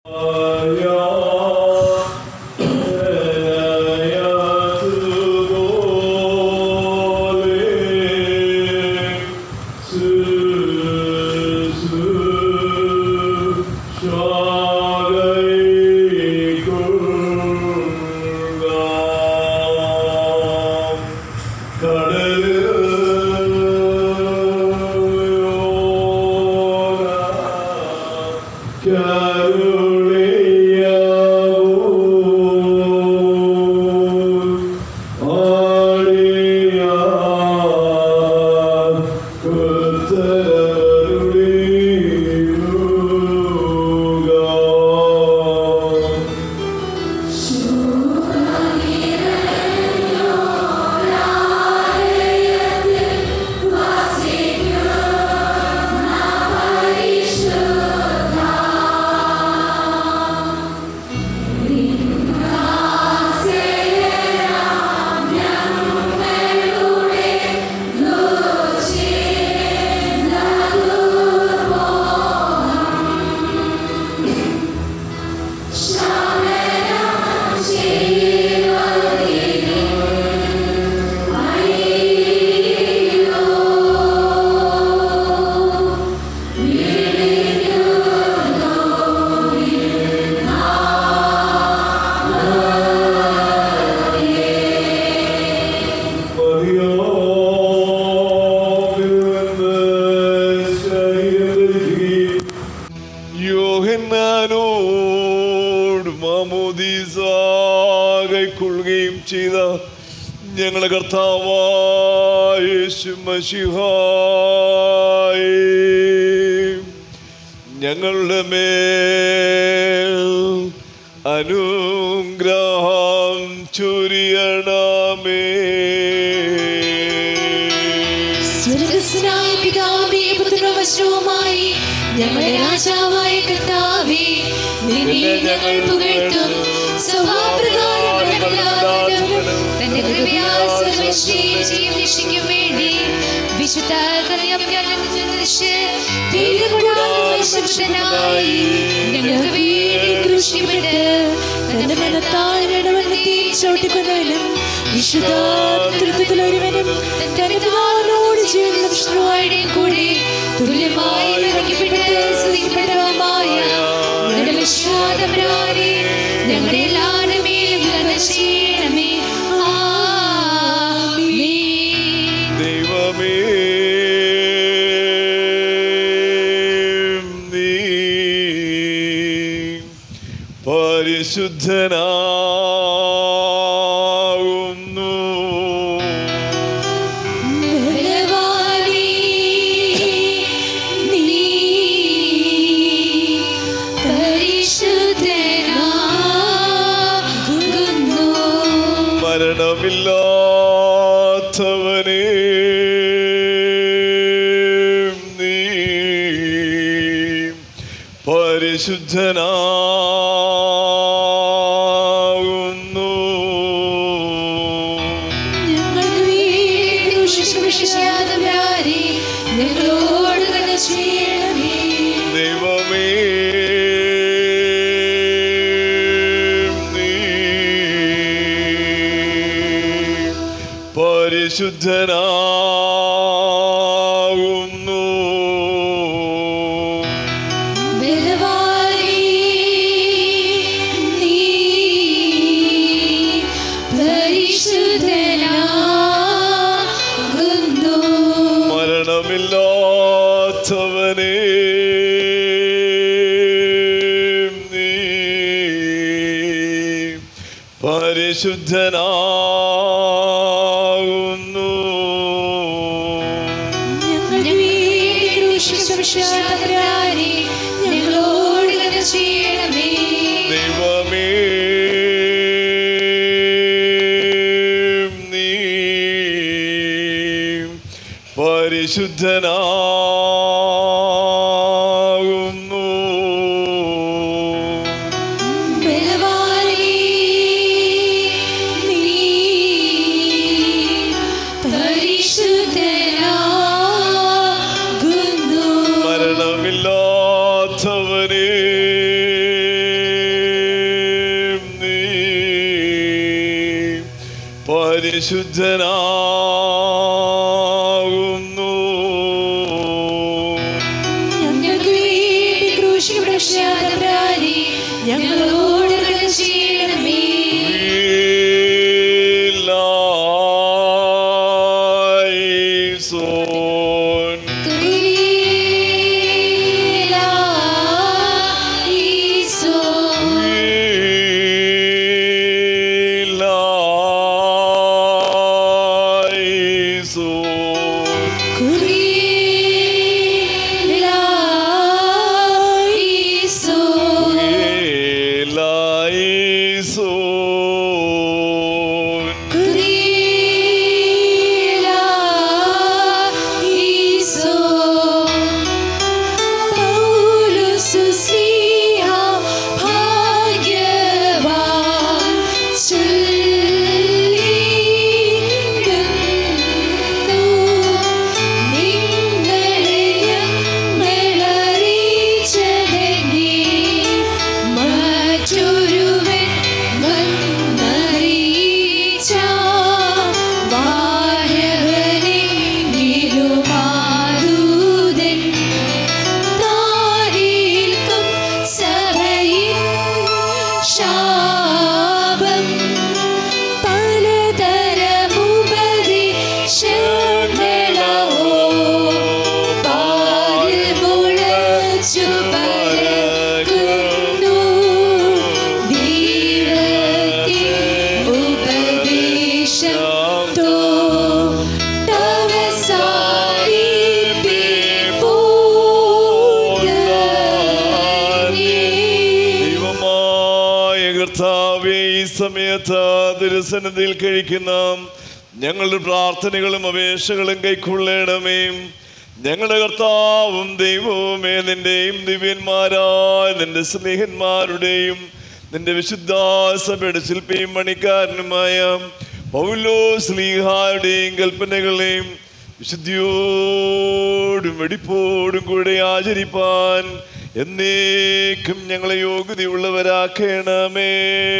യോഹന്നാനോട് മാമോദീസ കൈക്കൊള്ളുകയും ചെയ്ത ഞങ്ങളുടെ കർത്താവായ യേശു മഷിഹായേ ഞങ്ങളുടെ മേൽ അനുഗ്രഹം ചൊരിയണമേ സ്വർഗസ്നായ പിതാവേ പുത്രവശവുമായി ഞങ്ങളുടെ രാജാവായ കർത്താവേ നിന്നെ ഞങ്ങൾ പുകഴ്ത്തും സ്വഭാവപ്രകാരം ഞങ്ങളെല്ലാവരും തന്റെ കൃപയാൽ സർവ്വശ്രീയും ചെയ്യും രക്ഷിക്കും വേണ്ടി വിശുദ്ധ കന്യാപ്യാലിച്ച് തീരുകൂടാതെ പരിശുദ്ധനായി ഞങ്ങൾക്ക് വേണ്ടി കൃഷിപ്പെട്ട് തന്റെ മനത്താൽ ഇടവണ്ണത്തിൽ ചവിട്ടിക്കൊന്നവനും വിശുദ്ധ തൃത്വത്തിൽ ഒരുവനും തന്റെ പിതാവിനോട് ജീവനുള്ള വിഷ്ണുവായുടെയും കൂടെ തുല്യമായി നിറയ്ക്കപ്പെട്ട് സ്തുതിക്കപ്പെട്ടവമായ ഞങ്ങളുടെ വിശ്വാതപരാരെ ഞങ്ങളുടെ എല്ലാവരുടെ മേലും കരുണ ചെയ്യണമേ ആമേൻ ദൈവമേ നീ പരിശുദ്ധനാകുന്നു ബലവാനേ, നീ പരിശുദ്ധനാകുന്നു. മരണമില്ലാത്തവനേ നീ പരിശുദ്ധനാകുന്നു ഞങ്ങൾക്ക് വേണ്ടി ക്രൂശിക്കപ്പെട്ടവരാരെ ഞങ്ങളോട് കരുണ ചെയ്യണമേ. ദൈവമേ നീ പരിശുദ്ധനാകുന്നു ബലവാനേ, നീ പരിശുദ്ധനാകുന്നു. മരണമില്ലാത്തവനേ നീ പരിശുദ്ധനാകുന്നു ഞങ്ങൾക്ക് വേണ്ടി ക്രൂശിക്കപ്പെട്ടവരാരെ ഞങ്ങളോട് കരുണ ചെയ്യണമേ ദൈവമേ നീ പരിശുദ്ധനാകുന്നു ബലവാനേ, നീ പരിശുദ്ധനാകുന്നു. മരണമില്ലാത്തവനേ പരിശുദ്ധനാകുന്നു ഞങ്ങൾക്ക് വേണ്ടി ക്രൂശിക്കപ്പെട്ട ഞങ്ങളോട് കൃപ ചെയ്യണമേ Son. മറ്റൊരുവൻ വന്നറിയിച്ച വാരവനെങ്കിലുമാരുതൻ താരേൽക്കും സഭയിൻ ശാപം പലതരമുപദേശങ്ങളോ പാരിൽ മുളച്ചു പരക്കുന്നു ദൈവത്തിൻ ഉപദേശം ദൈവമായ കർത്താവേ ഈ സമയത്ത് തിരുസന്നിധിയിൽ കഴിക്കുന്ന ഞങ്ങളുടെ പ്രാർത്ഥനകളും അപേക്ഷകളും കൈക്കൊള്ളണമേ ഞങ്ങളുടെ കർത്താവും ദൈവവുമേ നിന്റെയും ദിവ്യന്മാരായ നിന്റെ സ്നേഹന്മാരുടെയും നിന്റെ വിശുദ്ധ സഭയുടെ ശില്പിയും മണിക്കാരനുമായ പൗലോ സ്ലീഹാരുടെയും കൽപ്പനകളെയും വിശുദ്ധിയോടും വെടിപ്പോടും കൂടെ ആചരിപ്പാൻ എന്നേക്കും ഞങ്ങളെ യോഗ്യതയുള്ളവരാക്കണമേ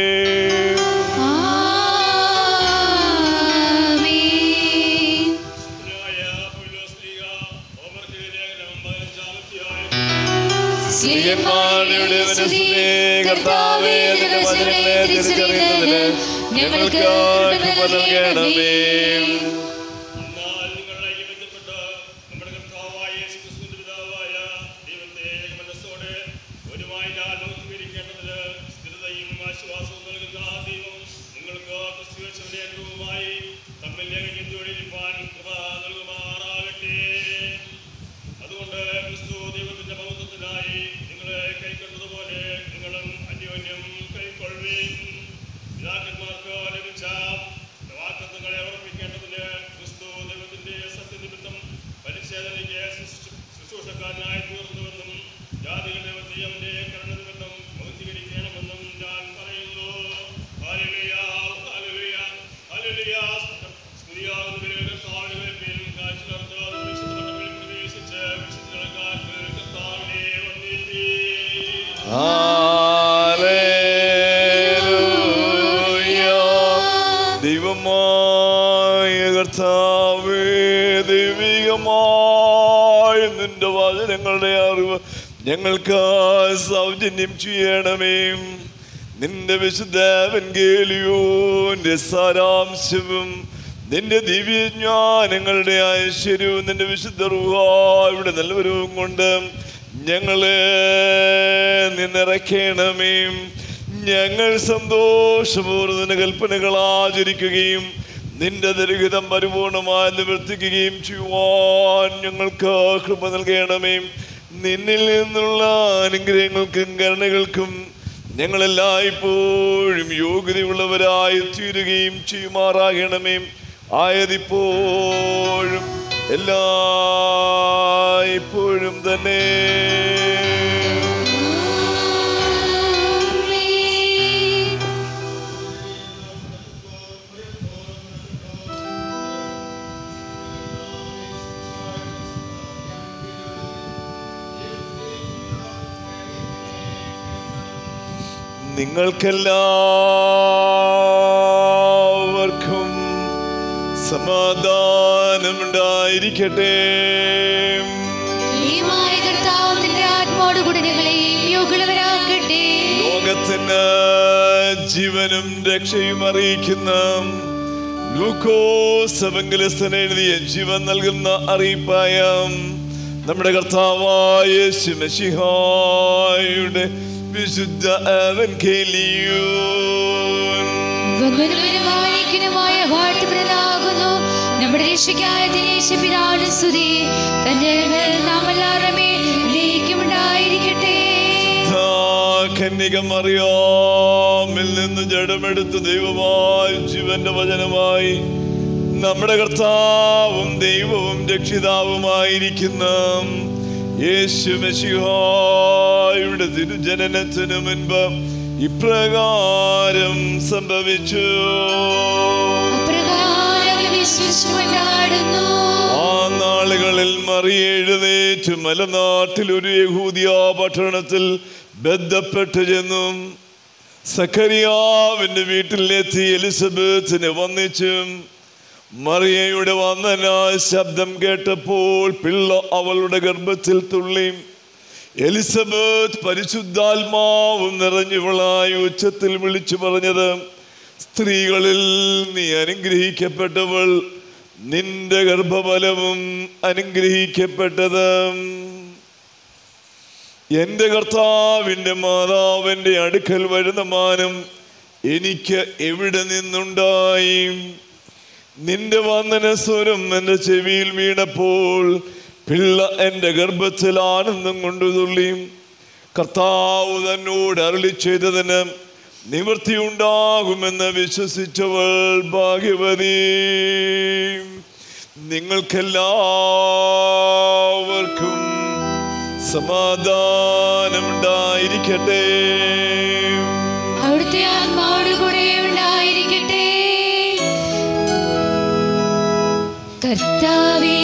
സ്ത്രീയന്മാരുടെ മനസ്സിനെ കർത്താവേ നിന്റെ വചനങ്ങളെ തിരിച്ചറിയുന്നതിന് ഞങ്ങൾക്ക് കൃപ നൽകണമേ എന്നാൽ നിങ്ങളുടെ ഐക്യബന്ധപ്പെട്ട് നമ്മുടെ കർത്താവായ യേശുക്രിസ്തുവിന്റെ പിതാവായ ദൈവത്തെ മനസ്സോടെ ഒരുമായി ലോകീകരിക്കേണ്ടതിന് സ്ഥിരതയും ആശ്വാസവും നൽകുന്ന ആ ദൈവം നിങ്ങൾക്ക് ക്രിസ്തുവിന്റെ അനുഭവമായി തമ്മിൽ യോജിപ്പാൻ കൃപ നൽകുമാറാകട്ടെ അതുകൊണ്ട് ക്രിസ്തു ദൈവത്തിന്റെ മഹത്വത്തിനായി നിങ്ങളെ കൈക്കൊണ്ടതുപോലെ നിങ്ങളും അന്യോന്യം കൈക്കൊള്ളുവേൻ പിതാക്കന്മാർക്ക് ലഭിച്ച വാക്കത്വങ്ങളെ ഉറപ്പിക്കേണ്ടതിന് ക്രിസ്തു ദൈവത്തിന്റെ സത്യനിമിത്തം പരിച്ഛേദനയ്ക്ക് ശുശ്രൂ- ശുശ്രൂഷക്കാരനായി തീർന്നുവെന്നും ജാതികളുടെ ദൈവത്തെ അവന്റെ കരുണ നിമിത്തം ബൗദ്ധീകരിക്കണമെന്നും ഞാൻ പറയുന്നു ഹല്ലേലൂയ, ഹല്ലേലൂയ, ഹല്ലേലൂയ. സ്തുതിയാകുന്നവരെ കർത്താവിനെ പേരും കാഴ്ച നടത്തുക വിശുദ്ധ മണ്ഡപങ്ങളിൽ പ്രവേശിച്ച് വിശുദ്ധ ജനക്കാർക്ക് കർത്താവിനെ വന്ദിപ്പീൻ. ഹല്ലേലൂയ. ദൈവമായ കർത്താവേ ദൈവികമായ നിന്റെ വചനങ്ങളുടെ അറിവ് ഞങ്ങൾക്ക് സൗജന്യം ചെയ്യണമേ നിന്റെ വിശുദ്ധ വെങ്കേലിയോന്റെ സാരാംശവും നിന്റെ ദിവ്യജ്ഞാനങ്ങളുടെ ഐശ്വര്യവും നിന്റെ വിശുദ്ധ റുഹായുടെ നൽവരവും കൊണ്ട് ഞങ്ങളെ നിന്നിറക്കണമേ ഞങ്ങൾ സന്തോഷപൂർവ്വം നിന്റെ കൽപ്പനകൾ ആചരിക്കുകയും നിന്റെ ദരിഹിതം പരിപൂർണമായി നിവർത്തിക്കുകയും ചെയ്യുവാൻ ഞങ്ങൾക്ക് കൃപ നൽകണമേ നിന്നിൽ നിന്നുള്ള അനുഗ്രഹങ്ങൾക്കും കരുണകൾക്കും ഞങ്ങളെല്ലായ്പ്പോഴും യോഗ്യതയുള്ളവരായി തീരുകയും ചെയ്യുമാറാകണമേ ആയതിപ്പോഴും എല്ലായ്പ്പോഴും തന്നെ നിങ്ങൾക്കെല്ലാവർക്കും സമാധാനമുണ്ടായിരിക്കട്ടെ ഈമായ കർത്താവ് നിന്റെ ആത്മാവോട് കൂടി ഞങ്ങളെ യോഗ്യവരാക്കട്ടെ ലോകത്തിന് ജീവനും രക്ഷയും അറിയിക്കുന്ന ലൂക്കോസ് എവങ്കലിസ്തൻ എഴുതിയ ജീവൻ നൽകുന്ന അറിയിപ്പായ നമ്മുടെ കർത്താവായ യേശു മെശിഹായുടെ വിശുദ്ധ എവൻഗേലിയോൻ. വന്ദനപരമായിരിക്കുന്നതുമായ വാഴ്ത്തപ്പെടലാകുന്നു നമ്മുടെ രക്ഷയ്ക്കായ ദിനേശ പിതാവിന് സ്തുതി തന്റെ നാമെല്ലാവരുടെ മേൽ എന്നേക്കും ഉണ്ടായിരിക്കട്ടെ കന്യകമറിയാമിൽ നിന്ന് ജഡമെടുത്ത് ദൈവമായി ജീവന്റെ വചനമായി നമ്മുടെ കർത്താവും ദൈവവും രക്ഷിതാവുമായിരിക്കുന്ന യേശു മെശിഹായുടെ തിരുജനനത്തിനു മുൻപ് ഇപ്രകാരം സംഭവിച്ചു അപ്രകാരം വിശ്വസിച്ചു കൊണ്ടാടുന്നു ആ നാളുകളിൽ മറിയ എഴുന്നേറ്റ് മലനാട്ടിൽ ഒരു യഹൂദിയ പട്ടണത്തിൽ ബന്ധപ്പെട്ട് ചെന്നും സഖരിയാവിന്റെ വീട്ടിലെത്തി എലിസബത്തിനെ വന്നിച്ചും മറിയയുടെ വന്ദന ശബ്ദം കേട്ടപ്പോൾ പിള്ള അവളുടെ ഗർഭത്തിൽ തുള്ളി എലിസബത്ത് പരിശുദ്ധാത്മാവും നിറഞ്ഞവളായി ഉച്ചത്തിൽ വിളിച്ചു പറഞ്ഞത് സ്ത്രീകളിൽ നീ അനുഗ്രഹിക്കപ്പെട്ടവൾ നിന്റെ ഗർഭഫലവും അനുഗ്രഹിക്കപ്പെട്ടത് എന്റെ കർത്താവിന്റെ മാതാവിന്റെ അടുക്കൽ വരുന്ന മാനം എനിക്ക് എവിടെ നിന്നുണ്ടായി നിന്റെ വന്ദന സ്വരം എൻ്റെ ചെവിയിൽ വീണപ്പോൾ പിള്ള എൻ്റെ ഗർഭത്തിൽ ആനന്ദം കൊണ്ടു തുള്ളി കർത്താവ് തന്നോട് അരളി ചെയ്തതിന് നിവൃത്തിയുണ്ടാകുമെന്ന് വിശ്വസിച്ചവൾ ഭാഗ്യവതി നിങ്ങൾക്കെല്ലാവർക്കും സമാധാനമുണ്ടായിരിക്കട്ടെ അവിടുത്തെ ആത്മാവോട് കൂടെ ഉണ്ടായിരിക്കട്ടെ കർത്താവേ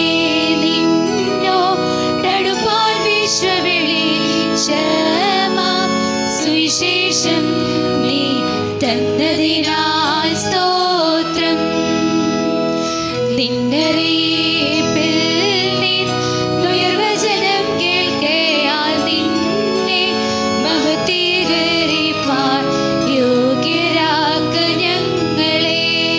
നിന്നോടടുപ്പാൻ വിശ്വവെളിച്ചമാം സുവിശേഷം നീ തന്നതിനാൽ സ്തോത്രം നിന്നറിയിപ്പിൽ നിന്നുയർവചനം കേൾക്കയാൽ നിന്നെ മഹത്തീകരിപ്പാൻ യോഗ്യരാക്ക ഞങ്ങളെ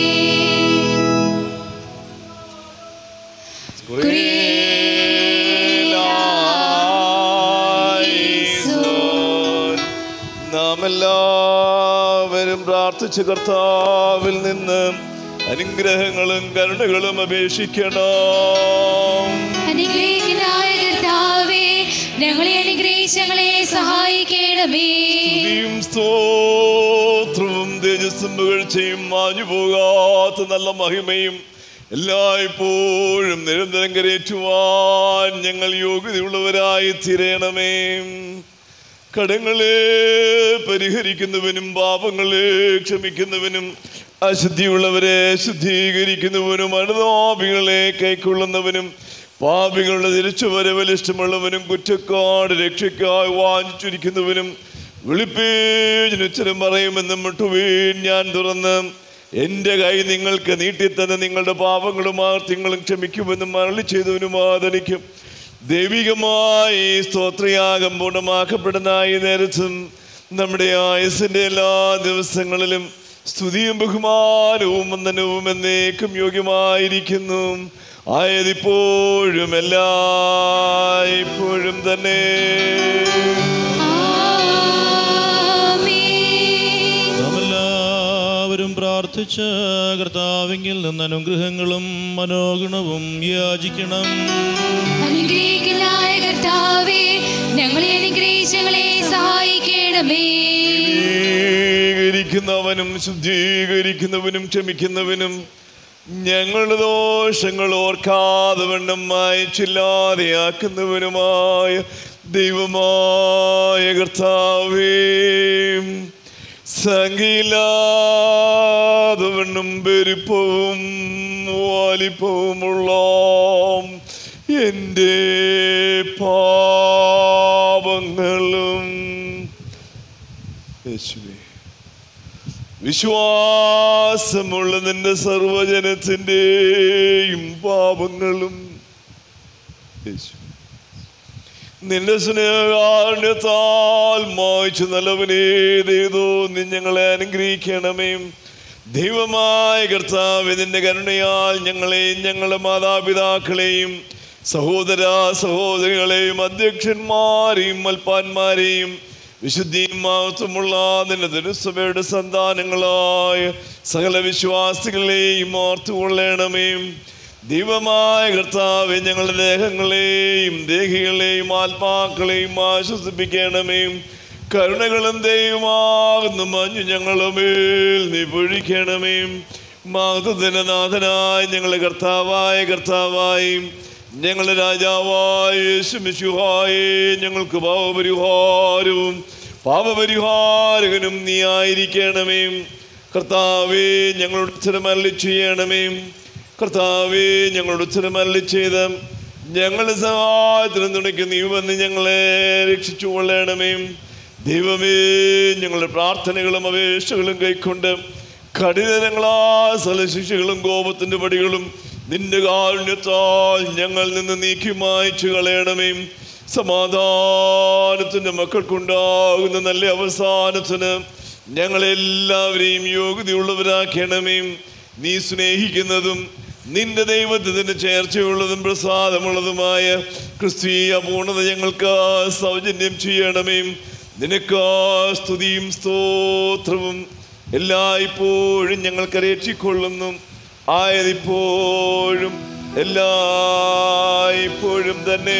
നാം എല്ലാവരും പ്രാർത്ഥിച്ച കർത്താവിൽ നിന്ന് അനുഗ്രഹങ്ങളും കരുണകളും അപേക്ഷിക്കണം അനുഗ്രഹിക്കനായ കർത്താവേ ഞങ്ങളെ അനുഗ്രഹിച്ച് ഞങ്ങളെ സഹായിക്കണമേ സ്തുതിയും സ്തോത്രവും തേജസ്സും പുകഴ്ചയും മാഞ്ഞു പോകാത്ത നല്ല മഹിമയും എല്ലായ്പ്പോഴും നിരന്തരം കരയേറ്റുവാൻ ഞങ്ങൾ യോഗ്യതയുള്ളവരായി തീരണമേ കടങ്ങളെ പരിഹരിക്കുന്നവനും പാപങ്ങളെ ക്ഷമിക്കുന്നവനും അശുദ്ധിയുള്ളവരെ ശുദ്ധീകരിക്കുന്നവനും അനുതാപികളെ കൈക്കൊള്ളുന്നവനും പാപികളുടെ തിരിച്ചുവരവൽ ഇഷ്ടമുള്ളവനും കുറ്റക്കാട് രക്ഷയ്ക്കായി വാങ്ങിച്ചിരിക്കുന്നവനും വിളിപ്പേജിനുച്ചരം പറയുമെന്നും മുട്ടുവീൻ ഞാൻ തുറന്ന് എൻ്റെ കൈ നിങ്ങൾക്ക് നീട്ടിത്തന്ന് നിങ്ങളുടെ പാപങ്ങളും ആർത്തിങ്ങളും ക്ഷമിക്കുമെന്നും അരളി ചെയ്തവനും ആദരിക്കും ദൈവികമായി സ്തോത്രയാഗം പൂർണ്ണമാക്കപ്പെടുന്ന ഈ നേരത്തും നമ്മുടെ ആയുസിൻ്റെ എല്ലാ ദിവസങ്ങളിലും സ്തുതിയും ബഹുമാനവും വന്ദനവും എന്നേക്കും യോഗ്യമായിരിക്കുന്നു ആയതിപ്പോഴും എല്ലായ്പ്പോഴും തന്നെ ആമേൻ. നാം എല്ലാവരും പ്രാർത്ഥിച്ച് കർത്താവിങ്കിൽ നിന്ന് അനുഗ്രഹങ്ങളും മനോഗുണവും യാചിക്കണം അനുഗ്രഹിക്കനായ കർത്താവേ ഞങ്ങളെ അനുഗ്രഹിച്ച് ഞങ്ങളെ സഹായിക്കണമേ ശുദ്ധീകരിക്കുന്നവനും ശുദ്ധീകരിക്കുന്നവനും ക്ഷമിക്കുന്നവനും ഞങ്ങളുടെ ദോഷങ്ങൾ ഓർക്കാതെ വണ്ണം മായച്ചില്ലാതെയാക്കുന്നവനുമായ ദൈവമായ കർത്താവേ സംഖ്യയില്ലാതെ വണ്ണം പെരുപ്പവും വലിപ്പവുമുള്ള എൻ്റെ പാപങ്ങളും യേശുവേ വിശ്വാസമുള്ള നിന്റെ സർവജനത്തിൻ്റെയും പാപങ്ങളും യേശു നിന്റെ സ്നേഹാണ്യത്താൽ മായ്ച്ചു നല്ലവനേതേതോ നീ ഞങ്ങളെ അനുഗ്രഹിക്കണമേ ദൈവമായ കർത്താവ് നിന്റെ കരുണയാൽ ഞങ്ങളെയും ഞങ്ങളുടെ മാതാപിതാക്കളെയും സഹോദര സഹോദരികളെയും അധ്യക്ഷന്മാരെയും മൽപ്പാന്മാരെയും വിശുദ്ധിയും മഹത്വമുള്ള നിന്റെ തിരുസഭയുടെ സന്താനങ്ങളായ സകല വിശ്വാസികളെയും ഓർത്തുകൊള്ളണമേ ദൈവമായ കർത്താവെ ഞങ്ങളുടെ ദേഹങ്ങളെയും ദേഹികളെയും ആത്മാക്കളെയും ആശ്വസിപ്പിക്കണമേ കരുണകളും ദൈവമാകുന്ന മഞ്ഞു ഞങ്ങളുടെ മേൽ നീ പൊഴിക്കണമേ മാതൃദിന നാഥനായ ഞങ്ങളുടെ കർത്താവായ കർത്താവായി ഞങ്ങളുടെ രാജാവായ യേശുമിശുഹായെ ഞങ്ങൾക്ക് പാപപരിഹാരവും പാപപരിഹാരകനും നീ ആയിരിക്കണമേ കർത്താവേ ഞങ്ങളുടെ ഉത്തരം അരളി ചെയ്യണമേ കർത്താവേ ഞങ്ങളുടെ ഉത്തരം അരളി ചെയ്ത് ഞങ്ങളുടെ സഹായത്തിന് തുണയ്ക്ക് നീ വന്ന് ഞങ്ങളെ രക്ഷിച്ചു കൊള്ളണമേ ദൈവമേ ഞങ്ങളുടെ പ്രാർത്ഥനകളും അപേക്ഷകളും കൈക്കൊണ്ട് കഠിനങ്ങളാ സലശിക്ഷകളും കോപത്തിന്റെ പടികളും നിന്റെ കാരുണ്യത്താൽ ഞങ്ങൾ നിന്ന് നീക്കി മായ്ച്ചു കളയണമേ സമാധാനത്തിന്റെ മക്കൾക്കുണ്ടാകുന്ന നല്ല അവസാനത്തിന് ഞങ്ങളെല്ലാവരെയും യോഗ്യതയുള്ളവരാക്കണമേ നീ സ്നേഹിക്കുന്നതും നിന്റെ ദൈവത്തിന് ചേർച്ചയുള്ളതും പ്രസാദമുള്ളതുമായ ക്രിസ്തീയ പൂർണ്ണത ഞങ്ങൾക്ക് സൗജന്യം ചെയ്യണമേ നിനക്ക് സ്തുതിയും സ്തോത്രവും എല്ലായ്പ്പോഴും ഞങ്ങൾക്ക് രക്ഷിക്കൊള്ളുന്നു ആയതിപ്പോഴും എല്ലായ്പ്പോഴും തന്നെ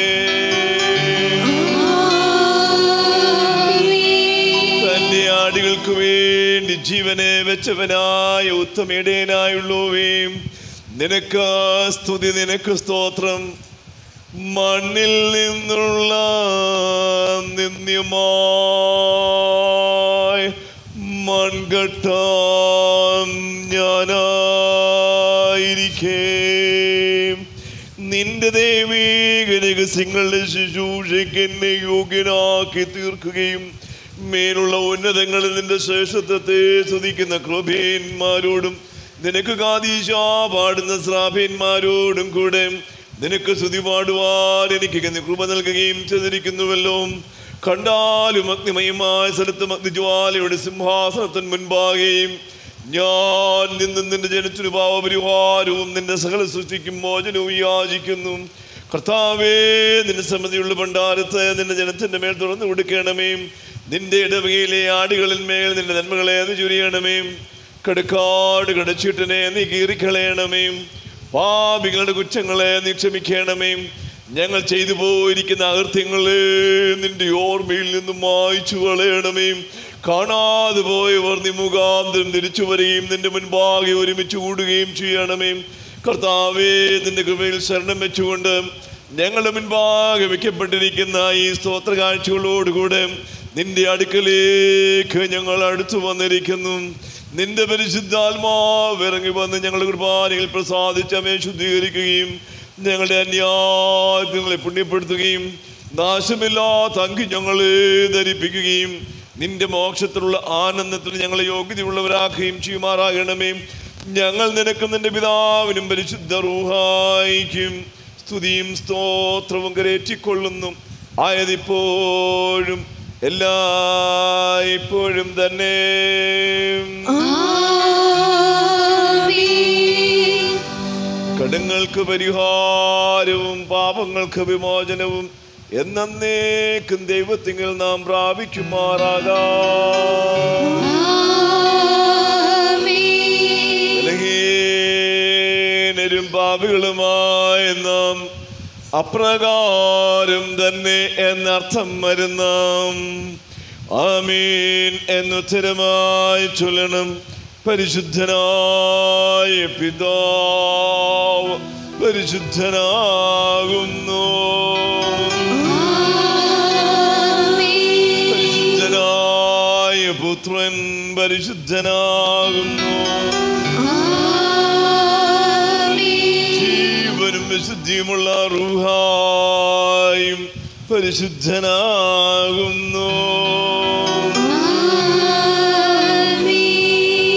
തന്റെ ആടുകൾക്ക് വേണ്ടി ജീവനെ വെച്ചവനായ ഉത്തമേടേനായുള്ളവയും നിനക്ക് സ്തുതി നിനക്ക് സ്തോത്രം മണ്ണിൽ നിന്നുള്ള നിന്ദ്യമായ മൺകട്ടാം ഞാനായിരിക്കേ നിന്റെ ദൈവീക രഹസ്യങ്ങളുടെ ശുശ്രൂഷയ്ക്ക് എന്നെ യോഗ്യനാക്കി തീർക്കുകയും മേലുള്ള ഉന്നതങ്ങളിൽ നിന്റെ ശ്രേഷ്ഠത്വത്തെ സ്തുതിക്കുന്ന കൃപേന്മാരോടും നിനക്ക് കാതീശ പാടുന്ന ശ്രാഭ്യന്മാരോടും കൂടെ നിനക്ക് സ്തുതി പാടുവാൻ എനിക്ക് നീ കൃപ നൽകുകയും ചെയ്തിരിക്കുന്നുവല്ലോ കണ്ടാലും അഗ്നിമയമായ സ്ഥലത്തും അഗ്നിജ്വാലയുടെ സിംഹാസനത്തിന് മുൻപാകെയും ഞാൻ നിന്ന് നിന്റെ ജനത്തിനു പാവപരിഹാരവും നിന്റെ സകല സൃഷ്ടിക്കും മോചനവും യാചിക്കുന്നു കർത്താവേ നിന്റെ സമ്മതിയുള്ള ഭണ്ഡാരത്തെ നിന്റെ ജനത്തിന്റെ മേൽ തുറന്നു കൊടുക്കണമേ നിന്റെ ഇടവകയിലെ ആടുകളിൽ മേൽ നിന്റെ നന്മകളെ അത് ചുരിയണമേ കടുക്കാട് കടച്ചിട്ടിനെ നീ കീറിക്കളയണമേ പാപികളുടെ കുറ്റങ്ങളെ നീ ക്ഷമിക്കണമേ ഞങ്ങൾ ചെയ്തു പോയിരിക്കുന്ന അകൃത്യങ്ങളെ നിന്റെ ഓർമ്മയിൽ നിന്നും മായ്ച്ചു കളയണമേ കാണാതെ പോയവർ നീ മുഖാന്തരം തിരിച്ചു വരികയും നിന്റെ മുൻപാകെ ഒരുമിച്ച് കൂടുകയും ചെയ്യണമേ കർത്താവേ നിന്റെ കൃപയിൽ ശരണം വെച്ചുകൊണ്ട് ഞങ്ങളുടെ മുൻപാകെ വെക്കപ്പെട്ടിരിക്കുന്ന ഈ സ്തോത്ര കാഴ്ചകളോടുകൂടെ നിന്റെ അടുക്കലേക്ക് ഞങ്ങൾ അടുത്തു വന്നിരിക്കുന്നു നിന്റെ പരിശുദ്ധാത്മാവ് ഇറങ്ങി വന്ന് ഞങ്ങളുടെ കുർബാനയിൽ പ്രസാദിച്ചമേ ശുദ്ധീകരിക്കുകയും ഞങ്ങളുടെ അന്യായങ്ങളെ പുണ്യപ്പെടുത്തുകയും നാശമില്ലാത്ത അങ്കി ഞങ്ങളെ ധരിപ്പിക്കുകയും നിന്റെ മോക്ഷത്തിലുള്ള ആനന്ദത്തിൽ ഞങ്ങളെ യോഗ്യതയുള്ളവരാക്കുകയും ചെയ്യുമാറാകണമേ ഞങ്ങൾ നിനക്കും നിന്റെ പിതാവിനും പരിശുദ്ധ റൂഹായിക്കും സ്തുതിയും സ്തോത്രവും കരേറ്റിക്കൊള്ളുന്നു ആയതിപ്പോഴും എല്ലായ്പ്പോഴും തന്നെ കടങ്ങൾക്ക് പരിഹാരവും പാപങ്ങൾക്ക് വിമോചനവും എന്നേക്കും ദൈവത്തിങ്കിൽ നാം പ്രാപിക്കുമാറാകാം ബലഹീനരും പാപികളുമായ നാം അപ്രകാരം തന്നെ എന്നർത്ഥം വരുന്നാം ആമീൻ എന്നുത്തരമായി ചൊല്ലണം പരിശുദ്ധനായ പിതാവ് പരിശുദ്ധനാകുന്നു പരിശുദ്ധനായ പുത്രൻ പരിശുദ്ധനാകുന്നു ജീവനും വിശുദ്ധിയുമുള്ള റുഹായും പരിശുദ്ധനാകുന്നു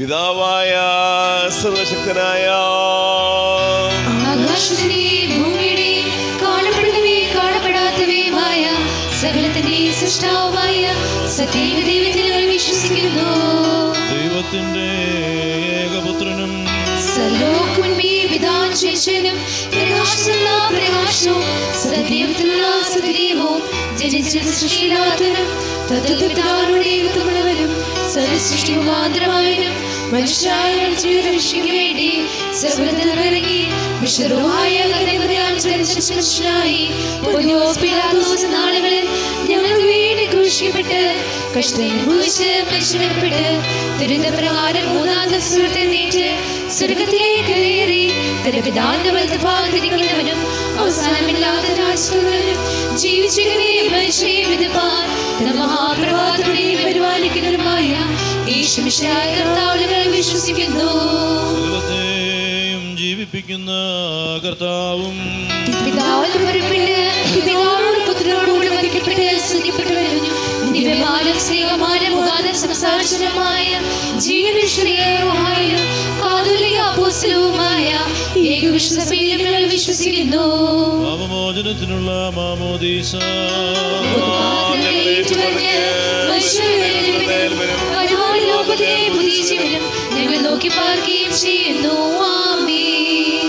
പിതാവായ സർവശക്തനായ ആകാശത്തിന്റെയും ഭൂമിയുടെയും കാണപ്പെടുന്നവയും കാണപ്പെടാത്തവയുമായ സകലത്തിന്റെ സൃഷ്ടാവുമായ സത്യേക ദൈവത്തിൽ ഞങ്ങൾ വിശ്വസിക്കുന്നു ദൈവത്തിൻ്റെ ഏകപുത്രനും സർവോക്കുൻമേ വിധാൻശേഷനും പ്രകാശമുള്ള പ്രകാശവും സദൈവത്തിലുള്ള സദൈവവും ജനിച്ച സൃഷ്ടിയില്ലാത്തവനും തത്വപിതാവിനോട് ഏകത്വമുള്ളവനും സർവസൃഷ്ടി മുഖാന്തരമായവനും മനുഷ്യരായ രക്ഷയ്ക്ക് വേണ്ടി സകലത്തിൽ ഇറങ്ങി വിശുദ്ധമായ കന്യകയാൽ ജനിച്ച മനുഷ്യനായി പൊന്നിയോസ് പിലാത്തോസ് നാളുകളിൽ ഞങ്ങൾക്ക് വേണ്ടി ക്രൂശിക്കപ്പെട്ട് കഷ്ടം അനുഭവിച്ച് മരിച്ചുവിടപ്പെട്ട് ദുരിതപ്രകാരം മൂന്നാം ദിവസത്തെ നീറ്റ് സ്വർഗത്തിലേക്ക് കയറി തന്റെ പിതാവിന്റെ വലതുഭാഗത്തിരിക്കുന്നവനും അവസാനമില്ലാത്ത രാജ്യത്തുള്ളവനും ജീവിച്ചിരിക്കുകയും മനുഷ്യയെ വിധിപ്പാൻ തന്റെ മഹാപ്രഭാതത്തോടെ പരിപാലിക്കുന്നവരുമായ ഈശ്വമിഷയായ കർത്താവിനെ വിശ്വസിക്കുന്നു സകലത്തെയും ജീവിപ്പിക്കുന്ന കർത്താവും പിതാവിന് പുറപ്പെട്ട് പിതാവിനോട് പുത്രനോടുകൂടി വധിക്കപ്പെട്ട് സ്തുതിപ്പെട്ടു വരുന്നു ദിവ്യമാനം സ്നേഹമാനം മുഖാന്തരം സംസാരിച്ചതുമായ ജീവനിഷ്ഠയായും കാതുലിക അപ്പോസ്തലവുമായ ഏകവിശ്വസഭയിൽ ഞങ്ങൾ വിശ്വസിക്കുന്നു പാപമോചനത്തിനുള്ള മാമോദീസ ഉദ്ധാരണത്തെ ഏറ്റുപറഞ്ഞ് മനുഷ്യരുടെ വരുവാൻ ലോകത്തിലെ പുതിയ ജീവനും ഞങ്ങൾ നോക്കി പാർക്കുകയും ചെയ്യുന്നു ആമേൻ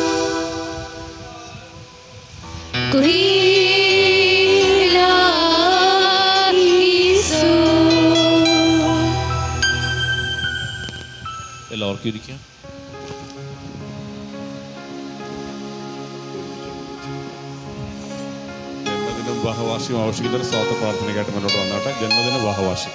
കുറിയിലായിസോ. എല്ലാവർക്കും ഇരിക്കാം ജന്മദിനം വിവാഹവാർഷികം ആഘോഷിക്കുന്ന സ്വാർത്ഥ പ്രാർത്ഥനയ്ക്കായിട്ട് മുന്നോട്ട് വന്നാട്ടെ ജന്മദിന വിവാഹവാർഷികം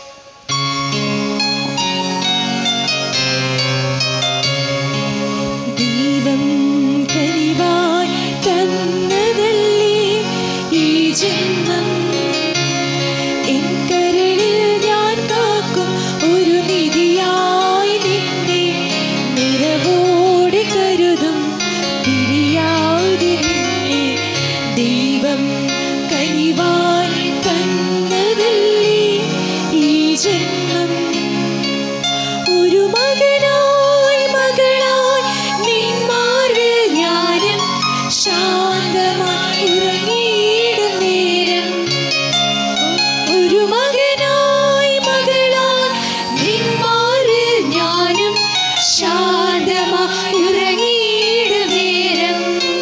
ദൈവം കനിവായി തന്നതല്ലേ ഈ ജന്മം എൻ കരളിൽ ഞാൻ കാക്കും ഒരു നിധിയായി നിന്നെ നിറവോടെ കരുതും പിരിയാതെ നിന്നെ ദൈവം കനിവായി തന്നതല്ലേ ഈ ജന്മം ഒരു മകനായി മകളായി നിന്മാരിൽ ഞാനും ശാന്തമായി ഉറങ്ങിയിടും നേരം ഒരു മകനായി മകളായി നിന്മാരിൽ ഞാനും ശാന്തമായി ഉറങ്ങിയിടും നേരം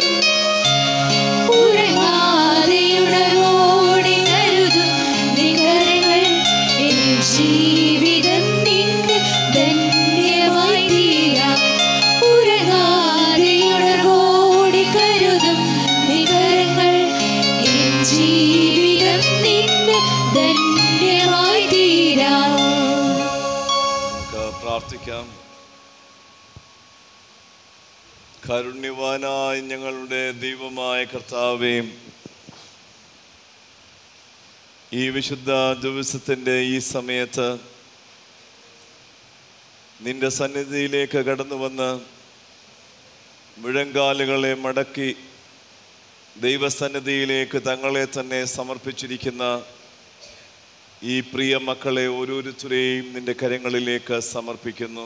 ഉറങ്ങാതെയുണർവോടെ കരുതും നികരങ്ങൾ എൻ ജീവിതം നിന്റെ ധന്യമായി തീരാം ഉറങ്ങാതെയുണർവോടെ കരുതും നികരങ്ങൾ എൻ ജീവിതം നിന്റെ ധന്യമായി തീരാം നമുക്ക് പ്രാർത്ഥിക്കാം കാരുണ്യവാനായ ഞങ്ങളുടെ ദൈവമായ കർത്താവേ ഈ വിശുദ്ധ ദിവസത്തിൻ്റെ ഈ സമയത്ത് നിന്റെ സന്നിധിയിലേക്ക് കടന്നു വന്ന് മുഴങ്കാലുകളെ മടക്കി ദൈവസന്നിധിയിലേക്ക് തങ്ങളെ തന്നെ സമർപ്പിച്ചിരിക്കുന്ന ഈ പ്രിയ മക്കളെ ഓരോരുത്തരെയും നിന്റെ കരങ്ങളിലേക്ക് സമർപ്പിക്കുന്നു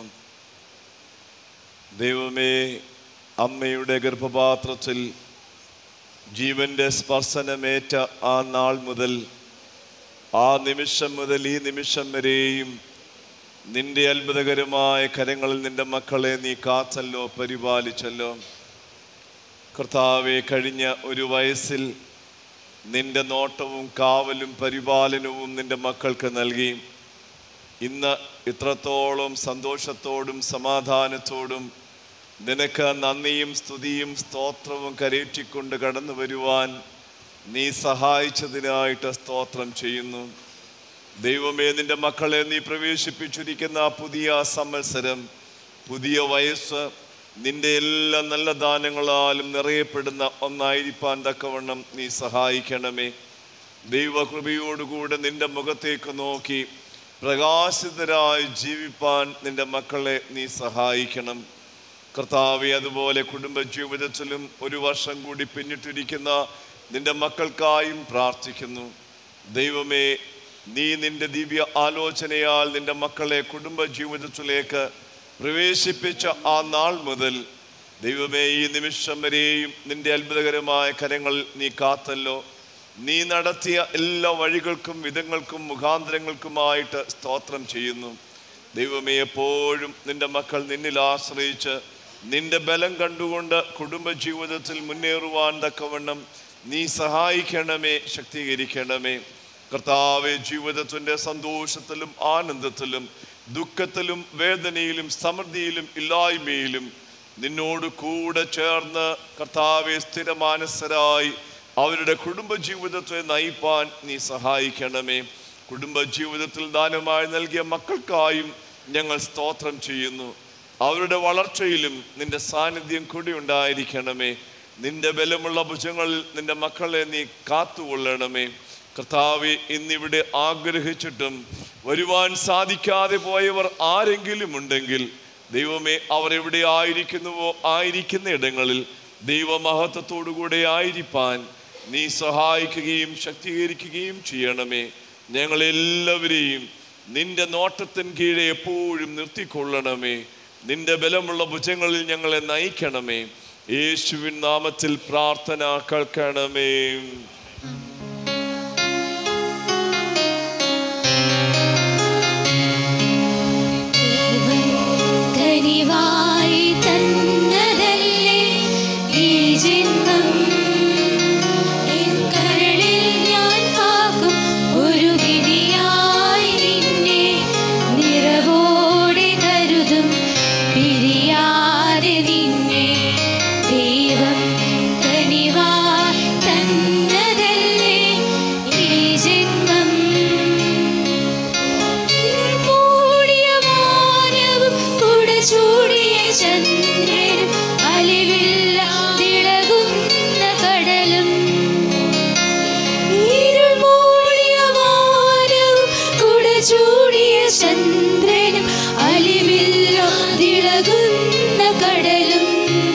ദൈവമേ അമ്മയുടെ ഗർഭപാത്രത്തിൽ ജീവന്റെ സ്പർശനമേറ്റ ആ നാൾ മുതൽ ആ നിമിഷം മുതൽ ഈ നിമിഷം വരെയും നിന്റെ അത്ഭുതകരമായ കരങ്ങളിൽ നിന്റെ മക്കളെ നീ കാത്തല്ലോ പരിപാലിച്ചല്ലോ കർത്താവെ കഴിഞ്ഞ ഒരു വയസ്സിൽ നിന്റെ നോട്ടവും കാവലും പരിപാലനവും നിന്റെ മക്കൾക്ക് നൽകി ഇന്ന് ഇത്രത്തോളം സന്തോഷത്തോടും സമാധാനത്തോടും നിനക്ക് നന്ദിയും സ്തുതിയും സ്തോത്രവും കരേറ്റിക്കൊണ്ട് കടന്നു വരുവാൻ നീ സഹായിച്ചതിനായിട്ട് സ്തോത്രം ചെയ്യുന്നു ദൈവമേ നിന്റെ മക്കളെ നീ പ്രവേശിപ്പിച്ചിരിക്കുന്ന ആ പുതിയ സംവത്സരം പുതിയ വയസ്സ് നിന്റെ എല്ലാ നല്ല ദാനങ്ങളാലും നിറയപ്പെടുന്ന ഒന്നായിരിക്കാൻ തക്കവണ്ണം നീ സഹായിക്കണമേ ദൈവകൃപയോടുകൂടെ നിന്റെ മുഖത്തേക്ക് നോക്കി പ്രകാശിതരായി ജീവിപ്പാൻ നിന്റെ മക്കളെ നീ സഹായിക്കണം കർത്താവെ അതുപോലെ കുടുംബ ജീവിതത്തിലും ഒരു വർഷം കൂടി പിന്നിട്ടിരിക്കുന്ന നിന്റെ മക്കൾക്കായും പ്രാർത്ഥിക്കുന്നു ദൈവമേ നീ നിന്റെ ദിവ്യ ആലോചനയാൽ നിന്റെ മക്കളെ കുടുംബ ജീവിതത്തിലേക്ക് പ്രവേശിപ്പിച്ച ആ നാൾ മുതൽ ദൈവമേ ഈ നിമിഷം വരെയും നിന്റെ അത്ഭുതകരമായ കരങ്ങൾ നീ കാത്തല്ലോ നീ നടത്തിയ എല്ലാ വഴികൾക്കും വിധങ്ങൾക്കും മുഖാന്തരങ്ങൾക്കുമായിട്ട് സ്തോത്രം ചെയ്യുന്നു ദൈവമേ എപ്പോഴും നിന്റെ മക്കൾ നിന്നിൽ ആശ്രയിച്ച് നിന്റെ ബലം കണ്ടുകൊണ്ട് കുടുംബ ജീവിതത്തിൽ മുന്നേറുവാൻ തക്കവണ്ണം നീ സഹായിക്കണമേ ശക്തീകരിക്കണമേ കർത്താവെ ജീവിതത്തിൻ്റെ സന്തോഷത്തിലും ആനന്ദത്തിലും ദുഃഖത്തിലും വേദനയിലും സമൃദ്ധിയിലും ഇല്ലായ്മയിലും നിന്നോട് കൂടെ ചേർന്ന് കർത്താവെ സ്ഥിരമാനസരായി അവരുടെ കുടുംബ ജീവിതത്തെ നയിപ്പാൻ നീ സഹായിക്കണമേ കുടുംബ ജീവിതത്തിൽ ദാനമായി നൽകിയ മക്കൾക്കായും ഞങ്ങൾ സ്തോത്രം ചെയ്യുന്നു അവരുടെ വളർച്ചയിലും നിന്റെ സാന്നിധ്യം കൂടി ഉണ്ടായിരിക്കണമേ നിന്റെ ബലമുള്ള ഭുജങ്ങളിൽ നിന്റെ മക്കളെ നീ കാത്തുകൊള്ളണമേ കർത്താവെ ഇന്നിവിടെ ആഗ്രഹിച്ചിട്ടും വരുവാൻ സാധിക്കാതെ പോയവർ ആരെങ്കിലും ഉണ്ടെങ്കിൽ ദൈവമേ അവർ എവിടെ ആയിരിക്കുന്നുവോ ആയിരിക്കുന്ന ഇടങ്ങളിൽ ദൈവമഹത്വത്തോടുകൂടെ ആയിരിക്കാൻ നീ സഹായിക്കുകയും ശക്തീകരിക്കുകയും ചെയ്യണമേ ഞങ്ങളെല്ലാവരെയും നിന്റെ നോട്ടത്തിൻ കീഴെ എപ്പോഴും നിർത്തിക്കൊള്ളണമേ നിന്റെ ബലമുള്ള ഭുജങ്ങളിൽ ഞങ്ങളെ നയിക്കണമേ യേശുവിൻ നാമത്തിൽ പ്രാർത്ഥന കേൾക്കണമേ കനിവായി തന്നതല്ലേ ഈ ജന്മം എൻ കരളിൽ ഞാൻ കാക്കും ഒരു വിധിയായി നിന്നെ നിറവോടെ കരുതും പിരിയാതെ നിന്നെ ദൈവം കനിവായി തന്നതല്ലേ ഈ ജന്മം മൂടിയ വാനവും കുടചൂടിയ ചന്ദ്രനും അലിവില്ലാതിളകുന്ന കടലും ഇരുൾ മൂടിയ വാനവും കുടചൂടിയ ചന്ദ്രനും അലിവില്ലാതിളകുന്ന കടലും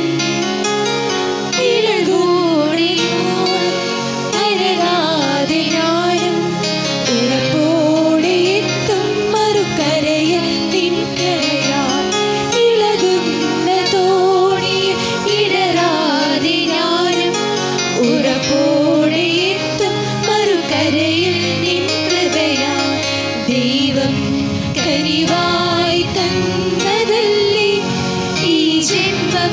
ഇളകോടിയോളം അനരാതെ ഞാനും ഉറപ്പോടെ എത്തും മറുകരയിൽ നിൻകരയാൽ ഇളകുന്ന തോണിയിൽ ഇടരാതെ ഞാനും ഉറപ്പോടെ എത്തും മറുകരയിൽ നിൻ കൃപയാൽ ദൈവം കനിവായി തന്നതല്ലേ ഈ ജന്മം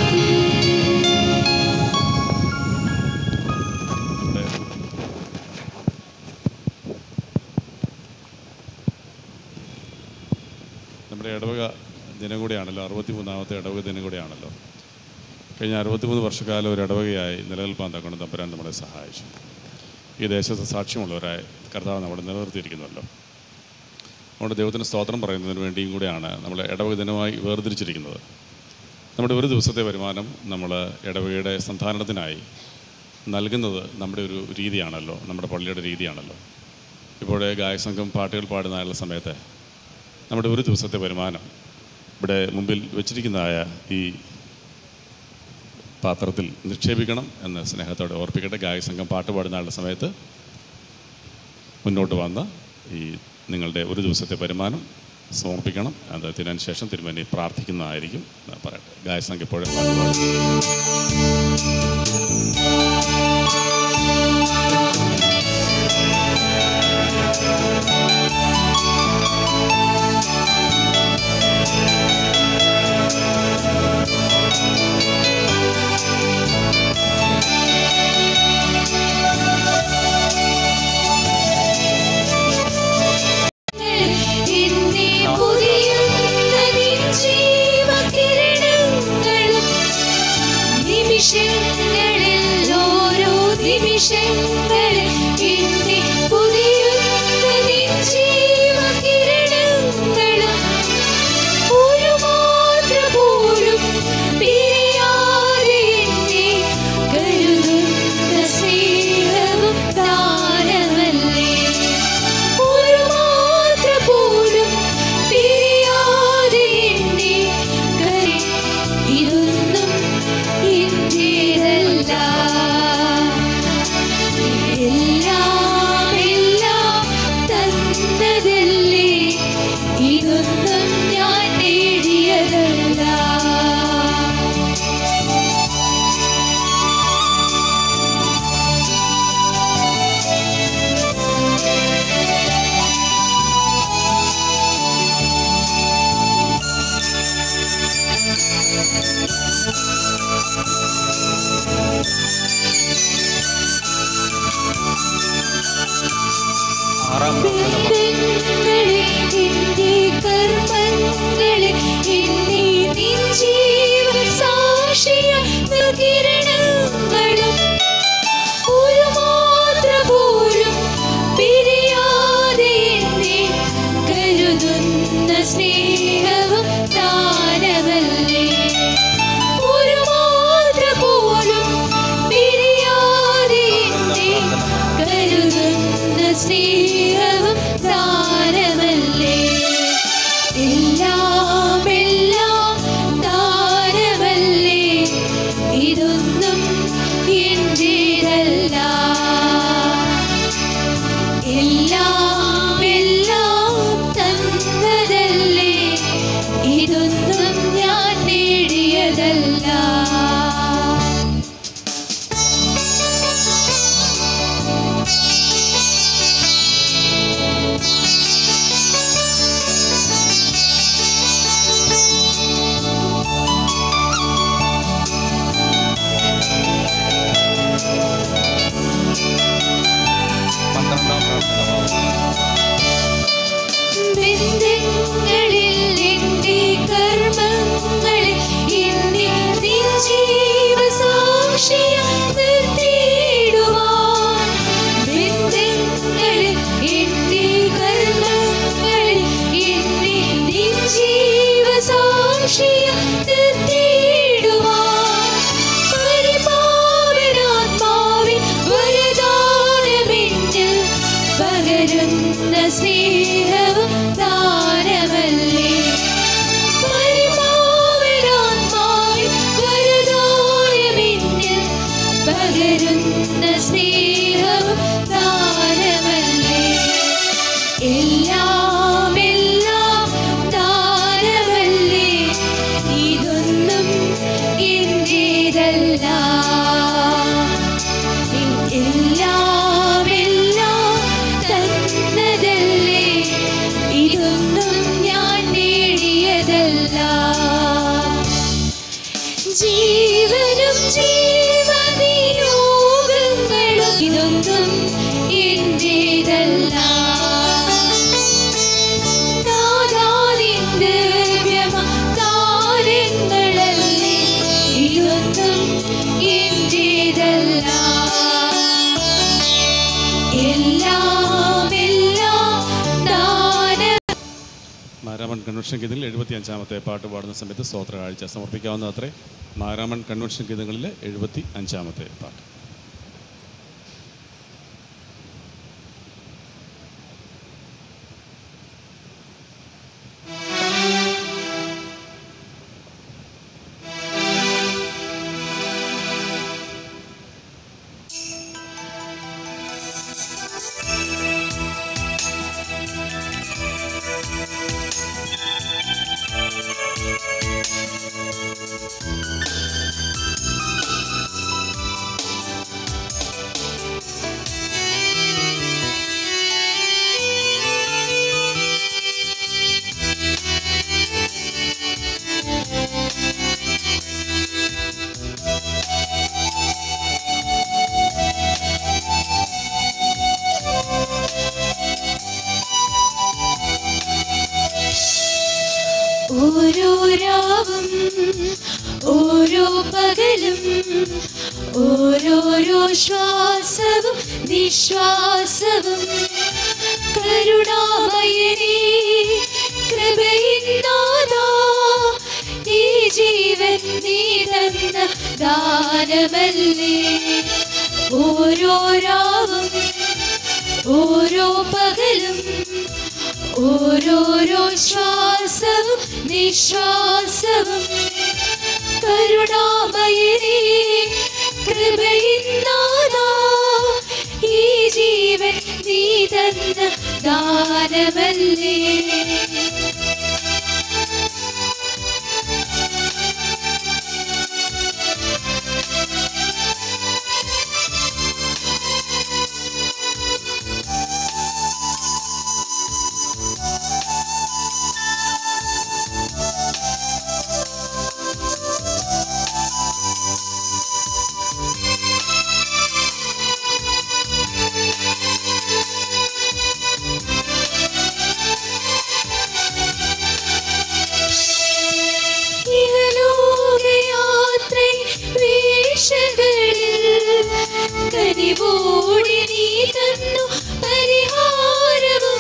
നമ്മുടെ ഇടവക ദിനം കൂടിയാണല്ലോ അറുപത്തി മൂന്നാമത്തെ ഇടവക ദിനം കൂടിയാണല്ലോ കഴിഞ്ഞ അറുപത്തിമൂന്ന് വർഷക്കാലം ഒരു ഇടവകയായി നിലനിൽപ്പാൻ തക്കൊണ്ട് തമ്പുരാൻ നമ്മളെ സഹായിച്ചു ഈ ദേശത്ത് സാക്ഷ്യമുള്ളവരായി കർത്താവ് നമ്മളെ നിലനിർത്തിയിരിക്കുന്നുവല്ലോ അതുകൊണ്ട് ദൈവത്തിന് സ്തോത്രം പറയുന്നതിന് വേണ്ടിയും കൂടിയാണ് നമ്മൾ ഇടവക ദിനമായി വേർതിരിച്ചിരിക്കുന്നത് നമ്മുടെ ഒരു ദിവസത്തെ വരുമാനം നമ്മൾ ഇടവകയുടെ സന്ധാരണത്തിനായി നൽകുന്നത് നമ്മുടെ ഒരു രീതിയാണല്ലോ നമ്മുടെ പള്ളിയുടെ രീതിയാണല്ലോ ഇപ്പോൾ ഗായകസംഘം പാട്ടുകൾ പാടുന്നതായുള്ള സമയത്ത് നമ്മുടെ ഒരു ദിവസത്തെ വരുമാനം ഇവിടെ മുമ്പിൽ വെച്ചിരിക്കുന്നതായ ഈ പാത്രത്തിൽ നിക്ഷേപിക്കണം എന്ന് സ്നേഹത്തോടെ ഓർപ്പിക്കട്ടെ ഗായകസംഘം പാട്ട് പാടുന്ന സമയത്ത് മുന്നോട്ട് വന്ന് ഈ നിങ്ങളുടെ ഒരു ദിവസത്തെ വരുമാനം സമർപ്പിക്കണം അത് തിനു ശേഷം തിരുമേനി പ്രാർത്ഥിക്കുന്നതായിരിക്കും എന്ന് പറയട്ടെ ഗായകസംഘം ഇപ്പോഴും പാട്ട് പാടും എന്നീ പുതിയുന്ന നിൻ ജീവകിരണങ്ങളും നിമിഷങ്ങളിൽ ഓരോ നിമിഷങ്ങളിൽ എന്നീ പുതിയുന്ന നിൻ ജീവകിരണങ്ങളും ഒരു മാത്ര പോലും പിരിയാതെ എന്നെ കരുതുന്ന സ്നേഹവും ദാനമല്ലേ ഒരു മാത്ര പോലും പിരിയാതെ എന്നെ കരി ഇതൊന്നും എന്റേതല്ല കിരണങ്ങളും ഒരു മാത്ര പോലും പിരിയാതെ എന്നെ കരുതുന്ന സ്നേഹവും ദാനമല്ലേ ഒരു മാത്ര പോലും പിരിയാതെ എന്നെ കരുതുന്ന സ്നേഹവും ദാനമല്ലേ എല്ലാം എല്ലാം ദാനമല്ലേ ഇതൊന്നും എന്റേതല്ല എല്ലാം എല്ലാം തന്നതല്ലേ ഇതൊന്നും ഞാൻ നേടിയതല്ല ബന്ധങ്ങളിൽ എൻ്റെ കർമ്മങ്ങളിൽ എന്നെ നിൻ ജീവസാക്ഷിയായി നിർത്തിയിടുവാൻ. ബന്ധങ്ങളിൽ എൻ്റെ കർമ്മങ്ങളിൽ എന്നെ നിൻ ജീവസാക്ഷിയായി നിർത്തിയിടുവാൻ. പരിപാവനാത്മാവിൻ വരദാനമെന്നിൽ പകരുന്ന സ്നേഹവും ദാനമല്ലേ പരിപാവനാത്മാവിൻ വരദാനമെന്നിൽ പകരുന്ന സ്നേഹവും ദാനമല്ലേ എല്ലാം എല്ലാം ദാനമല്ലേ ഇതൊന്നും എന്റേതല്ല എല്ലാം എല്ലാം തന്നതല്ലേ ഇതൊന്നും ഞാൻ നേടിയതല്ല ജീവനും ജീവനിയോഗങ്ങളും ഇതൊന്നും എന്റേതല്ല നാദാനിന്റെ വ്യവതാരങ്ങളല്ലേ ഇതൊന്നും എന്റേതല്ല എല്ലാം എല്ലാം ദാന മാരാമൺ കൺവെൻഷൻ ഗീതങ്ങളിൽ എഴുപത്തി അഞ്ചാമത്തെ പാട്ട് പാടുന്ന സമയത്ത് സ്തോത്ര കാഴ്ച സമർപ്പിക്കാവുന്ന അത്രേ മാരാമൺ കൺവെൻഷൻ ഗീതങ്ങളിലെ എഴുപത്തി അഞ്ചാമത്തെ പാട്ട് ഓരോ രാവും ഓരോ പകലും ഓരോരോ ശ്വാസവും നിശ്വാസവും കരുണാമയനേ കൃപയിന്നാഥാ ഈ ജീവൻ നീ തന്ന ദാനമല്ലേ ഓരോ രാവും ഓരോ പകലും ഓരോരോ ശ്വാസവും നിശ്വാസവും കരുണാമയനേ കൃപയിന്നാഥാ ഈ ജീവൻ നീ തന്ന ദാനമല്ലേ കനിവോടെ നീ തന്നു പരിഹാരവും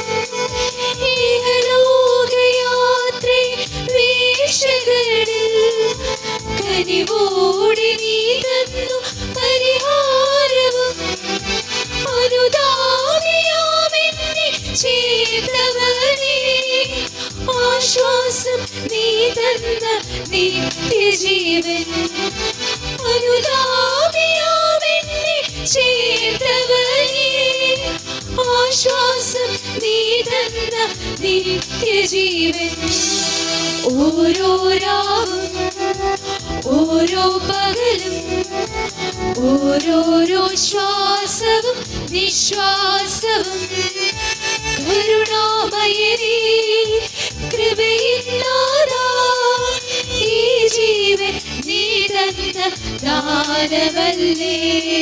ഏകലോകയാത്രേ വീക്ഷകളിൽ കനിവോടെ നീ തന്നു പരിഹാരവും അനുദാപിയാമെന്നെ ചേർന്നവനേ ആശ്വാസം നീ തന്ന നിത്യജീവൻ അനുദാപിയാമെന്നെ ചേർന്നവനേ ആശ്വാസം നീ തന്ന നിത്യജീവൻ ഓരോ രാവും ഓരോ പകലും ഓരോരോ ശ്വാസവും നിശ്വാസവും കരുണാമയനേ കൃപയില്ലാതാ ഈ ജീവൻ നീ തന്ന ദാനമല്ലേ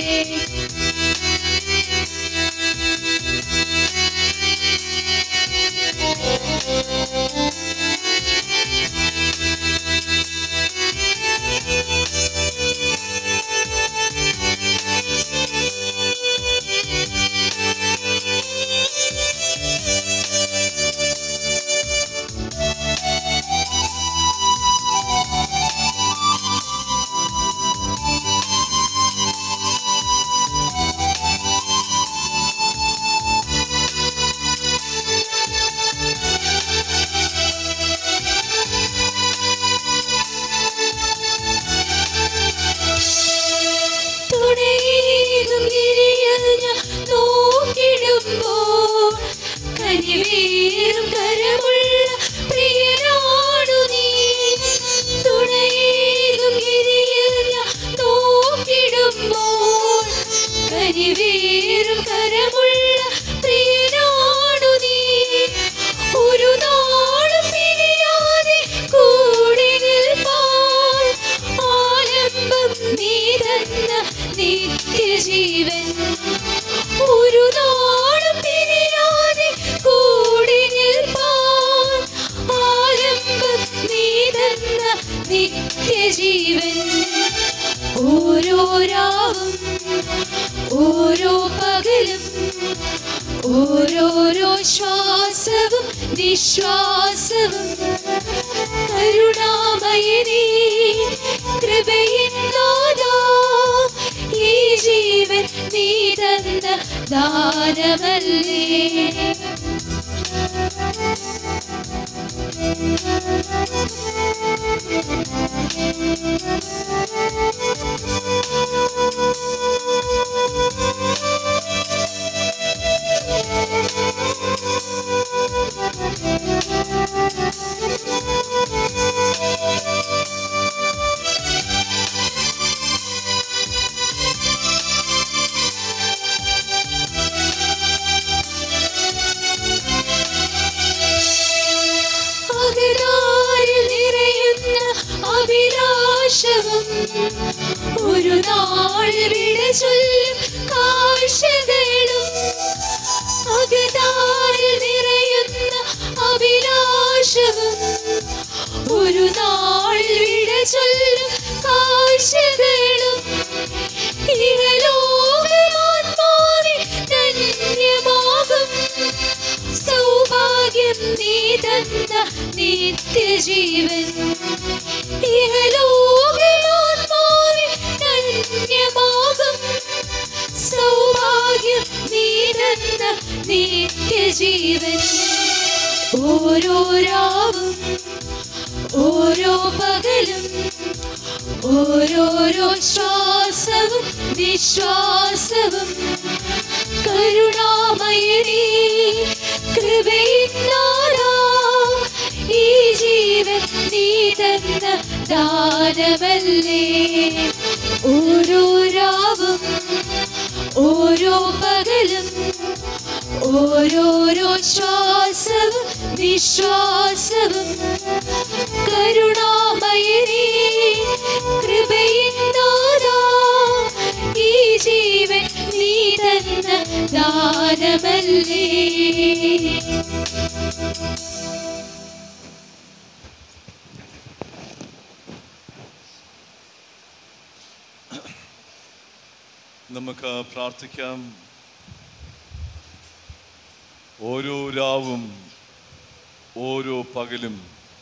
തുണയേകും ഗിരിയിൽ ഞാൻ നോക്കിടുമ്പോൾ കനിവേറും കരമുള്ള പ്രിയനാടു നീ തുണയേകും ഗിരിയിൽ ഞാൻ നോക്കിടുമ്പോൾ കനിവേറും കരമുള്ള പ്രിയനാടു നീ ഒരു നാളും പിരിയാതെ കൂടെ നിൽപ്പാൻ ആലംബം നീ തന്ന നിത്യജീവൻ ഒരു നാളും പിരിയാതെ കൂടെ നിൽപ്പാൻ ആലംബം നീ തന്ന നിത്യജീവൻ ഓരോ രാവും ഓരോ പകലും ഓരോരോ ശ്വാസവും നിശ്വാസവും കരുണാമയനേ കൃപയില്ലാതാ ഈ ജീവൻ നീ തന്ന ദാനമല്ലേ അകതാരിൽ നിറയുന്ന അഭിലാഷവും ഒരു നാൾ വിട ചൊല്ലും കാഴ്ചകളും അകതാരിൽ നിറയുന്ന അഭിലാഷവും ഒരു നാൾ വിട ചൊല്ലും കാഴ്ചകളും ഇഹലോകമാത്മാവിൽ ധന്യമാകും സൗഭാഗ്യം നീ തന്ന നിത്യജീവൻ ഇഹലോകമാത്മാവിൽ ധന്യമാകും സൗഭാഗ്യം നീ തന്ന നിത്യജീവൻ ഓരോ രാവും ഓരോ പകലും ഓരോരോ ശ്വാസവും നിശ്വാസവും കരുണാമയനേ കൃപയില്ലാതാ ഈ ജീവൻ നീ തന്ന ദാനമല്ലേ ഓരോ രാവും ഓരോ പകലും ഓരോരോ ശ്വാസവും നിശ്വാസവും കരുണാമയനേ കൃപയില്ലാതാ ഈ ജീവൻ നീ തന്ന ദാനമല്ലേ നമുക്ക് പ്രാർത്ഥിക്കാം ഓരോ രാവും ഓരോ പകലും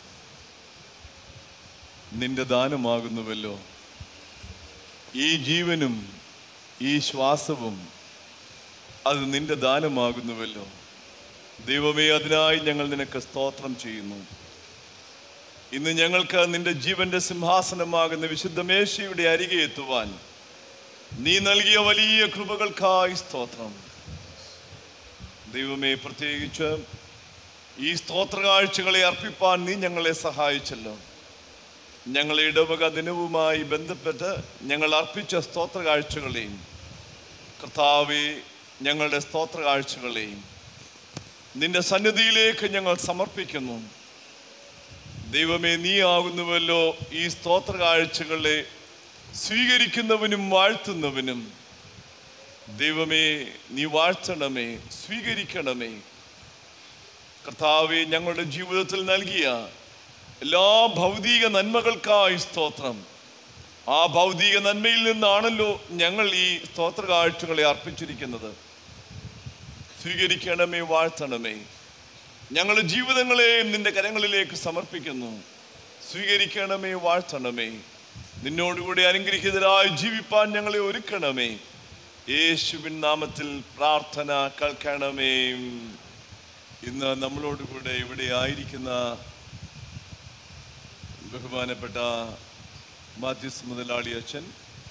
നിന്റെ ദാനമാകുന്നുവല്ലോ ഈ ജീവനും ഈ ശ്വാസവും അത് നിന്റെ ദാനമാകുന്നുവല്ലോ ദൈവമേ അതിനായി ഞങ്ങൾ നിനക്ക് സ്തോത്രം ചെയ്യുന്നു ഇന്ന് ഞങ്ങൾക്ക് നിന്റെ ജീവന്റെ സിംഹാസനമാകുന്ന വിശുദ്ധ മേശയുടെ അരികെ എത്തുവാൻ നീ നൽകിയ വലിയ കൃപകൾക്കായി സ്തോത്രം ദൈവമേ പ്രത്യേകിച്ച് ഈ സ്തോത്ര കാഴ്ചകളെ അർപ്പിപ്പാൻ നീ ഞങ്ങളെ സഹായിച്ചല്ലോ ഞങ്ങളെ ഇടവക ദിനവുമായി ബന്ധപ്പെട്ട് ഞങ്ങൾ അർപ്പിച്ച സ്തോത്ര കാഴ്ചകളെയും കർത്താവെ ഞങ്ങളുടെ സ്തോത്ര കാഴ്ചകളെയും നിന്റെ സന്നിധിയിലേക്ക് ഞങ്ങൾ സമർപ്പിക്കുന്നു ദൈവമേ നീ ആകുന്നുവല്ലോ ഈ സ്തോത്ര കാഴ്ചകളെ സ്വീകരിക്കുന്നവനും വാഴ്ത്തുന്നവനും ദൈവമേ നീ വാഴ്ത്തണമേ സ്വീകരിക്കണമേ കർത്താവെ ഞങ്ങളുടെ ജീവിതത്തിൽ നൽകിയ എല്ലാ ഭൗതിക നന്മകൾക്കായി സ്തോത്രം ആ ഭൗതിക നന്മയിൽ നിന്നാണല്ലോ ഞങ്ങൾ ഈ സ്തോത്ര കാഴ്ചകളെ അർപ്പിച്ചിരിക്കുന്നത് സ്വീകരിക്കണമേ വാഴ്ത്തണമേ ഞങ്ങളുടെ ജീവിതങ്ങളെ നിന്റെ കരങ്ങളിലേക്ക് സമർപ്പിക്കുന്നു സ്വീകരിക്കണമേ വാഴ്ത്തണമേ നിന്നോടുകൂടി അനുഗ്രഹീതരായി ജീവിപ്പാൻ ഞങ്ങളെ ഒരുക്കണമേ യേശുവിൻ നാമത്തിൽ പ്രാർത്ഥന കേൾക്കണമേ ഇന്ന് നമ്മളോടുകൂടെ ഇവിടെ ആയിരിക്കുന്ന ബഹുമാനപ്പെട്ട മാത്യുസ് മുതലാളി അച്ഛൻ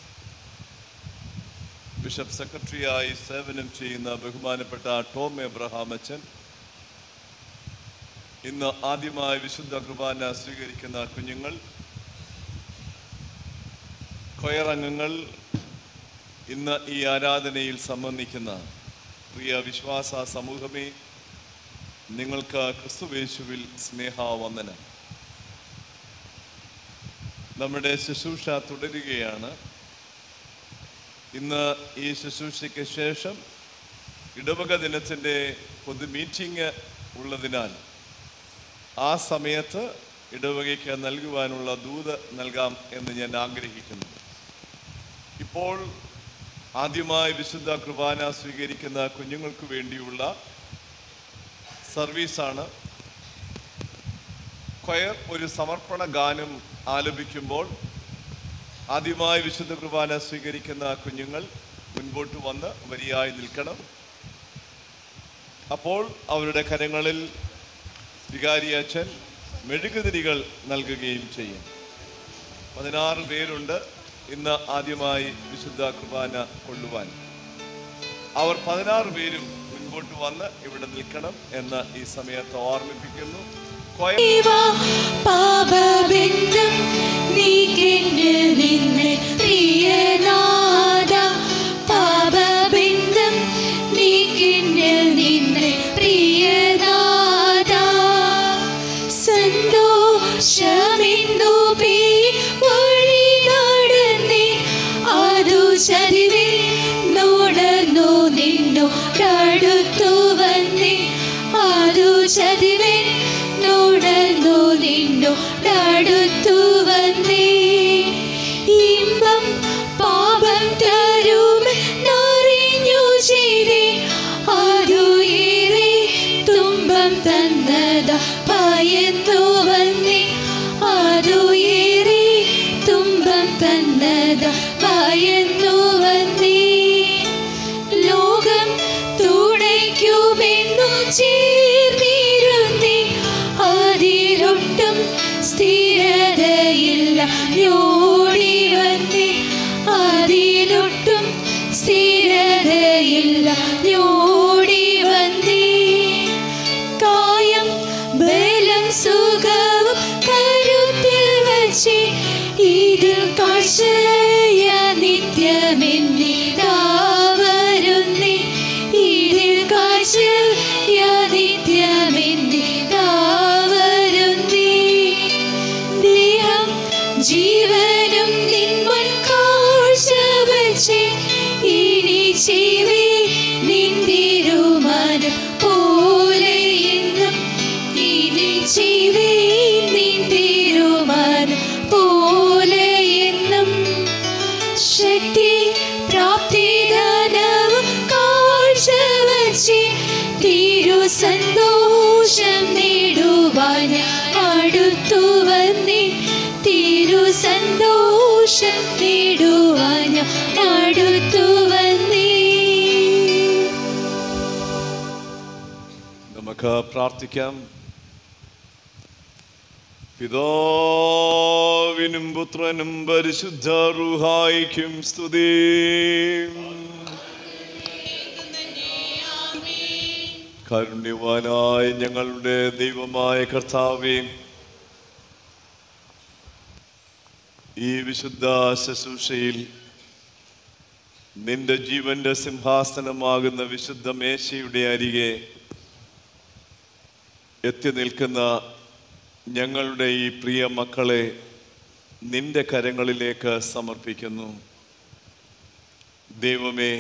ബിഷപ്പ് സെക്രട്ടറിയായി സേവനം ചെയ്യുന്ന ബഹുമാനപ്പെട്ട ടോം എബ്രഹാം അച്ഛൻ ഇന്ന് ആദ്യമായി വിശുദ്ധ കുർബാന സ്വീകരിക്കുന്ന കുഞ്ഞുങ്ങൾ കൊയറംഗങ്ങൾ ഇന്ന് ഈ ആരാധനയിൽ സംബന്ധിക്കുന്ന പ്രിയ വിശ്വാസ സമൂഹമേ നിങ്ങൾക്ക് ക്രിസ്തുവേശുവിൽ സ്നേഹാവന്ദനം നമ്മുടെ ശുശ്രൂഷ തുടരുകയാണ് ഇന്ന് ഈ ശുശ്രൂഷയ്ക്ക് ശേഷം ഇടവക ദിനത്തിൻ്റെ പൊതു മീറ്റിംഗ് ഉള്ളതിനാൽ ആ സമയത്ത് ഇടവകയ്ക്ക് നൽകുവാനുള്ള ദൂത് നൽകാം എന്ന് ഞാൻ ആഗ്രഹിക്കുന്നു ഇപ്പോൾ ആദ്യമായി വിശുദ്ധ കുർബാന സ്വീകരിക്കുന്ന കുഞ്ഞുങ്ങൾക്ക് വേണ്ടിയുള്ള സർവീസാണ് കൊയർ ഒരു സമർപ്പണ ഗാനം ആലപിക്കുമ്പോൾ ആദ്യമായി വിശുദ്ധ കുർബാന സ്വീകരിക്കുന്ന കുഞ്ഞുങ്ങൾ മുൻപോട്ട് വന്ന് വരിയായി നിൽക്കണം അപ്പോൾ അവരുടെ കരങ്ങളിൽ വികാരി അച്ഛൻ മെഴുകുതിരികൾ നൽകുകയും ചെയ്യും പതിനാറ് പേരുണ്ട് ഇന്ന് ആദ്യമായി വിശുദ്ധ കുർബാന കൊള്ളുവാൻ അവർ പതിനാറ് പേരും മുൻപോട്ട് വന്ന് ഇവിടെ നിൽക്കണം എന്ന് ഈ സമയത്ത് ഓർമ്മിപ്പിക്കുന്നു കൊയ പാപബന്ധം നീക്കിൻ്റെ നിന്നെ പ്രിയനാഥ പാപബന്ധം നീക്കിൻ്റെ നിന്നെ പ്രിയനാഥ സന്തോഷമിന്ദു പേ വഴി നടന്നേ അതു ചരിവിൽ നോടന്നു നിന്നോടടുത്തു വന്നേ അതു ചതിവൻ നോടന്നു നിന്നോടടുത്തു വന്നേ ഇമ്പം പാപം തരുമെന്നറിഞ്ഞു ചെയ്തേ അതു ഏറെ തുമ്പം തന്നത പയന്നു വന്നേ അതു ഏറെ തുമ്പം തന്നത പയന്നു വന്നേ ലോകം തുണയ്ക്കുമെന്നു ചേർന്നിരുന്നേ അതിലൊട്ടും സ്ഥിരതയില്ല ഞോടി വന്നേ അതിലൊട്ടും സ്ഥിരതയില്ല ഞോടി വന്നേ കായം ബലം സുഖവും കരുത്തിൽ വച്ച് ഇതിൽ കാഴ്ചയ നിത്യമെന്നിതാ വരുന്നേ ഇതിൽ കാഴ്ചയ നിത്യമെന്നിതാ വരുന്നേ ദേഹം ജീവനും നിൻമുൻ കാഴ്ച വച്ച് ഇനി ചെവി നിന്തിരുമാനം പോലെ എന്നും ഇനി ചെവി നിന്തിരുമാനം പോലെ എന്നും ശക്തി പ്രാപ്തിദാനവും കാഴ്ചവച്ച് തിരു സന്തോഷം നേടുവാൻ ഞാൻ അടുത്തു വന്നേ തിരു സന്തോഷം നേടുവാൻ ഞാൻ അടുത്തു വന്നേ നമുക്ക് പ്രാർത്ഥിക്കാം പിതാവിനും പുത്രനും പരിശുദ്ധ റുഹായിക്കും സ്തുതി കാരുണ്യവാനായ ഞങ്ങളുടെ ദൈവമായ കർത്താവേ ഈ വിശുദ്ധ ശുശ്രൂഷയിൽ നിന്റെ ജീവന്റെ സിംഹാസനമാകുന്ന വിശുദ്ധ മേശയുടെ അരികെ എത്തി നിൽക്കുന്ന ഞങ്ങളുടെ ഈ പ്രിയ മക്കളെ നിന്റെ കരങ്ങളിലേക്ക് സമർപ്പിക്കുന്നു ദൈവമേ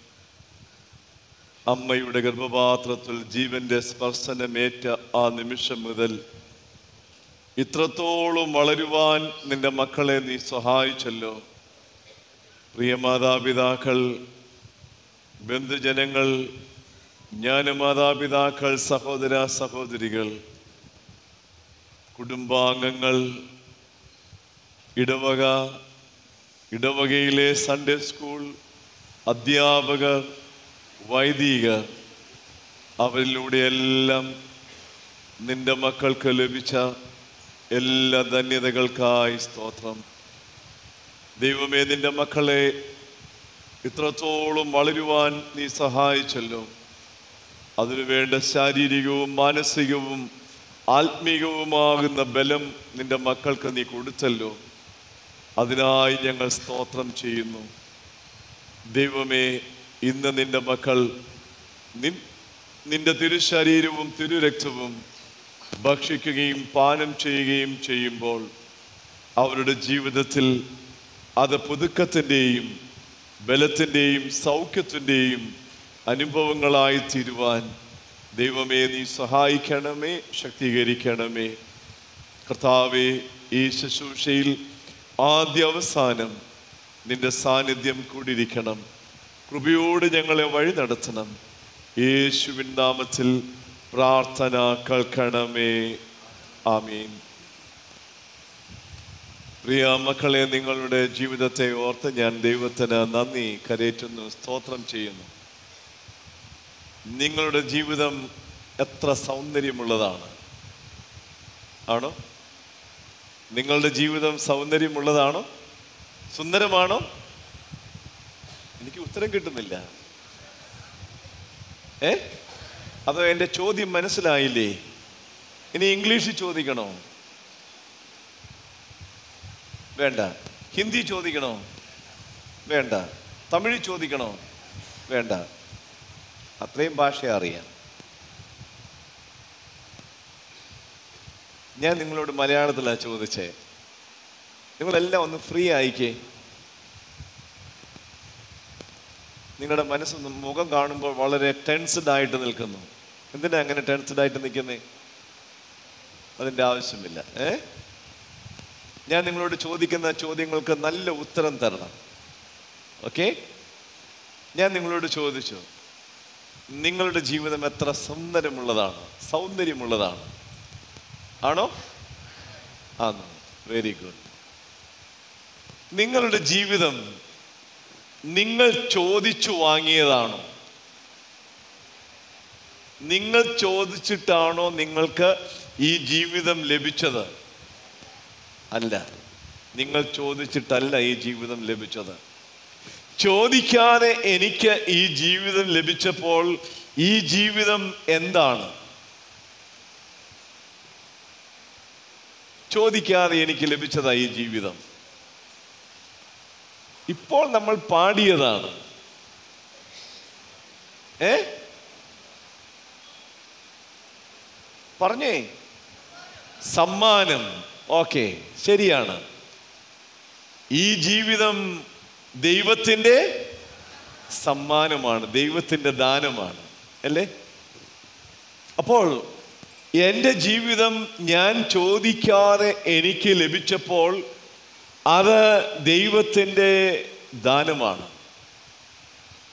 അമ്മയുടെ ഗർഭപാത്രത്തിൽ ജീവന്റെ സ്പർശനമേറ്റ ആ നിമിഷം മുതൽ ഇത്രത്തോളം വളരുവാൻ നിന്റെ മക്കളെ നീ സഹായിച്ചല്ലോ പ്രിയ മാതാപിതാക്കൾ ബന്ധുജനങ്ങൾ ജ്ഞാനമാതാപിതാക്കൾ സഹോദര സഹോദരികൾ കുടുംബാംഗങ്ങൾ ഇടവക ഇടവകയിലെ സൺഡേ സ്കൂൾ അധ്യാപകർ വൈദികർ അവരിലൂടെയെല്ലാം നിന്റെ മക്കൾക്ക് ലഭിച്ച എല്ലാ ധന്യതകൾക്കായി സ്തോത്രം ദൈവമേ നിന്റെ മക്കളെ ഇത്രത്തോളം വളരുവാൻ നീ സഹായിച്ചല്ലോ അതിനു വേണ്ട ശാരീരികവും മാനസികവും ആത്മീകവുമാകുന്ന ബലം നിന്റെ മക്കൾക്ക് നീ കൊടുത്തല്ലോ അതിനായി ഞങ്ങൾ സ്തോത്രം ചെയ്യുന്നു ദൈവമേ ഇന്ന് നിന്റെ മക്കൾ നിൻ നിന്റെ തിരുശരീരവും തിരുരക്തവും ഭക്ഷിക്കുകയും പാനം ചെയ്യുകയും ചെയ്യുമ്പോൾ അവരുടെ ജീവിതത്തിൽ അത് പുതുക്കത്തിൻ്റെയും ബലത്തിൻ്റെയും സൗഖ്യത്തിൻ്റെയും അനുഭവങ്ങളായി തീരുവാൻ ദൈവമേ നീ സഹായിക്കണമേ ശക്തീകരിക്കണമേ കർത്താവെ ഈ ശുശ്രൂഷയിൽ ആദ്യ അവസാനം നിന്റെ സാന്നിധ്യം കൂടിയിരിക്കണം കൃപയോട് ഞങ്ങളെ വഴി നടത്തണം യേശുവിൻ നാമത്തിൽ പ്രാർത്ഥന കേൾക്കണമേ ആമീൻ പ്രിയ മക്കളെ നിങ്ങളുടെ ജീവിതത്തെ ഓർത്ത് ഞാൻ ദൈവത്തിന് നന്ദി കരേറ്റുന്നു സ്തോത്രം ചെയ്യുന്നു നിങ്ങളുടെ ജീവിതം എത്ര സൗന്ദര്യമുള്ളതാണ് ആണോ നിങ്ങളുടെ ജീവിതം സൗന്ദര്യമുള്ളതാണോ സുന്ദരമാണോ എനിക്ക് ഉത്തരം കിട്ടുന്നില്ല ഏ അതോ എൻ്റെ ചോദ്യം മനസ്സിലായില്ലേ ഇനി ഇംഗ്ലീഷിൽ ചോദിക്കണോ വേണ്ട ഹിന്ദി ചോദിക്കണോ വേണ്ട തമിഴ് ചോദിക്കണോ വേണ്ട അത്രയും ഭാഷ അറിയാം ഞാൻ നിങ്ങളോട് മലയാളത്തിലാണ് ചോദിച്ചേ നിങ്ങളെല്ലാം ഒന്ന് ഫ്രീ ആയിക്കേ നിങ്ങളുടെ മനസ്സൊന്ന് മുഖം കാണുമ്പോൾ വളരെ ടെൻസ്ഡ് ആയിട്ട് നിൽക്കുന്നു എന്തിനാ അങ്ങനെ ടെൻസ്ഡ് ആയിട്ട് നിൽക്കുന്നേ അതിൻ്റെ ആവശ്യമില്ല ഏ ഞാൻ നിങ്ങളോട് ചോദിക്കുന്ന ചോദ്യങ്ങൾക്ക് നല്ല ഉത്തരം തരണം ഓക്കെ ഞാൻ നിങ്ങളോട് ചോദിച്ചു നിങ്ങളുടെ ജീവിതം എത്ര സുന്ദരമുള്ളതാണ് സൗന്ദര്യമുള്ളതാണ് ആണോ ആണോ വെരി ഗുഡ് നിങ്ങളുടെ ജീവിതം നിങ്ങൾ ചോദിച്ചു വാങ്ങിയതാണോ നിങ്ങൾ ചോദിച്ചിട്ടാണോ നിങ്ങൾക്ക് ഈ ജീവിതം ലഭിച്ചത് അല്ല നിങ്ങൾ ചോദിച്ചിട്ടല്ല ഈ ജീവിതം ലഭിച്ചത് ചോദിക്കാതെ എനിക്ക് ഈ ജീവിതം ലഭിച്ചപ്പോൾ ഈ ജീവിതം എന്താണ് ചോദിക്കാതെ എനിക്ക് ലഭിച്ചതാ ഈ ജീവിതം ഇപ്പോൾ നമ്മൾ പാടിയതാണ് ഏ പറഞ്ഞേ സമ്മാനം ഓക്കെ ശരിയാണ് ഈ ജീവിതം ദൈവത്തിൻ്റെ സമ്മാനമാണ് ദൈവത്തിൻ്റെ ദാനമാണ് അല്ലേ അപ്പോൾ എൻ്റെ ജീവിതം ഞാൻ ചോദിക്കാതെ എനിക്ക് ലഭിച്ചപ്പോൾ അത് ദൈവത്തിൻ്റെ ദാനമാണ്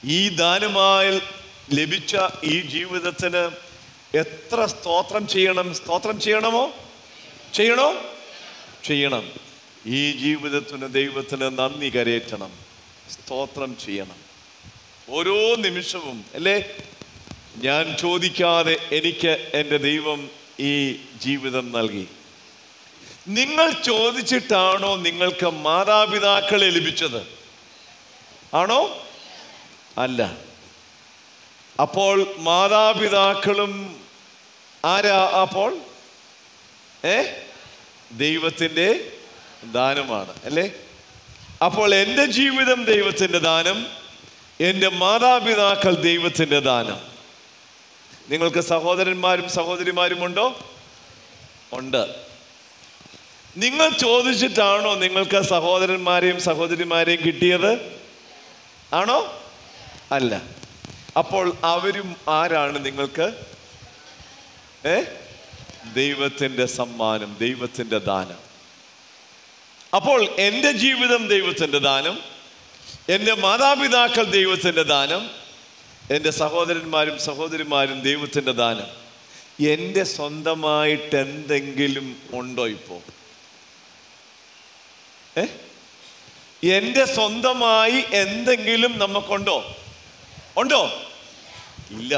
ഈ ദാനമായി ലഭിച്ച ഈ ജീവിതത്തിന് എത്ര സ്തോത്രം ചെയ്യണം സ്തോത്രം ചെയ്യണമോ ചെയ്യണോ ചെയ്യണം ഈ ജീവിതത്തിന് ദൈവത്തിന് നന്ദി കരയറ്റണം സ്തോത്രം ചെയ്യണം ഓരോ നിമിഷവും അല്ലേ ഞാൻ ചോദിക്കാതെ എനിക്ക് എൻ്റെ ദൈവം ഈ ജീവിതം നൽകി നിങ്ങൾ ചോദിച്ചിട്ടാണോ നിങ്ങൾക്ക് മാതാപിതാക്കളെ ലഭിച്ചത് ആണോ അല്ല അപ്പോൾ മാതാപിതാക്കളും ആരാ അപ്പോൾ ഏ ദൈവത്തിൻ്റെ ദാനമാണ് അല്ലേ അപ്പോൾ എൻ്റെ ജീവിതം ദൈവത്തിൻ്റെ ദാനം എൻ്റെ മാതാപിതാക്കൾ ദൈവത്തിൻ്റെ ദാനം നിങ്ങൾക്ക് സഹോദരന്മാരും സഹോദരിമാരും ഉണ്ടോ ഉണ്ട് നിങ്ങൾ ചോദിച്ചിട്ടാണോ നിങ്ങൾക്ക് സഹോദരന്മാരെയും സഹോദരിമാരെയും കിട്ടിയത് ആണോ അല്ല അപ്പോൾ അവരും ആരാണ് നിങ്ങൾക്ക് ഏ ദൈവത്തിൻ്റെ സമ്മാനം ദൈവത്തിൻ്റെ ദാനം അപ്പോൾ എൻ്റെ ജീവിതം ദൈവത്തിൻ്റെ ദാനം എൻ്റെ മാതാപിതാക്കൾ ദൈവത്തിൻ്റെ ദാനം എൻ്റെ സഹോദരന്മാരും സഹോദരിമാരും ദൈവത്തിൻ്റെ ദാനം എൻ്റെ സ്വന്തമായിട്ട് എന്തെങ്കിലും ഉണ്ടോ ഇപ്പോൾ ഏ എൻ്റെ സ്വന്തമായി എന്തെങ്കിലും നമുക്കുണ്ടോ ഉണ്ടോ ഇല്ല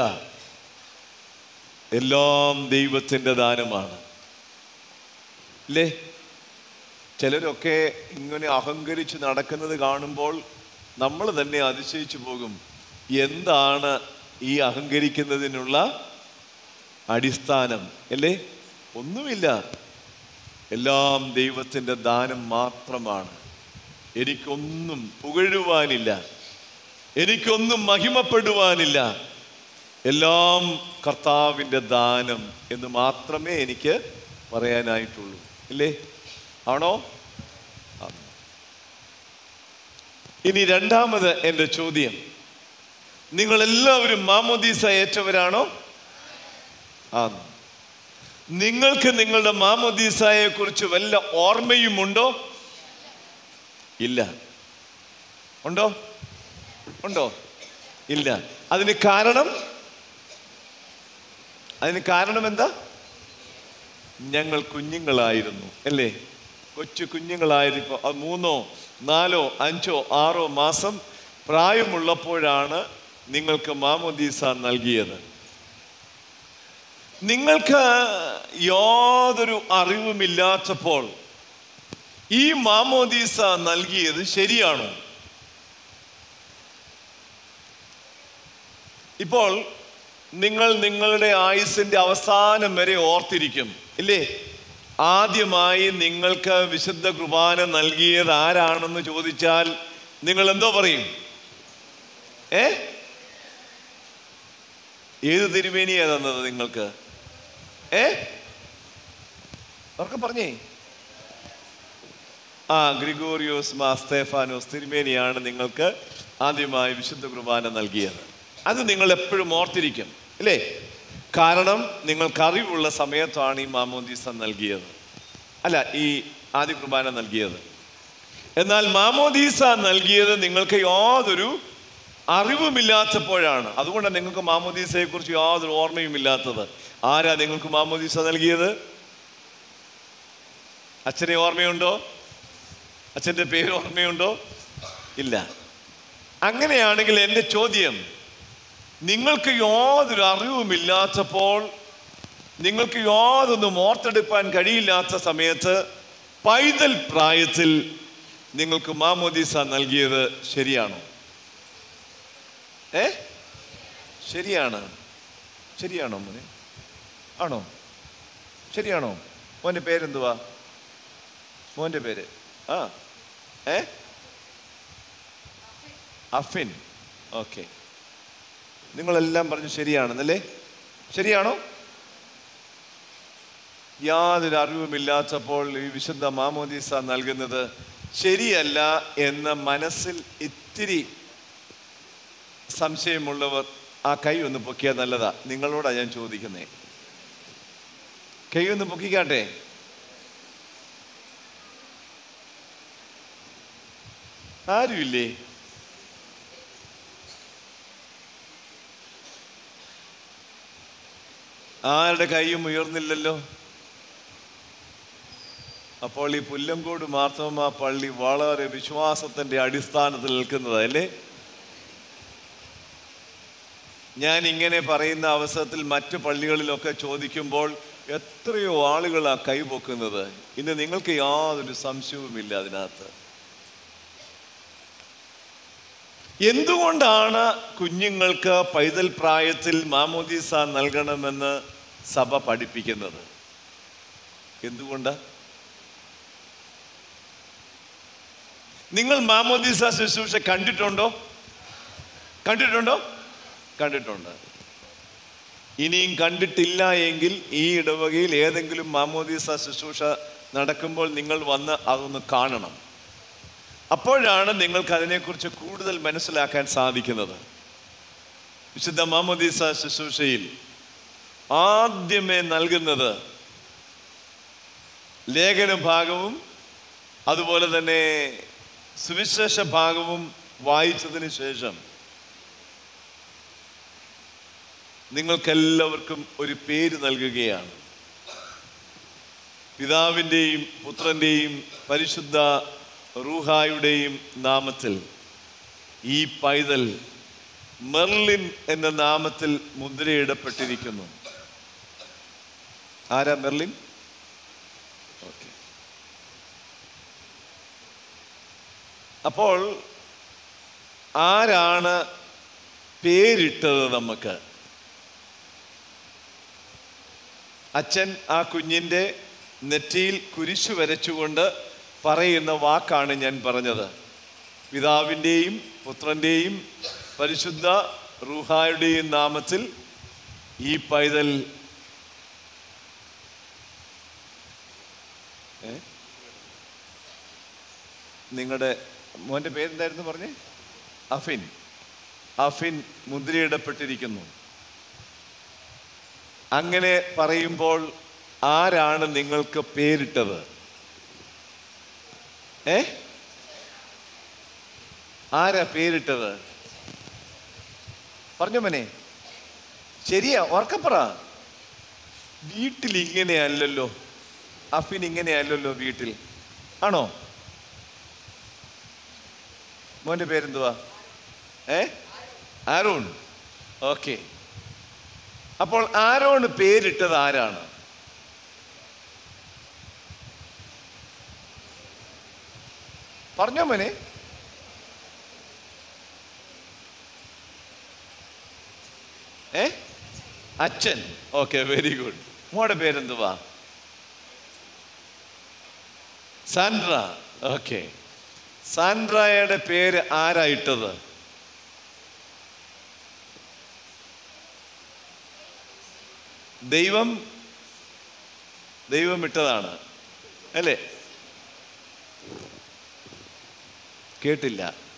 എല്ലാം ദൈവത്തിൻ്റെ ദാനമാണ് അല്ലേ ചിലരൊക്കെ ഇങ്ങനെ അഹങ്കരിച്ച് നടക്കുന്നത് കാണുമ്പോൾ നമ്മൾ തന്നെ അതിശയിച്ചു പോകും എന്താണ് ഈ അഹങ്കരിക്കുന്നതിനുള്ള അടിസ്ഥാനം അല്ലേ ഒന്നുമില്ല എല്ലാം ദൈവത്തിൻ്റെ ദാനം മാത്രമാണ് എനിക്കൊന്നും പുകഴുവാനില്ല എനിക്കൊന്നും മഹിമപ്പെടുവാനില്ല എല്ലാം കർത്താവിൻ്റെ ദാനം എന്ന് മാത്രമേ എനിക്ക് പറയാനായിട്ടുള്ളൂ ഇല്ലേ ആണോ ആ. ഇനി രണ്ടാമത് എൻ്റെ ചോദ്യം നിങ്ങളെല്ലാവരും മാമോദീസ ഏറ്റവരാണോ ആ നിങ്ങൾക്ക് നിങ്ങളുടെ മാമോദീസായെ കുറിച്ച് വല്ല ഓർമ്മയുമുണ്ടോ ഇല്ല ഉണ്ടോ ഉണ്ടോ ഇല്ല അതിന് കാരണം അതിന് കാരണം എന്താ ഞങ്ങൾ കുഞ്ഞുങ്ങളായിരുന്നു അല്ലേ കൊച്ചു കുഞ്ഞുങ്ങളായിരിക്കും അത് മൂന്നോ നാലോ അഞ്ചോ ആറോ മാസം പ്രായമുള്ളപ്പോഴാണ് നിങ്ങൾക്ക് മാമോദീസ നൽകിയത് നിങ്ങൾക്ക് യാതൊരു അറിവുമില്ലാത്തപ്പോൾ ഈ മാമോദീസ നൽകിയത് ശരിയാണോ ഇപ്പോൾ നിങ്ങൾ നിങ്ങളുടെ ആയുസിന്റെ അവസാനം വരെ ഓർത്തിരിക്കും ഇല്ലേ ആദ്യമായി നിങ്ങൾക്ക് വിശുദ്ധ കുർബാന നൽകിയത് ആരാണെന്ന് ചോദിച്ചാൽ നിങ്ങൾ എന്തോ പറയും ഏ ഏത് തിരുമേനിയാ തന്നത് നിങ്ങൾക്ക് ഏ അവർക്ക് പറഞ്ഞേ ആ ഗ്രിഗോറിയോസ് മാ സ്തേഫാനോസ് തിരുമേനിയാണ് നിങ്ങൾക്ക് ആദ്യമായി വിശുദ്ധ കുർബാന നൽകിയത് അത് നിങ്ങൾ എപ്പോഴും ഓർത്തിരിക്കും അല്ലേ കാരണം നിങ്ങൾക്ക് അറിവുള്ള സമയത്താണ് ഈ മാമോദീസ നൽകിയത് അല്ല ഈ ആദ്യ കുർബാന നൽകിയത് എന്നാൽ മാമോദീസ നൽകിയത് നിങ്ങൾക്ക് യാതൊരു അറിവുമില്ലാത്തപ്പോഴാണ് അതുകൊണ്ടാണ് നിങ്ങൾക്ക് മാമോദീസയെ കുറിച്ച് യാതൊരു ഓർമ്മയും ഇല്ലാത്തത് ആരാ നിങ്ങൾക്ക് മാമോദീസ നൽകിയത് അച്ഛനെ ഓർമ്മയുണ്ടോ അച്ഛൻ്റെ പേര് ഓർമ്മയുണ്ടോ ഇല്ല അങ്ങനെയാണെങ്കിൽ എൻ്റെ ചോദ്യം നിങ്ങൾക്ക് യാതൊരു അറിവുമില്ലാത്തപ്പോൾ നിങ്ങൾക്ക് യാതൊന്നും ഓർത്തെടുക്കാൻ കഴിയില്ലാത്ത സമയത്ത് പൈതൽ പ്രായത്തിൽ നിങ്ങൾക്ക് മാമോദീസ നൽകിയത് ശരിയാണോ ഏ ശരിയാണ് ശരിയാണോ മോനെ ആണോ ശരിയാണോ മോൻ്റെ പേരെന്തുവാ മോൻ്റെ പേര് ആ ഏ അഫിൻ ഓക്കെ നിങ്ങളെല്ലാം പറഞ്ഞു ശരിയാണെന്നല്ലേ ശരിയാണോ യാതൊരു അറിവുമില്ലാത്തപ്പോൾ ഈ വിശുദ്ധ മാമോദീസ നൽകുന്നത് ശരിയല്ല എന്ന മനസ്സിൽ ഇത്തിരി സംശയമുള്ളവർ ആ കൈ ഒന്ന് പൊക്കിയാൽ നല്ലതാ നിങ്ങളോടാ ഞാൻ ചോദിക്കുന്നേ കൈ ഒന്ന് പൊക്കിക്കാട്ടെ ആരുമില്ലേ ആരുടെ കൈയും ഉയർന്നില്ലല്ലോ അപ്പോൾ ഈ പുല്ലങ്കോട് മാർത്തോമ പള്ളി വളരെ വിശ്വാസത്തിന്റെ അടിസ്ഥാനത്തിൽ നിൽക്കുന്നത് അല്ലേ ഞാൻ ഇങ്ങനെ പറയുന്ന അവസരത്തിൽ മറ്റു പള്ളികളിലൊക്കെ ചോദിക്കുമ്പോൾ എത്രയോ ആളുകളാ കൈപൊക്കുന്നത് ഇന്ന് നിങ്ങൾക്ക് യാതൊരു സംശയവുമില്ല അതിനകത്ത് എന്തുകൊണ്ടാണ് കുഞ്ഞുങ്ങൾക്ക് പൈതൽ പ്രായത്തിൽ മാമോദീസ നൽകണമെന്ന് സഭ പഠിപ്പിക്കുന്നത് എന്തുകൊണ്ടാ നിങ്ങൾ മാമോദീസ ശുശ്രൂഷ കണ്ടിട്ടുണ്ടോ കണ്ടിട്ടുണ്ടോ കണ്ടിട്ടുണ്ട് ഇനിയും കണ്ടിട്ടില്ല എങ്കിൽ ഈ ഇടവകയിൽ ഏതെങ്കിലും മാമോദീസ ശുശ്രൂഷ നടക്കുമ്പോൾ നിങ്ങൾ വന്ന് അതൊന്ന് കാണണം അപ്പോഴാണ് നിങ്ങൾക്ക് അതിനെക്കുറിച്ച് കൂടുതൽ മനസ്സിലാക്കാൻ സാധിക്കുന്നത് വിശുദ്ധ മാമോദീസ ശുശ്രൂഷയിൽ ആദ്യമേ നൽകുന്നത് ലേഖന ഭാഗവും അതുപോലെ തന്നെ സുവിശേഷ ഭാഗവും വായിച്ചതിന് ശേഷം നിങ്ങൾക്കെല്ലാവർക്കും ഒരു പേര് നൽകുകയാണ് പിതാവിൻ്റെയും പുത്രൻ്റെയും പരിശുദ്ധ റൂഹായുടെയും നാമത്തിൽ ഈ പൈതൽ മെർലിൻ എന്ന നാമത്തിൽ മുദ്രയിടപ്പെട്ടിരിക്കുന്നു ആരാ മെർലിൻ ഓക്കെ അപ്പോൾ ആരാണ് പേരിട്ടത് നമുക്ക് അച്ഛൻ ആ കുഞ്ഞിൻ്റെ നെറ്റിയിൽ കുരിശു വരച്ചുകൊണ്ട് പറയുന്ന വാക്കാണ് ഞാൻ പറഞ്ഞത് പിതാവിൻ്റെയും പുത്രൻ്റെയും പരിശുദ്ധ റൂഹായുടെയും നാമത്തിൽ ഈ പൈതൽ ഏ? നിങ്ങളുടെ മോൻ്റെ പേരെന്തായിരുന്നു പറഞ്ഞേ അഫിൻ അഫിൻ മുദ്രയിടപ്പെട്ടിരിക്കുന്നു അങ്ങനെ പറയുമ്പോൾ ആരാണ് നിങ്ങൾക്ക് പേരിട്ടത് ഏ ആരാ പേരിട്ടത് പറഞ്ഞു മനെ ശരിയാ ഓർക്കപ്പറ വീട്ടിൽ ഇങ്ങനെയല്ലല്ലോ അഫിൻ ഇങ്ങനെയല്ലല്ലോ വീട്ടിൽ ആണോ മോന്റെ പേരെന്തുവാ ഏ ആരോൺ ഓക്കെ അപ്പോൾ ആരോണ് പേരിട്ടത് ആരാണ് പറഞ്ഞോ മോനെ ഏ അച്ഛൻ ഓക്കെ വെരി ഗുഡ് മോടെ പേരെന്തുവാ സാൻഡ്ര ഓക്കെ സാൻഡ്രയുടെ പേര് ആരാ ഇട്ടത് ദൈവം ദൈവം ഇട്ടതാണ് അല്ലേ കേട്ടില്ല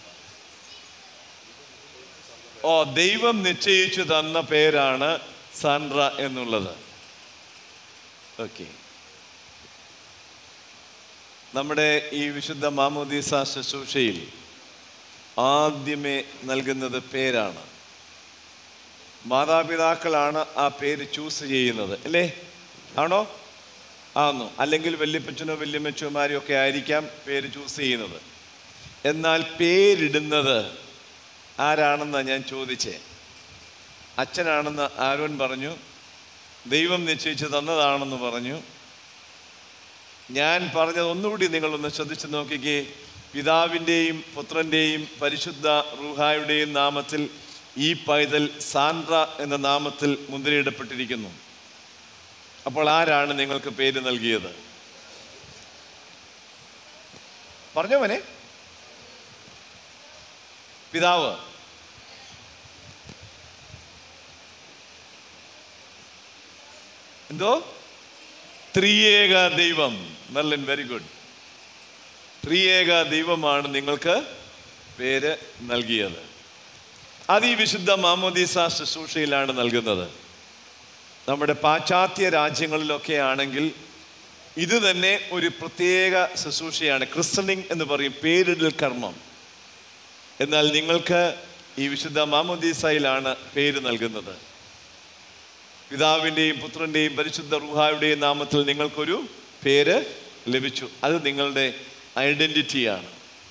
ഓ ദൈവം നിശ്ചയിച്ചു തന്ന പേരാണ് സാൻഡ്ര എന്നുള്ളത് ഓക്കെ നമ്മുടെ ഈ വിശുദ്ധ മാമോദീസ ശുശ്രൂഷയിൽ ആദ്യമേ നൽകുന്നത് പേരാണ് മാതാപിതാക്കളാണ് ആ പേര് ചൂസ് ചെയ്യുന്നത് അല്ലേ ആണോ ആണോ അല്ലെങ്കിൽ വല്യപ്പച്ചനോ വല്യമ്മച്ചോമാരോ ഒക്കെ ആയിരിക്കാം പേര് ചൂസ് ചെയ്യുന്നത് എന്നാൽ പേരിടുന്നത് ആരാണെന്നാണ് ഞാൻ ചോദിച്ചേ അച്ഛനാണെന്ന് ആരോൻ പറഞ്ഞു ദൈവം നിശ്ചയിച്ച് തന്നതാണെന്ന് പറഞ്ഞു ഞാൻ പറഞ്ഞത് ഒന്നുകൂടി നിങ്ങളൊന്ന് ശ്രദ്ധിച്ചു നോക്കിക്കേ പിതാവിൻ്റെയും പുത്രൻ്റെയും പരിശുദ്ധ റൂഹായുടെയും നാമത്തിൽ ഈ പൈതൽ സാൻഡ്ര എന്ന നാമത്തിൽ മുദ്രയിടപ്പെട്ടിരിക്കുന്നു അപ്പോൾ ആരാണ് നിങ്ങൾക്ക് പേര് നൽകിയത് പറഞ്ഞോ മോനെ പിതാവ് എന്തോ ത്രിയേക ദൈവം മെർലിൻ വെരി ഗുഡ് ത്രിയേക ദൈവമാണ് നിങ്ങൾക്ക് പേര് നൽകിയത് അത് ഈ വിശുദ്ധ മാമോദീസ ശുശ്രൂഷയിലാണ് നൽകുന്നത് നമ്മുടെ പാശ്ചാത്യ രാജ്യങ്ങളിലൊക്കെ ആണെങ്കിൽ ഇത് തന്നെ ഒരു പ്രത്യേക ശുശ്രൂഷയാണ് ക്രിസ്തനിങ് എന്ന് പറയും പേരിടൽ കർമ്മം എന്നാൽ നിങ്ങൾക്ക് ഈ വിശുദ്ധ മാമോദീസയിലാണ് പേര് നൽകുന്നത് പിതാവിൻ്റെയും പുത്രൻ്റെയും പരിശുദ്ധ റുഹായുടെയും നാമത്തിൽ നിങ്ങൾക്കൊരു പേര് ലഭിച്ചു അത് നിങ്ങളുടെ ഐഡൻറ്റിറ്റിയാണ്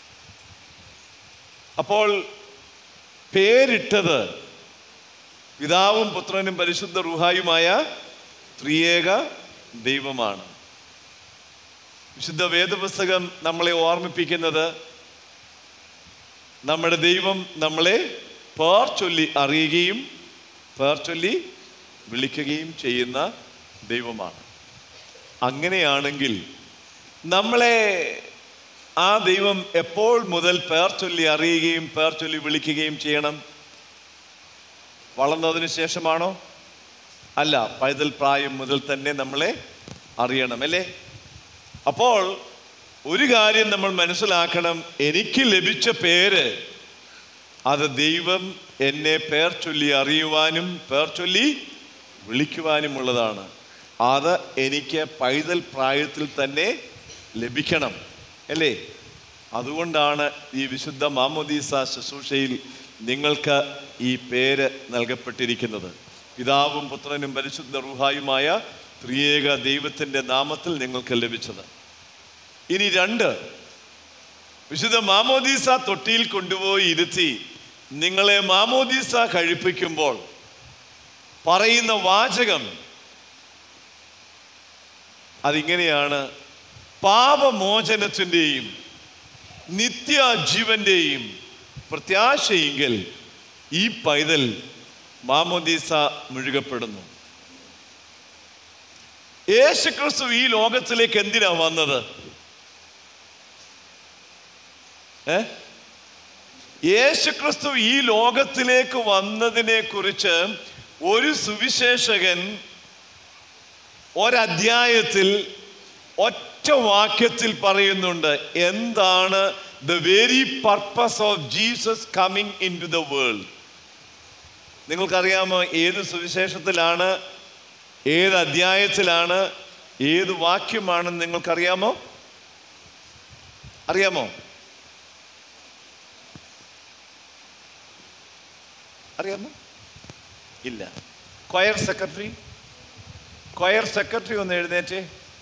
അപ്പോൾ പേരിട്ടത് പിതാവും പുത്രനും പരിശുദ്ധ റുഹായുമായ ത്രിയേക ദൈവമാണ് വിശുദ്ധ വേദപുസ്തകം നമ്മളെ ഓർമ്മിപ്പിക്കുന്നത് നമ്മുടെ ദൈവം നമ്മളെ പേർ ചൊല്ലി അറിയുകയും പേർ ചൊല്ലി വിളിക്കുകയും ചെയ്യുന്ന ദൈവമാണ് അങ്ങനെയാണെങ്കിൽ നമ്മളെ ആ ദൈവം എപ്പോൾ മുതൽ പേർ ചൊല്ലി അറിയുകയും പേർ ചൊല്ലി വിളിക്കുകയും ചെയ്യണം വളർന്നതിന് ശേഷമാണോ അല്ല പൈതൽ പ്രായം മുതൽ തന്നെ നമ്മളെ അറിയണം അല്ലേ അപ്പോൾ ഒരു കാര്യം നമ്മൾ മനസ്സിലാക്കണം എനിക്ക് ലഭിച്ച പേര് അത് ദൈവം എന്നെ പേർ ചൊല്ലി അറിയുവാനും പേർ ചൊല്ലി വിളിക്കുവാനുമുള്ളതാണ് അത് എനിക്ക് പൈതൽ പ്രായത്തിൽ തന്നെ ലഭിക്കണം അല്ലേ അതുകൊണ്ടാണ് ഈ വിശുദ്ധ മാമോദീസ ശുശ്രൂഷയിൽ നിങ്ങൾക്ക് ഈ പേര് നൽകപ്പെട്ടിരിക്കുന്നത് പിതാവും പുത്രനും പരിശുദ്ധ റുഹായുമായ ത്രിയേക ദൈവത്തിൻ്റെ നാമത്തിൽ നിങ്ങൾക്ക് ലഭിച്ചത് ഇനി രണ്ട് വിശുദ്ധ മാമോദീസ തൊട്ടിയിൽ കൊണ്ടുപോയി ഇരുത്തി നിങ്ങളെ മാമോദീസ കഴിപ്പിക്കുമ്പോൾ പറയുന്ന വാചകം അതിങ്ങനെയാണ് പാപമോചനത്തിൻ്റെയും നിത്യജീവന്റെയും പ്രത്യാശയെങ്കിൽ ഈ പൈതൽ മാമോദീസ മുഴുകപ്പെടുന്നു യേശുക്രിസ്തു ഈ ലോകത്തിലേക്ക് എന്തിനാ വന്നത് ഏ യേശുക്രിസ്തു ഈ ലോകത്തിലേക്ക് വന്നതിനെ കുറിച്ച് ഒരു സുവിശേഷകൻ ഒരധ്യായത്തിൽ ഒറ്റ വാക്യത്തിൽ പറയുന്നുണ്ട് എന്താണ് the very purpose of Jesus coming into the world നിങ്ങൾക്കറിയാമോ ഏത് സുവിശേഷത്തിലാണ് ഏത് അധ്യായത്തിലാണ് ഏത് വാക്യമാണെന്ന് നിങ്ങൾക്കറിയാമോ അറിയാമോ അറിയാമോ ഇല്ല കൊയർ സെക്രട്ടറി കൊയർ സെക്രട്ടറി ഒന്ന് എഴുന്നേറ്റേ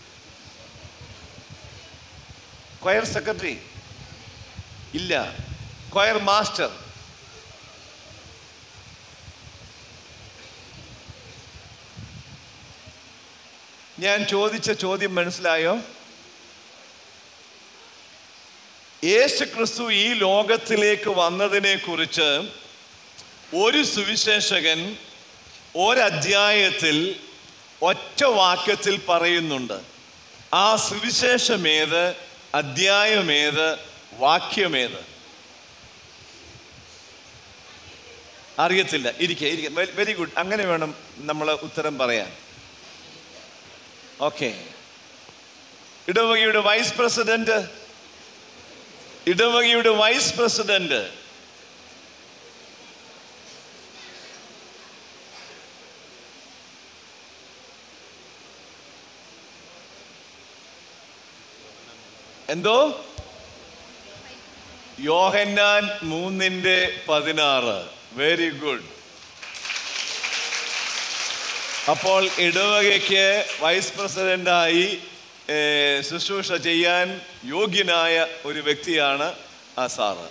കൊയർ സെക്രട്ടറി ഇല്ല കൊയർ മാസ്റ്റർ ഞാൻ ചോദിച്ച ചോദ്യം മനസ്സിലായോ യേശു ക്രിസ്തു ഈ ലോകത്തിലേക്ക് വന്നതിനെ കുറിച്ച് ഒരു സുവിശേഷകൻ ഒരധ്യായത്തിൽ ഒറ്റ വാക്യത്തിൽ പറയുന്നുണ്ട് ആ സുവിശേഷമേത് അധ്യായമേത് വാക്യമേത് അറിയത്തില്ല ഇരിക്കെ ഇരിക്കെ വെരി ഗുഡ് അങ്ങനെ വേണം നമ്മൾ ഉത്തരം പറയാൻ ഓക്കെ ഇടവകയുടെ വൈസ് പ്രസിഡന്റ് ഇടവകയുടെ വൈസ് പ്രസിഡന്റ് എന്തോ യോഹന്നാൻ മൂന്നിന്റെ പതിനാറ് വെരി ഗുഡ് അപ്പോൾ ഇടവകയ്ക്ക് വൈസ് പ്രസിഡന്റായി ഏർ, ശുശ്രൂഷ ചെയ്യാൻ യോഗ്യനായ ഒരു വ്യക്തിയാണ് ആ സാറ്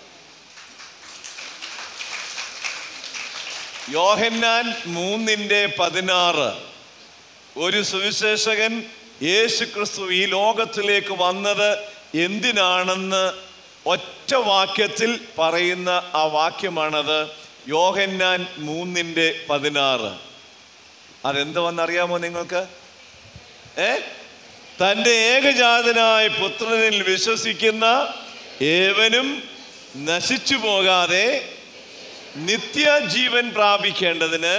യോഹന്നാൻ മൂന്നിന്റെ പതിനാറ് ഒരു സുവിശേഷകൻ യേശു ക്രിസ്തു ഈ ലോകത്തിലേക്ക് വന്നത് എന്തിനാണെന്ന് ഒറ്റ വാക്യത്തിൽ പറയുന്ന ആ വാക്യമാണത് യോഹന്നാൻ മൂന്നിന്റെ പതിനാറ് അതെന്തുവെന്നറിയാമോ നിങ്ങൾക്ക് ഏ തൻ്റെ ഏകജാതനായ പുത്രനിൽ വിശ്വസിക്കുന്ന ഏവനും നശിച്ചു പോകാതെ നിത്യജീവൻ പ്രാപിക്കേണ്ടതിന്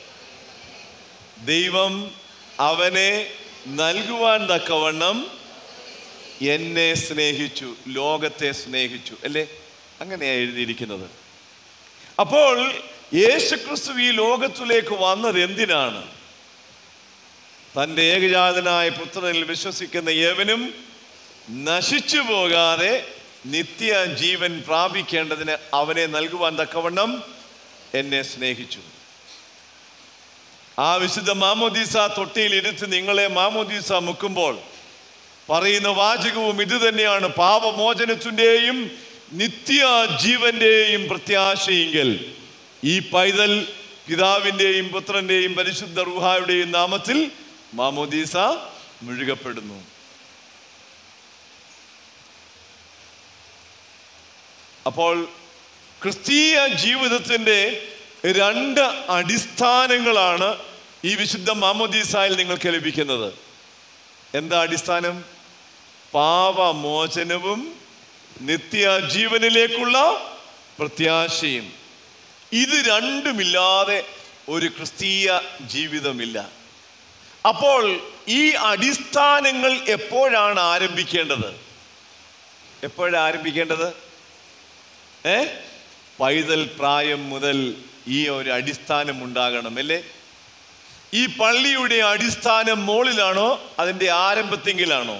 ദൈവം അവനെ നൽകുവാൻ തക്കവണ്ണം എന്നെ സ്നേഹിച്ചു ലോകത്തെ സ്നേഹിച്ചു അല്ലേ അങ്ങനെയാ എഴുതിയിരിക്കുന്നത് അപ്പോൾ യേശുക്രിസ്തു ഈ ലോകത്തിലേക്ക് വന്നത് എന്തിനാണ് തൻ്റെ ഏകജാതനായ പുത്രനിൽ വിശ്വസിക്കുന്ന ഏവനും നശിച്ചു പോകാതെ നിത്യ ജീവൻ പ്രാപിക്കേണ്ടതിന് അവനെ നൽകുവാൻ തക്കവണ്ണം എന്നെ സ്നേഹിച്ചു ആ വിശുദ്ധ മാമോദീസ തൊട്ടിയിൽ ഇരുത്തി നിങ്ങളെ മാമോദീസ മുക്കുമ്പോൾ പറയുന്ന വാചകവും ഇത് തന്നെയാണ് പാപമോചനത്തിൻ്റെയും നിത്യ ജീവന്റെയും പ്രത്യാശയെങ്കിൽ ഈ പൈതൽ പിതാവിൻ്റെയും പുത്രൻ്റെയും പരിശുദ്ധ റുഹായുടെയും നാമത്തിൽ മാമോദീസ മുഴുകപ്പെടുന്നു അപ്പോൾ ക്രിസ്തീയ ജീവിതത്തിൻ്റെ രണ്ട് അടിസ്ഥാനങ്ങളാണ് ഈ വിശുദ്ധ മാമോദീസായിൽ നിങ്ങൾക്ക് ലഭിക്കുന്നത് എന്താ അടിസ്ഥാനം പാപമോചനവും നിത്യ ജീവനിലേക്കുള്ള പ്രത്യാശയും ഇത് രണ്ടുമില്ലാതെ ഒരു ക്രിസ്തീയ ജീവിതമില്ല അപ്പോൾ ഈ അടിസ്ഥാനങ്ങൾ എപ്പോഴാണ് ആരംഭിക്കേണ്ടത് എപ്പോഴാണ് ആരംഭിക്കേണ്ടത് ഏ പൈതൽ പ്രായം മുതൽ ഈ ഒരു അടിസ്ഥാനം ഉണ്ടാകണം അല്ലേ ഈ പള്ളിയുടെ അടിസ്ഥാനം മോളിലാണോ അതിൻ്റെ ആരംഭത്തിങ്കിലാണോ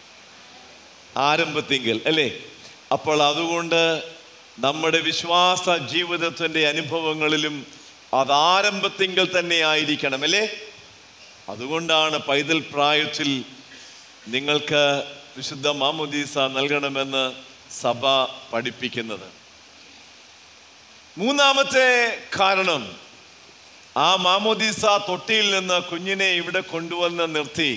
ആരംഭത്തിങ്കിൽ അല്ലേ അപ്പോൾ അതുകൊണ്ട് നമ്മുടെ വിശ്വാസ ജീവിതത്തിൻ്റെ അനുഭവങ്ങളിലും അത് ആരംഭത്തിങ്കിൽ തന്നെ ആയിരിക്കണം അല്ലേ അതുകൊണ്ടാണ് പൈതൽ പ്രായത്തിൽ നിങ്ങൾക്ക് വിശുദ്ധ മാമുദീസ നൽകണമെന്ന് സഭ പഠിപ്പിക്കുന്നത് മൂന്നാമത്തെ കാരണം ആ മാമോദീസ തൊട്ടിയിൽ നിന്ന് കുഞ്ഞിനെ ഇവിടെ കൊണ്ടുവന്ന് നിർത്തി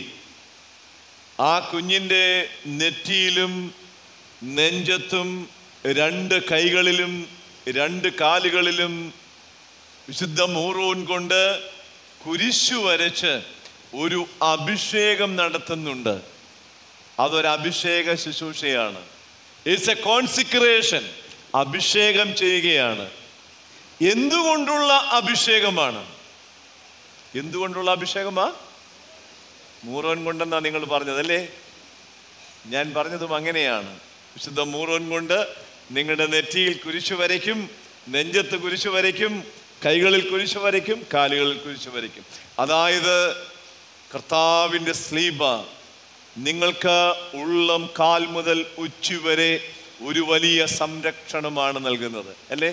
ആ കുഞ്ഞിൻ്റെ നെറ്റിയിലും നെഞ്ചത്തും രണ്ട് കൈകളിലും രണ്ട് കാലുകളിലും വിശുദ്ധ മൂറൂൻ കൊണ്ട് കുരിശു വരച്ച് ഒരു അഭിഷേകം നടത്തുന്നുണ്ട് അതൊരു അഭിഷേക ശുശ്രൂഷയാണ് ഇറ്റ്സ് എ കോൺസിക്രേഷൻ അഭിഷേകം ചെയ്യുകയാണ് എന്തുകൊണ്ടുള്ള അഭിഷേകമാണ് എന്തുകൊണ്ടുള്ള അഭിഷേകമാ മൂറോൻ കൊണ്ടെന്നാ നിങ്ങൾ പറഞ്ഞതല്ലേ ഞാൻ പറഞ്ഞതും അങ്ങനെയാണ് വിശുദ്ധ മൂറോൻ കൊണ്ട് നിങ്ങളുടെ നെറ്റിയിൽ കുരിശു വരയ്ക്കും നെഞ്ചത്ത് കുരിശു വരയ്ക്കും കൈകളിൽ കുരിശു വരയ്ക്കും കാലുകളിൽ കുരിശു വരയ്ക്കും അതായത് കർത്താവിൻ്റെ സ്ലീബ നിങ്ങൾക്ക് ഉള്ളം കാൽ മുതൽ ഉച്ചി വരെ ഒരു വലിയ സംരക്ഷണമാണ് നൽകുന്നത് അല്ലേ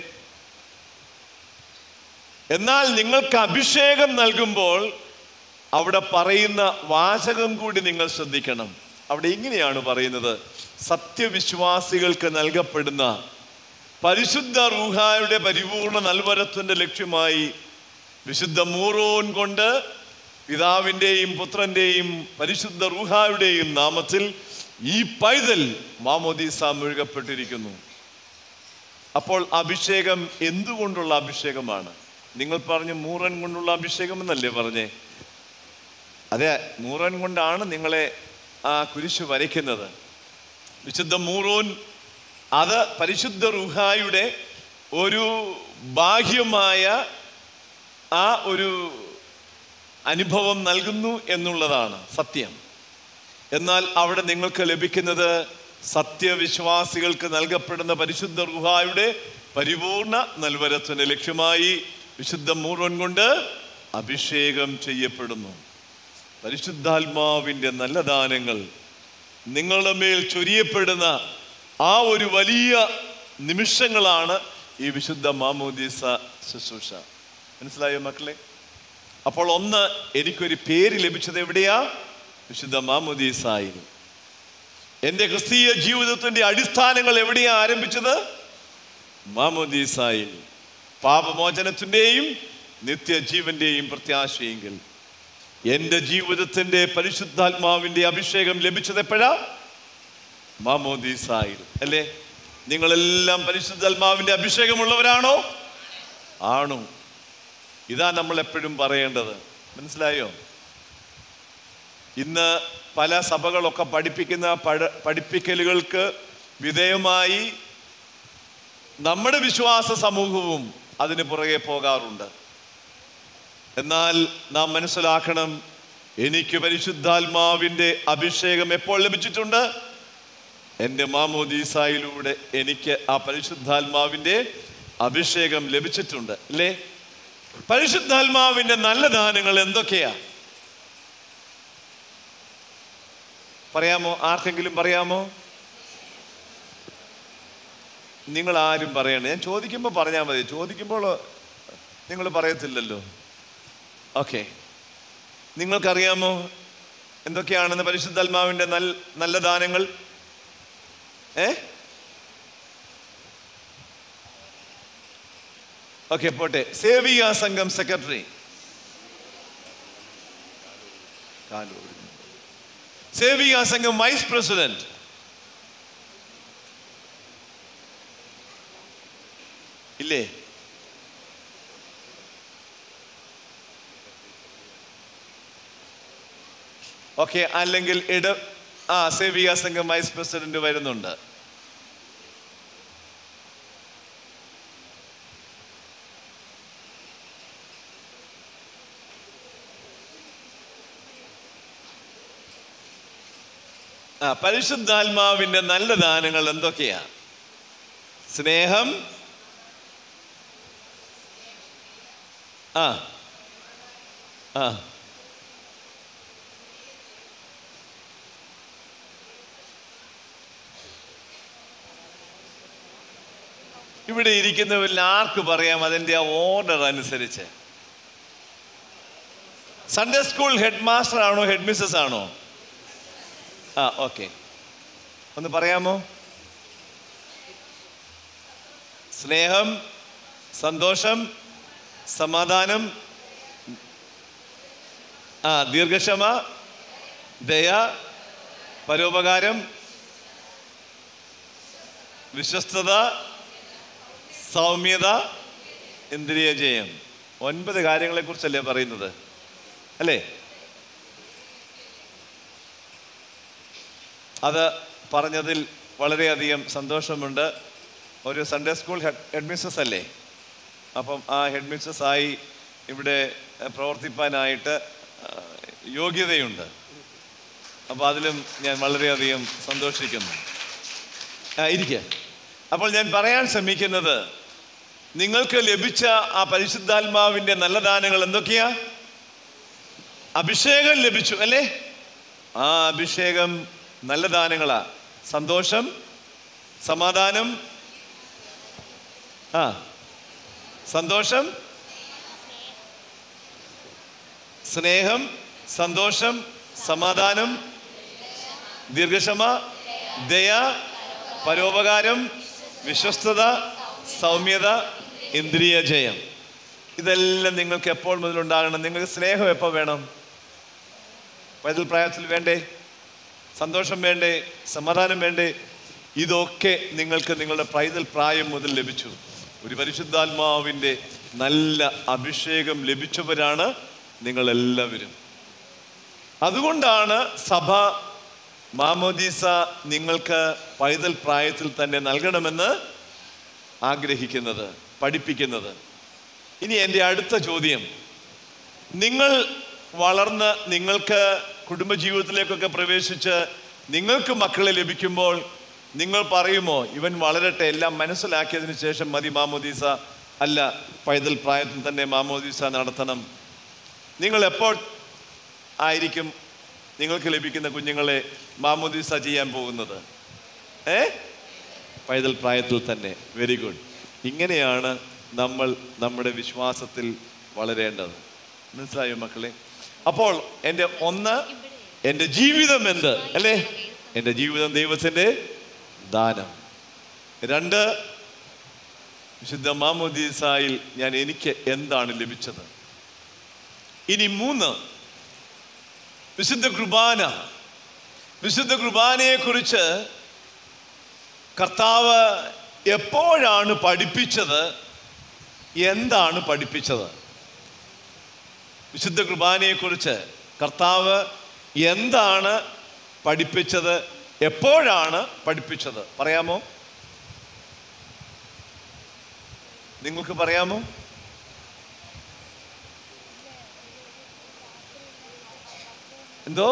എന്നാൽ നിങ്ങൾക്ക് അഭിഷേകം നൽകുമ്പോൾ അവിടെ പറയുന്ന വാചകം കൂടി നിങ്ങൾ ശ്രദ്ധിക്കണം അവിടെ ഇങ്ങനെയാണ് പറയുന്നത് സത്യവിശ്വാസികൾക്ക് നൽകപ്പെടുന്ന പരിശുദ്ധ റൂഹായുടെ പരിപൂർണ നൽവരത്തിന്റെ ലക്ഷ്യമായി വിശുദ്ധ മൂറോൻ കൊണ്ട് പിതാവിൻ്റെയും പുത്രൻ്റെയും പരിശുദ്ധ റൂഹായുടെയും നാമത്തിൽ ഈ പൈതൽ മാമോദീസ മുഴുകപ്പെട്ടിരിക്കുന്നു അപ്പോൾ അഭിഷേകം എന്തുകൊണ്ടുള്ള അഭിഷേകമാണ് നിങ്ങൾ പറഞ്ഞു മൂറൻ കൊണ്ടുള്ള അഭിഷേകം എന്നല്ലേ പറഞ്ഞേ അതെ മൂറൻ കൊണ്ടാണ് നിങ്ങളെ ആ കുരിശ് വരയ്ക്കുന്നത് വിശുദ്ധ മൂറോൻ അത് പരിശുദ്ധ റുഹായുടെ ഒരു ബാഹ്യമായ ആ ഒരു അനുഭവം നൽകുന്നു എന്നുള്ളതാണ് സത്യം എന്നാൽ അവിടെ നിങ്ങൾക്ക് ലഭിക്കുന്നത് സത്യവിശ്വാസികൾക്ക് നൽകപ്പെടുന്ന പരിശുദ്ധ റുഹായുടെ പരിപൂർണ നൽവരത്തിന് ലക്ഷ്യമായി വിശുദ്ധ മൂറോൻ കൊണ്ട് അഭിഷേകം ചെയ്യപ്പെടുന്നു പരിശുദ്ധാത്മാവിൻ്റെ നല്ല ദാനങ്ങൾ നിങ്ങളുടെ മേൽ ചൊരിയപ്പെടുന്ന ആ ഒരു വലിയ നിമിഷങ്ങളാണ് ഈ വിശുദ്ധ മാമോദീസ ശുശ്രൂഷ മനസ്സിലായോ മക്കളെ അപ്പോൾ ഒന്ന് എനിക്കൊരു പേര് ലഭിച്ചത് എവിടെയാ വിശുദ്ധ മാമോദീസായിൽ എൻ്റെ ക്രിസ്തീയ ജീവിതത്തിൻ്റെ അടിസ്ഥാനങ്ങൾ എവിടെയാ ആരംഭിച്ചത് മാമോദീസായിൽ പാപമോചനത്തിൻ്റെയും നിത്യജീവന്റെയും പ്രത്യാശയെങ്കിൽ എൻ്റെ ജീവിതത്തിൻ്റെ പരിശുദ്ധാത്മാവിൻ്റെ അഭിഷേകം ലഭിച്ചത് എപ്പോഴാ മാമോദീസായിൽ അല്ലേ നിങ്ങളെല്ലാം പരിശുദ്ധാത്മാവിൻ്റെ അഭിഷേകമുള്ളവരാണോ ആണോ ഇതാ നമ്മൾ എപ്പോഴും പറയേണ്ടത് മനസ്സിലായോ ഇന്ന് പല സഭകളൊക്കെ പഠിപ്പിക്കുന്ന പഴ- പഠിപ്പിക്കലുകൾക്ക് വിധേയമായി നമ്മുടെ വിശ്വാസ സമൂഹവും അതിന് പുറകെ പോകാറുണ്ട് എന്നാൽ നാം മനസ്സിലാക്കണം എനിക്ക് പരിശുദ്ധാത്മാവിൻ്റെ അഭിഷേകം എപ്പോൾ ലഭിച്ചിട്ടുണ്ട് എൻ്റെ മാമോദീസായിലൂടെ എനിക്ക് ആ പരിശുദ്ധാത്മാവിൻ്റെ അഭിഷേകം ലഭിച്ചിട്ടുണ്ട് അല്ലേ പരിശുദ്ധാത്മാവിൻ്റെ നല്ല ദാനങ്ങൾ എന്തൊക്കെയാ പറയാമോ ആർക്കെങ്കിലും പറയാമോ നിങ്ങൾ ആരും പറയണ്ട ഞാൻ ചോദിക്കുമ്പോൾ പറഞ്ഞാൽ മതി ചോദിക്കുമ്പോൾ നിങ്ങൾ പറയത്തില്ലല്ലോ ഓക്കെ നിങ്ങൾക്കറിയാമോ എന്തൊക്കെയാണെന്ന് പരിശുദ്ധാത്മാവിൻ്റെ നൽ നല്ല ദാനങ്ങൾ ഏ ഓക്കെ പോട്ടെ സേവിക സംഘം സെക്രട്ടറി സേവിക സംഘം വൈസ് പ്രസിഡന്റ് ഇല്ലേ ഓക്കെ അല്ലെങ്കിൽ ഇട ആ സേവിക സംഘം വൈസ് പ്രസിഡന്റ് വരുന്നുണ്ട് ആ പരിശുദ്ധാത്മാവിന്റെ നല്ല ദാനങ്ങൾ എന്തൊക്കെയാ സ്നേഹം ആ ആ ഇവിടെ ഇരിക്കുന്നവരിൽ ആർക്ക് പറയാം അതിൻ്റെ ആ ഓർഡർ അനുസരിച്ച് സൺഡേ സ്കൂൾ ഹെഡ് മാസ്റ്റർ ആണോ ഹെഡ് മിസ്സസ് ആണോ ആ ഓക്കെ ഒന്ന് പറയാമോ സ്നേഹം സന്തോഷം സമാധാനം ആ ദീർഘക്ഷമ ദയ പരോപകാരം വിശ്വസ്തത സൗമ്യത ഇന്ദ്രിയ ജയം ഒൻപത് കാര്യങ്ങളെ കുറിച്ചല്ലേ പറയുന്നത് അല്ലേ അത് പറഞ്ഞതിൽ വളരെയധികം സന്തോഷമുണ്ട് ഒരു Sunday school head head missus അല്ലേ അപ്പം ആ ഹെഡ് മിസ്സസ് ആയി ഇവിടെ അഹ്, പ്രവർത്തിപ്പാനായിട്ട് അഹ്, യോഗ്യതയുണ്ട് അപ്പോൾ അതിലും ഞാൻ വളരെയധികം സന്തോഷിക്കുന്നു ആ, ഇരിക്കെ അപ്പോൾ ഞാൻ പറയാൻ ശ്രമിക്കുന്നത് നിങ്ങൾക്ക് ലഭിച്ച ആ പരിശുദ്ധാത്മാവിൻ്റെ നല്ല ദാനങ്ങൾ എന്തൊക്കെയാ അഭിഷേകം ലഭിച്ചു അല്ലേ ആ അഭിഷേകം നല്ല ദാനങ്ങളാ സന്തോഷം സമാധാനം ആ സന്തോഷം സ്നേഹം സന്തോഷം സമാധാനം ദീർഘക്ഷമ ദയ പരോപകാരം വിശ്വസ്തത സൗമ്യത ഇന്ദ്രിയ ജയം ഇതെല്ലാം നിങ്ങൾക്ക് എപ്പോൾ മുതൽ ഉണ്ടാകണം നിങ്ങൾക്ക് സ്നേഹം എപ്പോൾ വേണം പൈതൽ പ്രായത്തിൽ വേണ്ടേ സന്തോഷം വേണ്ടേ സമാധാനം വേണ്ടേ ഇതൊക്കെ നിങ്ങൾക്ക് നിങ്ങളുടെ പൈതൽ പ്രായം മുതൽ ലഭിച്ചു ഒരു പരിശുദ്ധാത്മാവിൻ്റെ നല്ല അഭിഷേകം ലഭിച്ചവരാണ് നിങ്ങളെല്ലാവരും അതുകൊണ്ടാണ് സഭ മാമോദീസ നിങ്ങൾക്ക് പൈതൽ പ്രായത്തിൽ തന്നെ നൽകണമെന്ന് ആഗ്രഹിക്കുന്നത് പഠിപ്പിക്കുന്നത് ഇനി എൻ്റെ അടുത്ത ചോദ്യം നിങ്ങൾ വളർന്ന് നിങ്ങൾക്ക് കുടുംബജീവിതത്തിലേക്കൊക്കെ പ്രവേശിച്ച് നിങ്ങൾക്ക് മക്കളെ ലഭിക്കുമ്പോൾ നിങ്ങൾ പറയുമോ ഇവൻ വളരട്ടെ എല്ലാം മനസ്സിലാക്കിയതിന് ശേഷം മതി മാമോദീസ അല്ല പൈതൽ പ്രായത്തിൽ തന്നെ മാമോദീസ നടത്തണം നിങ്ങൾ എപ്പോൾ ആയിരിക്കും നിങ്ങൾക്ക് ലഭിക്കുന്ന കുഞ്ഞുങ്ങളെ മാമോദീസ ചെയ്യാൻ പോകുന്നത് ഏ പൈതൽ പ്രായത്തിൽ തന്നെ വെരി ഗുഡ് ഇങ്ങനെയാണ് നമ്മൾ നമ്മുടെ വിശ്വാസത്തിൽ വളരേണ്ടത് മനസ്സിലായോ മക്കളെ അപ്പോൾ എൻ്റെ ഒന്ന് എൻ്റെ ജീവിതം എന്ത് അല്ലേ എൻ്റെ ജീവിതം ദൈവത്തിൻ്റെ ദാനം രണ്ട് വിശുദ്ധ മാമോദീസായിൽ ഞാൻ എനിക്ക് എന്താണ് ലഭിച്ചത് ഇനി മൂന്ന് വിശുദ്ധ കുർബാന വിശുദ്ധ കുർബാനയെ കുറിച്ച് കർത്താവ് എപ്പോഴാണ് പഠിപ്പിച്ചത് എന്താണ് പഠിപ്പിച്ചത് വിശുദ്ധ കുർബാനയെ കുറിച്ച് കർത്താവ് എന്താണ് പഠിപ്പിച്ചത് എപ്പോഴാണ് പഠിപ്പിച്ചത് പറയാമോ നിങ്ങൾക്ക് പറയാമോ എന്തോ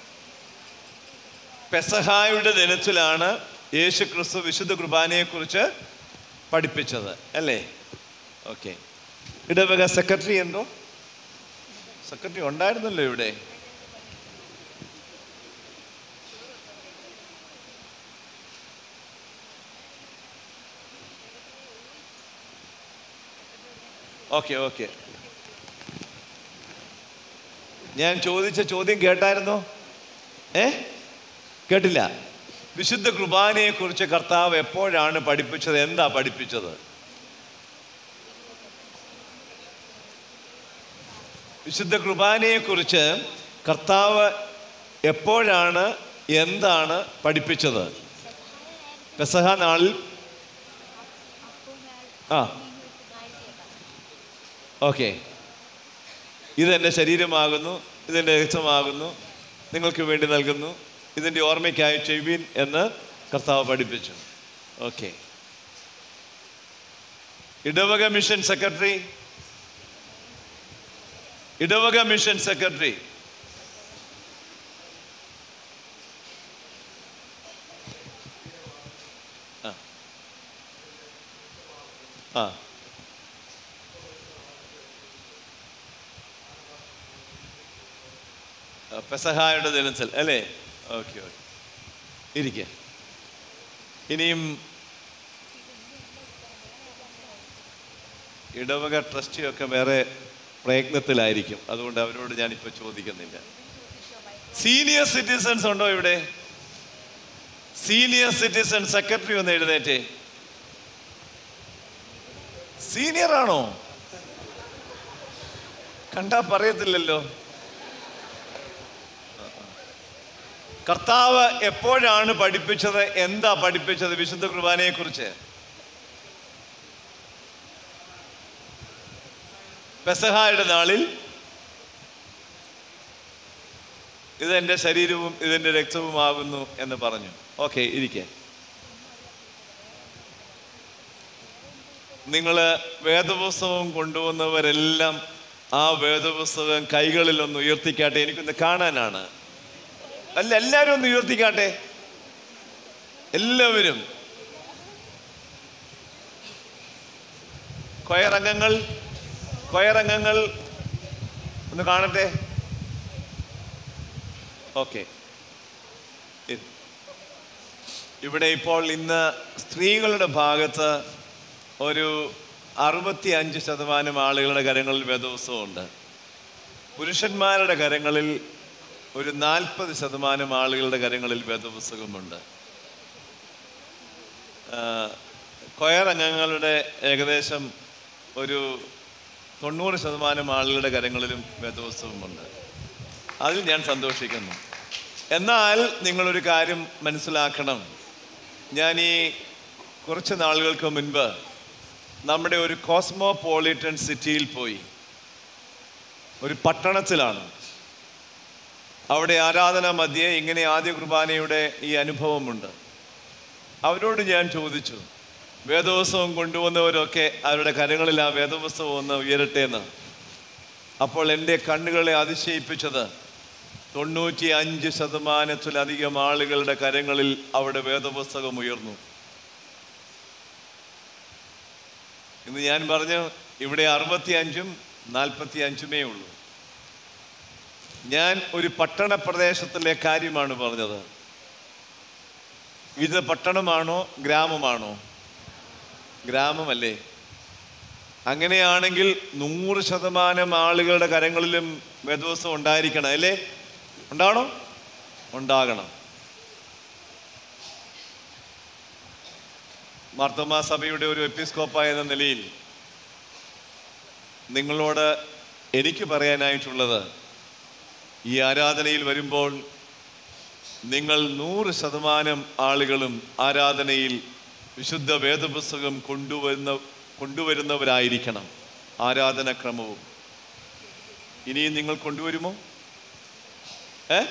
പെസഹായുടെ ദിനത്തിലാണ് യേശു ക്രിസ്തു വിശുദ്ധ കുർബാനയെക്കുറിച്ച് പഠിപ്പിച്ചത് അല്ലേ ഓക്കെ ഇടവക സെക്രട്ടറി എന്തോ സെക്രട്ടറി ഉണ്ടായിരുന്നല്ലോ ഇവിടെ ഓക്കെ ഓക്കെ ഞാൻ ചോദിച്ച ചോദ്യം കേട്ടായിരുന്നോ ഏ കേട്ടില്ല വിശുദ്ധ കുർബാനയെ കുറിച്ച് കർത്താവ് എപ്പോഴാണ് പഠിപ്പിച്ചത് എന്താ പഠിപ്പിച്ചത് വിശുദ്ധ കുർബാനയെ കുറിച്ച് കർത്താവ് എപ്പോഴാണ് എന്താണ് പഠിപ്പിച്ചത് പെസഹ നാളിൽ ആ ഓക്കെ ഇതെൻ്റെ ശരീരമാകുന്നു ഇതെൻ്റെ രക്തമാകുന്നു നിങ്ങൾക്ക് വേണ്ടി നൽകുന്നു ഇതിൻ്റെ ഓർമ്മയ്ക്കായി ചെയ്യുവിൻ എന്ന് കർത്താവ് പഠിപ്പിച്ചു ഓക്കെ ഇടവക മിഷൻ സെക്രട്ടറി ഇടവക മിഷൻ സെക്രട്ടറി ആ ആ ആ, പെസഹായുടെ ദിനത്തിൽ അല്ലേ ഓക്കെ ഓക്കെ ഇരിക്കെ ഇനിയും ഇടവക ട്രസ്റ്റിയൊക്കെ വേറെ പ്രയത്നത്തിലായിരിക്കും അതുകൊണ്ട് അവരോട് ഞാനിപ്പോൾ ചോദിക്കുന്നില്ല സീനിയർ സിറ്റിസൺസ് ഉണ്ടോ ഇവിടെ സീനിയർ സിറ്റിസൺ സെക്രട്ടറി ഒന്ന് എഴുന്നേറ്റേ സീനിയർ ആണോ കണ്ടാ പറയത്തില്ലല്ലോ കർത്താവ് എപ്പോഴാണ് പഠിപ്പിച്ചത് എന്താ പഠിപ്പിച്ചത് വിശുദ്ധ കുർബാനയെ കുറിച്ച് പെസഹായുടെ നാളിൽ ഇതെന്റെ ശരീരവും ഇതെന്റെ രക്തവുമാകുന്നു എന്ന് പറഞ്ഞു ഓക്കെ ഇരിക്കെ നിങ്ങൾ വേദപുസ്തകം കൊണ്ടുവന്നവരെല്ലാം ആ വേദപുസ്തകം കൈകളിൽ ഒന്ന് ഉയർത്തിക്കാട്ടെ എനിക്കൊന്ന് കാണാനാണ് അല്ല എല്ലാവരും ഒന്ന് ഉയർത്തിക്കാട്ടെ എല്ലാവരും കൊയറംഗങ്ങൾ കൊയറംഗങ്ങൾ ഒന്ന് കാണട്ടെ ഓക്കെ ഇവിടെ ഇപ്പോൾ ഇന്ന് സ്ത്രീകളുടെ ഭാഗത്ത് ഒരു അറുപത്തി അഞ്ച് ശതമാനം ആളുകളുടെ കരങ്ങളിൽ വേദോത്സവമുണ്ട് പുരുഷന്മാരുടെ കരങ്ങളിൽ ഒരു നാൽപ്പത് ശതമാനം ആളുകളുടെ കരങ്ങളിൽ വേദപുസ്തകമുണ്ട് കൊയർ അംഗങ്ങളുടെ ഏകദേശം ഒരു തൊണ്ണൂറ് ശതമാനം ആളുകളുടെ കരങ്ങളിലും വേദപുസ്തകമുണ്ട് അതിൽ ഞാൻ സന്തോഷിക്കുന്നു എന്നാൽ നിങ്ങളൊരു കാര്യം മനസ്സിലാക്കണം ഞാൻ ഈ കുറച്ച് നാളുകൾക്ക് മുൻപ് നമ്മുടെ ഒരു കോസ്മോപോളിറ്റൻ സിറ്റിയിൽ പോയി ഒരു പട്ടണത്തിലാണ് അവിടെ ആരാധന മധ്യേ ഇങ്ങനെ ആദ്യ കുർബാനയുടെ ഈ അനുഭവമുണ്ട് അവരോട് ഞാൻ ചോദിച്ചു വേദോത്സവം കൊണ്ടുവന്നവരൊക്കെ അവരുടെ കരങ്ങളിൽ ആ വേദപുസ്തകം ഒന്ന് ഉയരട്ടെ എന്ന് അപ്പോൾ എൻ്റെ കണ്ണുകളെ അതിശയിപ്പിച്ചത് തൊണ്ണൂറ്റി അഞ്ച് ശതമാനത്തിലധികം ആളുകളുടെ കരങ്ങളിൽ അവിടെ വേദപുസ്തകം ഉയർന്നു ഇന്ന് ഞാൻ പറഞ്ഞു ഇവിടെ അറുപത്തി അഞ്ചും നാൽപ്പത്തി അഞ്ചുമേ ഉള്ളൂ ഞാൻ ഒരു പട്ടണ പ്രദേശത്തിലെ കാര്യമാണ് പറഞ്ഞത് ഇത് പട്ടണമാണോ ഗ്രാമമാണോ ഗ്രാമമല്ലേ അങ്ങനെയാണെങ്കിൽ നൂറ് ശതമാനം ആളുകളുടെ കരങ്ങളിലും വേദോത്സവം ഉണ്ടായിരിക്കണം അല്ലേ ഉണ്ടാണോ ഉണ്ടാകണം മാർത്തോമാ സഭയുടെ ഒരു എപ്പിസ്കോപ്പ എന്ന നിലയിൽ നിങ്ങളോട് എനിക്ക് പറയാനായിട്ടുള്ളത് ഈ ആരാധനയിൽ വരുമ്പോൾ നിങ്ങൾ നൂറ് ശതമാനം ആളുകളും ആരാധനയിൽ വിശുദ്ധ വേദപുസ്തകം കൊണ്ടുവരുന്ന കൊണ്ടുവരുന്നവരായിരിക്കണം ആരാധനക്രമവും ഇനിയും നിങ്ങൾ കൊണ്ടുവരുമോ ഏ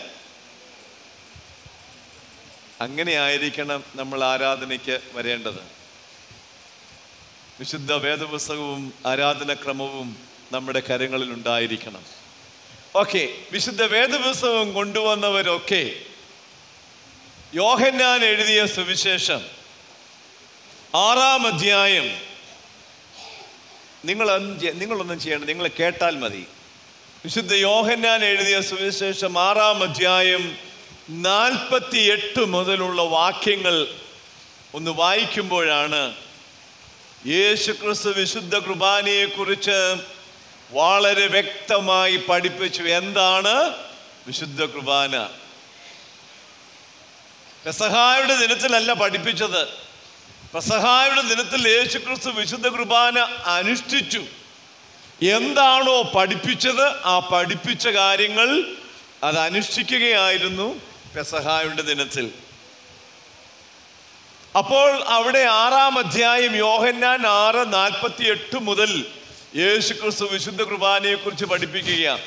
അങ്ങനെ ആയിരിക്കണം നമ്മൾ ആരാധനയ്ക്ക് വരേണ്ടത് വിശുദ്ധ വേദപുസ്തകവും ആരാധനക്രമവും നമ്മുടെ കരങ്ങളിൽ ഉണ്ടായിരിക്കണം ഓക്കെ വിശുദ്ധ വേദപുസ്തകം കൊണ്ടുവന്നവരൊക്കെ യോഹന്നാൻ എഴുതിയ സുവിശേഷം ആറാം അധ്യായം നിങ്ങൾ നിങ്ങളൊന്നും ചെയ്യേണ്ട നിങ്ങൾ കേട്ടാൽ മതി വിശുദ്ധ യോഹന്നാൻ എഴുതിയ സുവിശേഷം ആറാം അധ്യായം നാൽപ്പത്തി എട്ട് മുതലുള്ള വാക്യങ്ങൾ ഒന്ന് വായിക്കുമ്പോഴാണ് യേശു ക്രിസ്തു വിശുദ്ധ കുർബാനയെ കുറിച്ച് വളരെ വ്യക്തമായി പഠിപ്പിച്ചു എന്താണ് വിശുദ്ധ കുർബാന പെസഹായുടെ ദിനത്തിലല്ല പഠിപ്പിച്ചത് പെസഹായുടെ ദിനത്തിൽ യേശുക്രിസ്തു വിശുദ്ധ കുർബാന അനുഷ്ഠിച്ചു എന്താണോ പഠിപ്പിച്ചത് ആ പഠിപ്പിച്ച കാര്യങ്ങൾ അത് അനുഷ്ഠിക്കുകയായിരുന്നു പെസഹായുടെ ദിനത്തിൽ അപ്പോൾ അവിടെ ആറാം അധ്യായം യോഹന്നാൻ ആറ് നാൽപ്പത്തി എട്ട് മുതൽ യേശുക്രിസ്തു വിശുദ്ധ കുർബാനയെ കുറിച്ച് പഠിപ്പിക്കുകയാണ്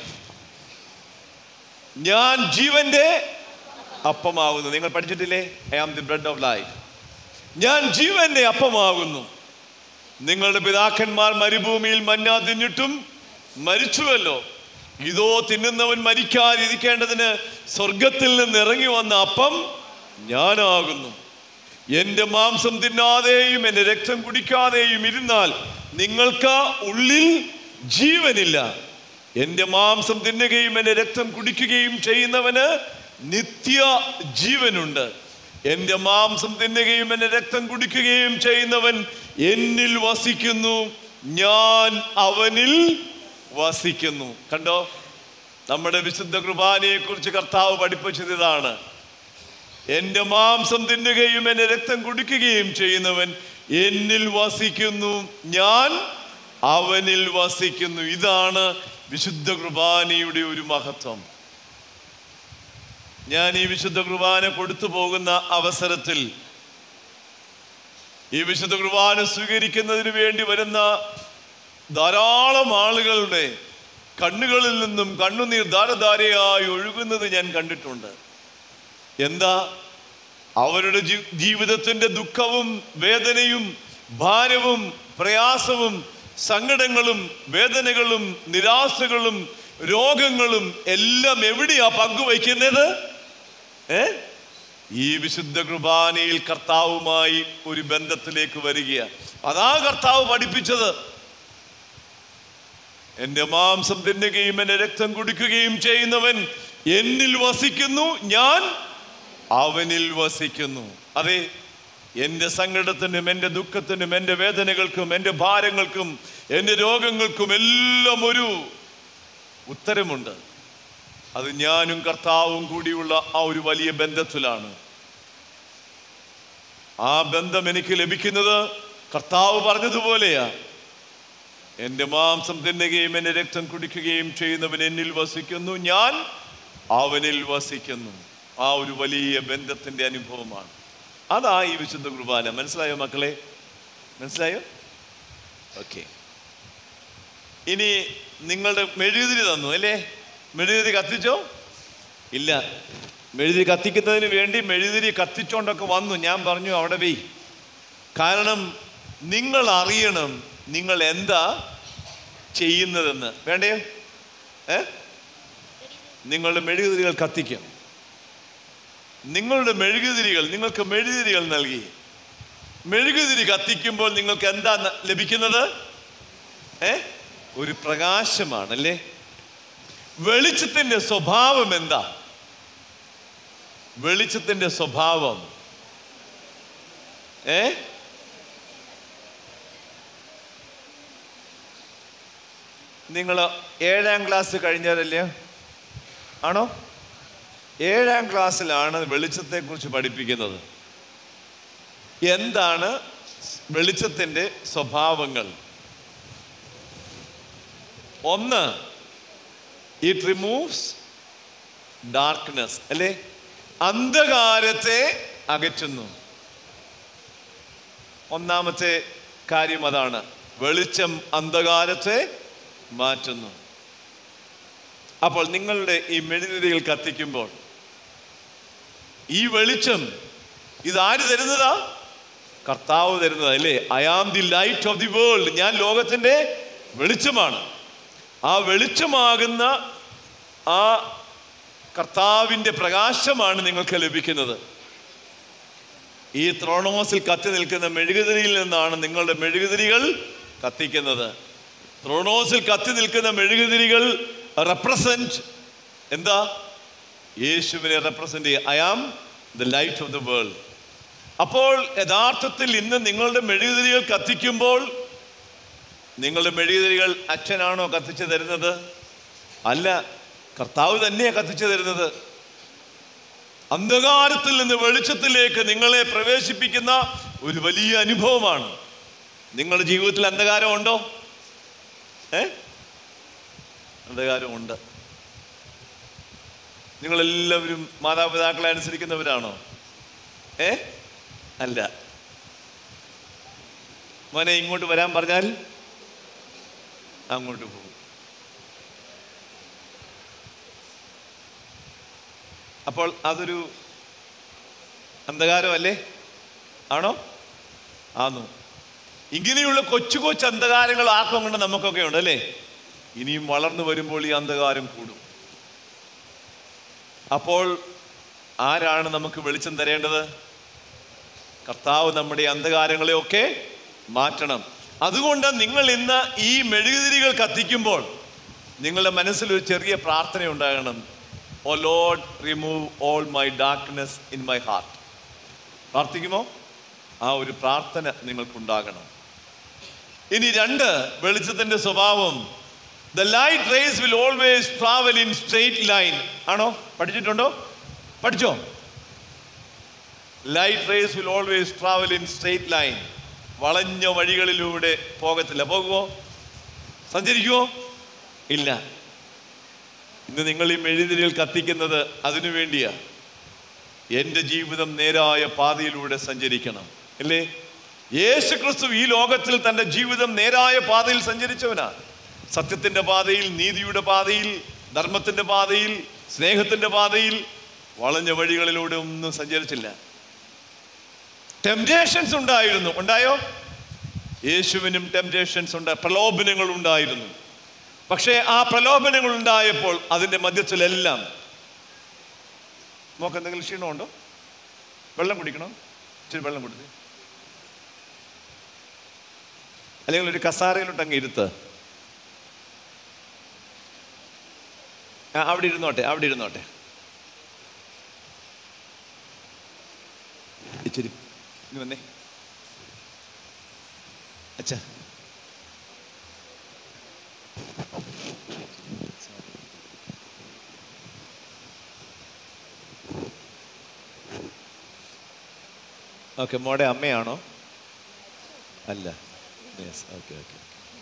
ഞാൻ ജീവന്റെ അപ്പമാകുന്നു നിങ്ങൾ പഠിച്ചിട്ടില്ലേ I am the bread of life ഞാൻ ജീവന്റെ അപ്പമാകുന്നു നിങ്ങളുടെ പിതാക്കന്മാർ മരുഭൂമിയിൽ മഞ്ഞ തിന്നിട്ടും മരിച്ചുവല്ലോ ഇതോ തിന്നുന്നവൻ മരിക്കാതിരിക്കേണ്ടതിന് സ്വർഗത്തിൽ നിന്ന് ഇറങ്ങി വന്ന അപ്പം ഞാനാകുന്നു എൻ്റെ മാംസം തിന്നാതെയും എൻ്റെ രക്തം കുടിക്കാതെയും ഇരുന്നാൽ നിങ്ങൾക്ക് ഉള്ളിൽ ജീവനില്ല എൻ്റെ മാംസം തിന്നുകയും എൻ്റെ രക്തം കുടിക്കുകയും ചെയ്യുന്നവന് നിത്യ ജീവനുണ്ട് എൻ്റെ മാംസം തിന്നുകയും എൻ്റെ രക്തം കുടിക്കുകയും ചെയ്യുന്നവൻ എന്നിൽ വസിക്കുന്നു ഞാൻ അവനിൽ വസിക്കുന്നു കണ്ടോ നമ്മുടെ വിശുദ്ധ കുർബാനയെ കുറിച്ച് കർത്താവ് പഠിപ്പിച്ചത് ഇതാണ് എൻ്റെ മാംസം തിന്നുകയും എൻ്റെ രക്തം കുടിക്കുകയും ചെയ്യുന്നവൻ എന്നിൽ വസിക്കുന്നു ഞാൻ അവനിൽ വസിക്കുന്നു ഇതാണ് വിശുദ്ധ കുർബാനയുടെ ഒരു മഹത്വം ഞാൻ ഈ വിശുദ്ധ കുർബാന കൊടുത്തു പോകുന്ന അവസരത്തിൽ ഈ വിശുദ്ധ കുർബാന സ്വീകരിക്കുന്നതിന് വേണ്ടി വരുന്ന ധാരാളം ആളുകളുടെ കണ്ണുകളിൽ നിന്നും കണ്ണുനീർ ധാരധാരയായി ഒഴുകുന്നത് ഞാൻ കണ്ടിട്ടുണ്ട് എന്താ അവരുടെ ജീ- ജീവിതത്തിന്റെ ദുഃഖവും വേദനയും ഭാരവും പ്രയാസവും സങ്കടങ്ങളും വേദനകളും നിരാശകളും രോഗങ്ങളും എല്ലാം എവിടെയാ പങ്കുവയ്ക്കുന്നത് ഏ ഈ വിശുദ്ധ കുർബാനയിൽ കർത്താവുമായി ഒരു ബന്ധത്തിലേക്ക് വരികയാണ് അതാ കർത്താവ് പഠിപ്പിച്ചത് എന്റെ മാംസം തിന്നുകയും എന്റെ രക്തം കുടിക്കുകയും ചെയ്യുന്നവൻ എന്നിൽ വസിക്കുന്നു ഞാൻ അവനിൽ വസിക്കുന്നു അതെ എൻ്റെ സങ്കടത്തിനും എൻ്റെ ദുഃഖത്തിനും എൻ്റെ വേദനകൾക്കും എൻ്റെ ഭാരങ്ങൾക്കും എൻ്റെ രോഗങ്ങൾക്കും എല്ലാം ഒരു ഉത്തരമുണ്ട് അത് ഞാനും കർത്താവും കൂടിയുള്ള ആ ഒരു വലിയ ബന്ധത്തിലാണ് ആ ബന്ധം എനിക്ക് ലഭിക്കുന്നത് കർത്താവ് പറഞ്ഞതുപോലെയാ എൻ്റെ മാംസം തിന്നുകയും എൻ്റെ രക്തം കുടിക്കുകയും ചെയ്യുന്നവൻ എന്നിൽ വസിക്കുന്നു ഞാൻ അവനിൽ വസിക്കുന്നു ആ ഒരു വലിയ ബന്ധത്തിൻ്റെ അനുഭവമാണ് അതാ ഈ വിശുദ്ധ കുർബാന മനസ്സിലായോ മക്കളെ മനസ്സിലായോ ഓക്കെ ഇനി നിങ്ങളുടെ മെഴുകുതിരി തന്നു അല്ലേ മെഴുകുതിരി കത്തിച്ചോ ഇല്ല മെഴുകുതിരി കത്തിക്കുന്നതിന് വേണ്ടി മെഴുകുതിരി കത്തിച്ചോണ്ടൊക്കെ വന്നു ഞാൻ പറഞ്ഞു അവിടെ വെയ് കാരണം നിങ്ങൾ അറിയണം നിങ്ങൾ എന്താ ചെയ്യുന്നതെന്ന് വേണ്ടയോ ഏ നിങ്ങളുടെ മെഴുകുതിരികൾ കത്തിക്കാം നിങ്ങളുടെ മെഴുകുതിരികൾ നിങ്ങൾക്ക് മെഴുകുതിരികൾ നൽകി മെഴുകുതിരി കത്തിക്കുമ്പോൾ നിങ്ങൾക്ക് എന്താ ന- ലഭിക്കുന്നത് ഏ ഒരു പ്രകാശമാണല്ലേ വെളിച്ചത്തിന്റെ സ്വഭാവം എന്താ വെളിച്ചത്തിന്റെ സ്വഭാവം ഏ നിങ്ങൾ ഏഴാം ക്ലാസ് കഴിഞ്ഞവരല്ലേ ആണോ ഏഴാം ക്ലാസ്സിലാണ് വെളിച്ചത്തെക്കുറിച്ച് പഠിപ്പിക്കുന്നത് എന്താണ് വെളിച്ചത്തിൻ്റെ സ്വഭാവങ്ങൾ ഒന്ന് ഇറ്റ് റിമൂവ്സ് ഡാർക്ക്നെസ് അല്ലേ അന്ധകാരത്തെ അകറ്റുന്നു ഒന്നാമത്തെ കാര്യം അതാണ് വെളിച്ചം അന്ധകാരത്തെ മാറ്റുന്നു അപ്പോൾ നിങ്ങളുടെ ഈ മെഴുകുതിരികൾ കത്തിക്കുമ്പോൾ ഈ വെളിച്ചം ഇതാര് തരുന്നതാ കർത്താവ് തരുന്നതാ അല്ലേ I am the light of the world ഞാൻ ലോകത്തിന്റെ വെളിച്ചമാണ് ആ വെളിച്ചമാകുന്ന ആ കർത്താവിൻ്റെ പ്രകാശമാണ് നിങ്ങൾക്ക് ലഭിക്കുന്നത് ഈ ത്രോണോസിൽ കത്തി നിൽക്കുന്ന മെഴുകുതിരിയിൽ നിന്നാണ് നിങ്ങളുടെ മെഴുകുതിരികൾ കത്തിക്കുന്നത് ത്രോണോസിൽ കത്തി നിൽക്കുന്ന മെഴുകുതിരികൾ റെപ്രസെന്റ് എന്താ യേശുവിനെ റെപ്രസെന്റ് ചെയ്യുക I am the light of the world അപ്പോൾ യഥാർത്ഥത്തിൽ ഇന്ന് നിങ്ങളുടെ മെഴുകുതിരികൾ കത്തിക്കുമ്പോൾ നിങ്ങളുടെ മെഴുകുതിരികൾ അച്ഛനാണോ കത്തിച്ചു തരുന്നത് അല്ല കർത്താവ് തന്നെയാണ് കത്തിച്ചു തരുന്നത് അന്ധകാരത്തിൽ നിന്ന് വെളിച്ചത്തിലേക്ക് നിങ്ങളെ പ്രവേശിപ്പിക്കുന്ന ഒരു വലിയ അനുഭവമാണ് നിങ്ങളുടെ ജീവിതത്തിൽ അന്ധകാരമുണ്ടോ ഏ അന്ധകാരമുണ്ട് നിങ്ങളെല്ലാവരും മാതാപിതാക്കളെ അനുസരിക്കുന്നവരാണോ ഏ അല്ല മോനെ ഇങ്ങോട്ട് വരാൻ പറഞ്ഞാൽ അങ്ങോട്ട് പോകും അപ്പോൾ അതൊരു അന്ധകാരമല്ലേ ആണോ ആന്നു ഇങ്ങനെയുള്ള കൊച്ചു കൊച്ചു അന്ധകാരങ്ങൾ ആക്കം കൊണ്ട് നമുക്കൊക്കെ ഉണ്ട് അല്ലേ ഇനിയും വളർന്നു വരുമ്പോൾ ഈ അന്ധകാരം കൂടും അപ്പോൾ ആരാണ് നമുക്ക് വെളിച്ചം തരേണ്ടത് കർത്താവ് നമ്മുടെ അന്ധകാരങ്ങളെയൊക്കെ മാറ്റണം അതുകൊണ്ട് നിങ്ങൾ ഇന്ന് ഈ മെഴുകുതിരികൾ കത്തിക്കുമ്പോൾ നിങ്ങളുടെ മനസ്സിൽ ഒരു ചെറിയ പ്രാർത്ഥന ഉണ്ടാകണം O Lord remove all my darkness in my heart പ്രാർത്ഥിക്കുമോ ആ ഒരു പ്രാർത്ഥന നിങ്ങൾക്കുണ്ടാകണം ഇനി രണ്ട് വെളിച്ചത്തിന്റെ സ്വഭാവം the light rays will always travel in straight line ആണോ പഠിച്ചിട്ടുണ്ടോ പഠിച്ചോ light rays will always travel in straight line വളഞ്ഞ വഴികളിലൂടെ പോകത്തില്ല പോകുമോ സഞ്ചരിക്കുമോ ഇല്ല ഇന്ന് നിങ്ങൾ ഈ മെഴുതിരികൾ കത്തിക്കുന്നത് അതിനു വേണ്ടിയാ എൻ്റെ ജീവിതം നേരായ പാതയിലൂടെ സഞ്ചരിക്കണം അല്ലേ യേശു ക്രിസ്തു ഈ ലോകത്തിൽ തൻ്റെ ജീവിതം നേരായ പാതയിൽ സഞ്ചരിച്ചവനാ സത്യത്തിൻ്റെ പാതയിൽ നീതിയുടെ പാതയിൽ ധർമ്മത്തിൻ്റെ പാതയിൽ സ്നേഹത്തിൻ്റെ പാതയിൽ വളഞ്ഞ വഴികളിലൂടെ ഒന്നും സഞ്ചരിച്ചില്ല ടെംപ്റ്റേഷൻസ് ഉണ്ടായിരുന്നു ഉണ്ടായോ യേശുവിനും ടെംപ്റ്റേഷൻസ് ഉണ്ട് പ്രലോഭനങ്ങൾ ഉണ്ടായിരുന്നു പക്ഷേ ആ പ്രലോഭനങ്ങൾ ഉണ്ടായപ്പോൾ അതിൻ്റെ മധ്യത്തിലെല്ലാം നമുക്ക് എന്തെങ്കിലും ക്ഷീണമുണ്ടോ വെള്ളം കുടിക്കണോ ഇച്ചിരി വെള്ളം കുടിച്ച് അല്ലെങ്കിൽ ഒരു കസാരയിലോട്ട് അങ്ങ് ഇരുത്ത് ആ, അവിടെ ഇരുന്നോട്ടെ അവിടെ ഇരുന്നോട്ടെ ഇച്ചിരി ഇനി വന്നേ അച്ഛാ ഓക്കെ മോടെ അമ്മയാണോ അല്ല യെസ് ഓക്കെ ഓക്കെ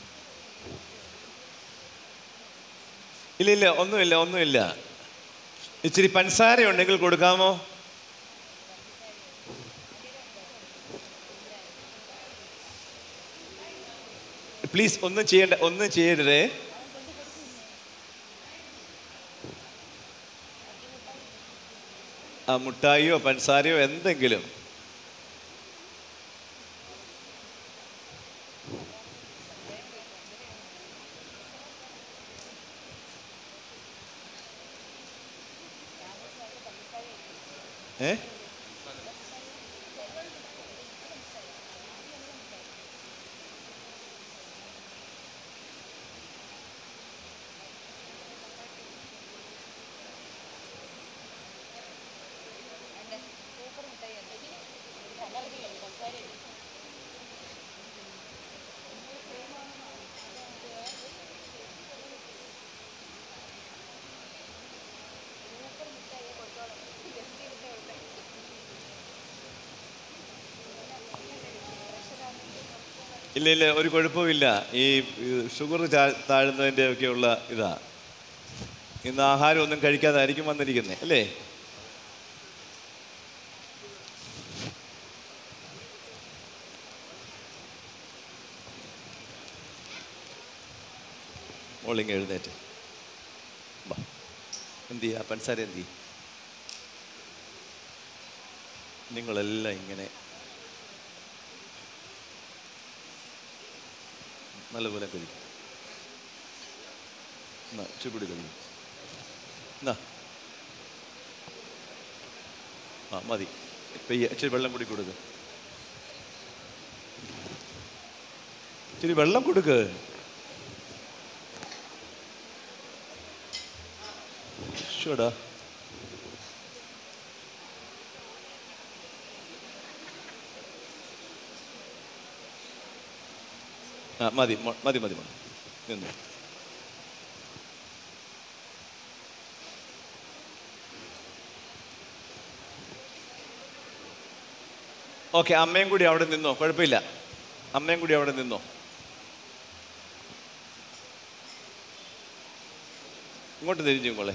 ഇല്ല ഇല്ല ഒന്നുമില്ല ഒന്നുമില്ല ഇച്ചിരി പഞ്ചസാര ഉണ്ടെങ്കിൽ കൊടുക്കാമോ പ്ലീസ് ഒന്നും ചെയ്യണ്ട ഒന്നും ചെയ്യരുതേ ആ മുട്ടായിയോ പഞ്ചസാരയോ എന്തെങ്കിലും ഏ ഇല്ല ഇല്ല ഒരു കുഴപ്പമില്ല ഈ ഷുഗർ താഴുന്നതിൻ്റെ ഒക്കെയുള്ള ഇതാ ഇന്ന് ആഹാരം ഒന്നും കഴിക്കാതായിരിക്കും വന്നിരിക്കുന്നത് അല്ലേ മോളിങ് എഴുന്നേറ്റ് വാ. എന്ത് ചെയ്യാ പഞ്ചസാര എന്ത് ചെയ്യും നിങ്ങളെല്ലാം ഇങ്ങനെ നല്ലപോലെ കഴിക്കും എന്നാ ചുക്കുടി കഴിക്കും എന്നാ ആ മതി ഇപ്പം ഈ ഇച്ചിരി വെള്ളം കൂടി കൊടുക്ക് ഇച്ചിരി വെള്ളം കൊടുക്ക് ഷോടാ ആ മതി മ- മതി മതി മതി നിന്നു ഓക്കെ അമ്മയും കൂടി അവിടെ നിന്നോ കുഴപ്പമില്ല അമ്മയും കൂടി അവിടെ നിന്നോ ഇങ്ങോട്ട് തിരിഞ്ഞു കൊള്ളേ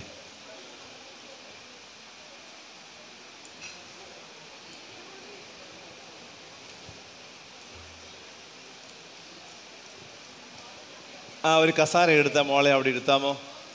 ആ ഒരു കസാര എടുത്താ മോളെ അവിടെ ഇരുത്താമോ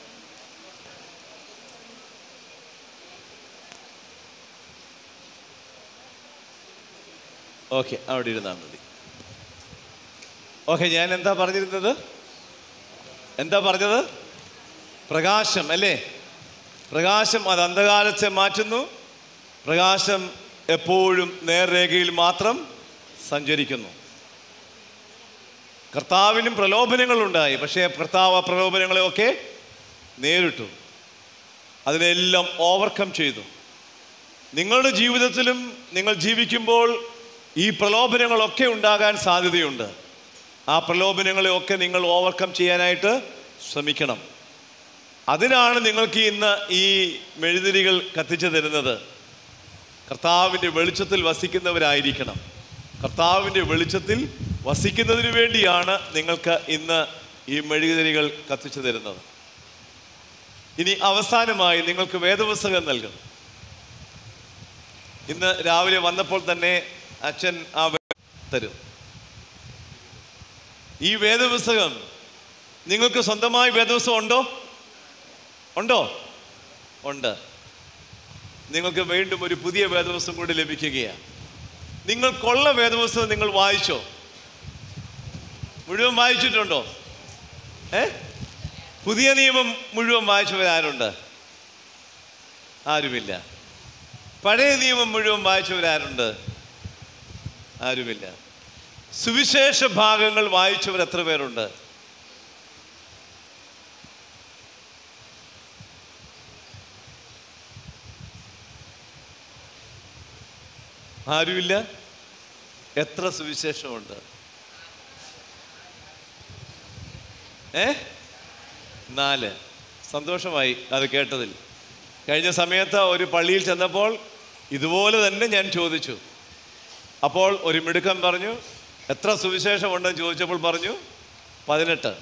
ഓക്കെ അവിടെ ഇരുന്നാൽ മതി ഓക്കെ ഞാൻ എന്താ പറഞ്ഞിരുന്നത് എന്താ പറഞ്ഞത് പ്രകാശം അല്ലേ പ്രകാശം അത് അന്ധകാലത്തെ മാറ്റുന്നു പ്രകാശം എപ്പോഴും നേർരേഖയിൽ മാത്രം സഞ്ചരിക്കുന്നു കർത്താവിനും പ്രലോഭനങ്ങളുണ്ടായി പക്ഷേ കർത്താവ് ആ പ്രലോഭനങ്ങളെയൊക്കെ നേരിട്ടു അതിനെല്ലാം ഓവർകം ചെയ്തു നിങ്ങളുടെ ജീവിതത്തിലും നിങ്ങൾ ജീവിക്കുമ്പോൾ ഈ പ്രലോഭനങ്ങളൊക്കെ ഉണ്ടാകാൻ സാധ്യതയുണ്ട് ആ പ്രലോഭനങ്ങളെയൊക്കെ നിങ്ങൾ ഓവർകം ചെയ്യാനായിട്ട് ശ്രമിക്കണം അതിനാണ് നിങ്ങൾക്ക് ഇന്ന് ഈ മെഴുതിരികൾ കത്തിച്ചു തരുന്നത് കർത്താവിൻ്റെ വെളിച്ചത്തിൽ വസിക്കുന്നവരായിരിക്കണം കർത്താവിൻ്റെ വെളിച്ചത്തിൽ വസിക്കുന്നതിന് വേണ്ടിയാണ് നിങ്ങൾക്ക് ഇന്ന് ഈ മെഴുകുതിരികൾ കത്തിച്ചു തരുന്നത് ഇനി അവസാനമായി നിങ്ങൾക്ക് വേദപുസ്തകം നൽകണം ഇന്ന് രാവിലെ വന്നപ്പോൾ തന്നെ അച്ഛൻ ആ വേ- തരും ഈ വേദപുസ്തകം നിങ്ങൾക്ക് സ്വന്തമായി വേദപുസ്തകം ഉണ്ടോ ഉണ്ടോ ഉണ്ട് നിങ്ങൾക്ക് വീണ്ടും ഒരു പുതിയ വേദപുസ്തകം കൂടി ലഭിക്കുകയാണ് നിങ്ങൾക്കുള്ള വേദപുസ്തകം നിങ്ങൾ വായിച്ചോ മുഴുവൻ വായിച്ചിട്ടുണ്ടോ ഏ പുതിയ നിയമം മുഴുവൻ വായിച്ചവരാരുണ്ട് ആരുമില്ല പഴയ നിയമം മുഴുവൻ വായിച്ചവരാരുണ്ട് ആരുമില്ല സുവിശേഷ ഭാഗങ്ങൾ വായിച്ചവർ എത്ര പേരുണ്ട് ആരുമില്ല എത്ര സുവിശേഷമുണ്ട് ഏ നാല് സന്തോഷമായി അത് കേട്ടതിൽ കഴിഞ്ഞ സമയത്ത് ഒരു പള്ളിയിൽ ചെന്നപ്പോൾ ഇതുപോലെ തന്നെ ഞാൻ ചോദിച്ചു അപ്പോൾ ഒരു മിടുക്കൻ പറഞ്ഞു എത്ര സുവിശേഷമുണ്ടെന്ന് ചോദിച്ചപ്പോൾ പറഞ്ഞു പതിനെട്ട്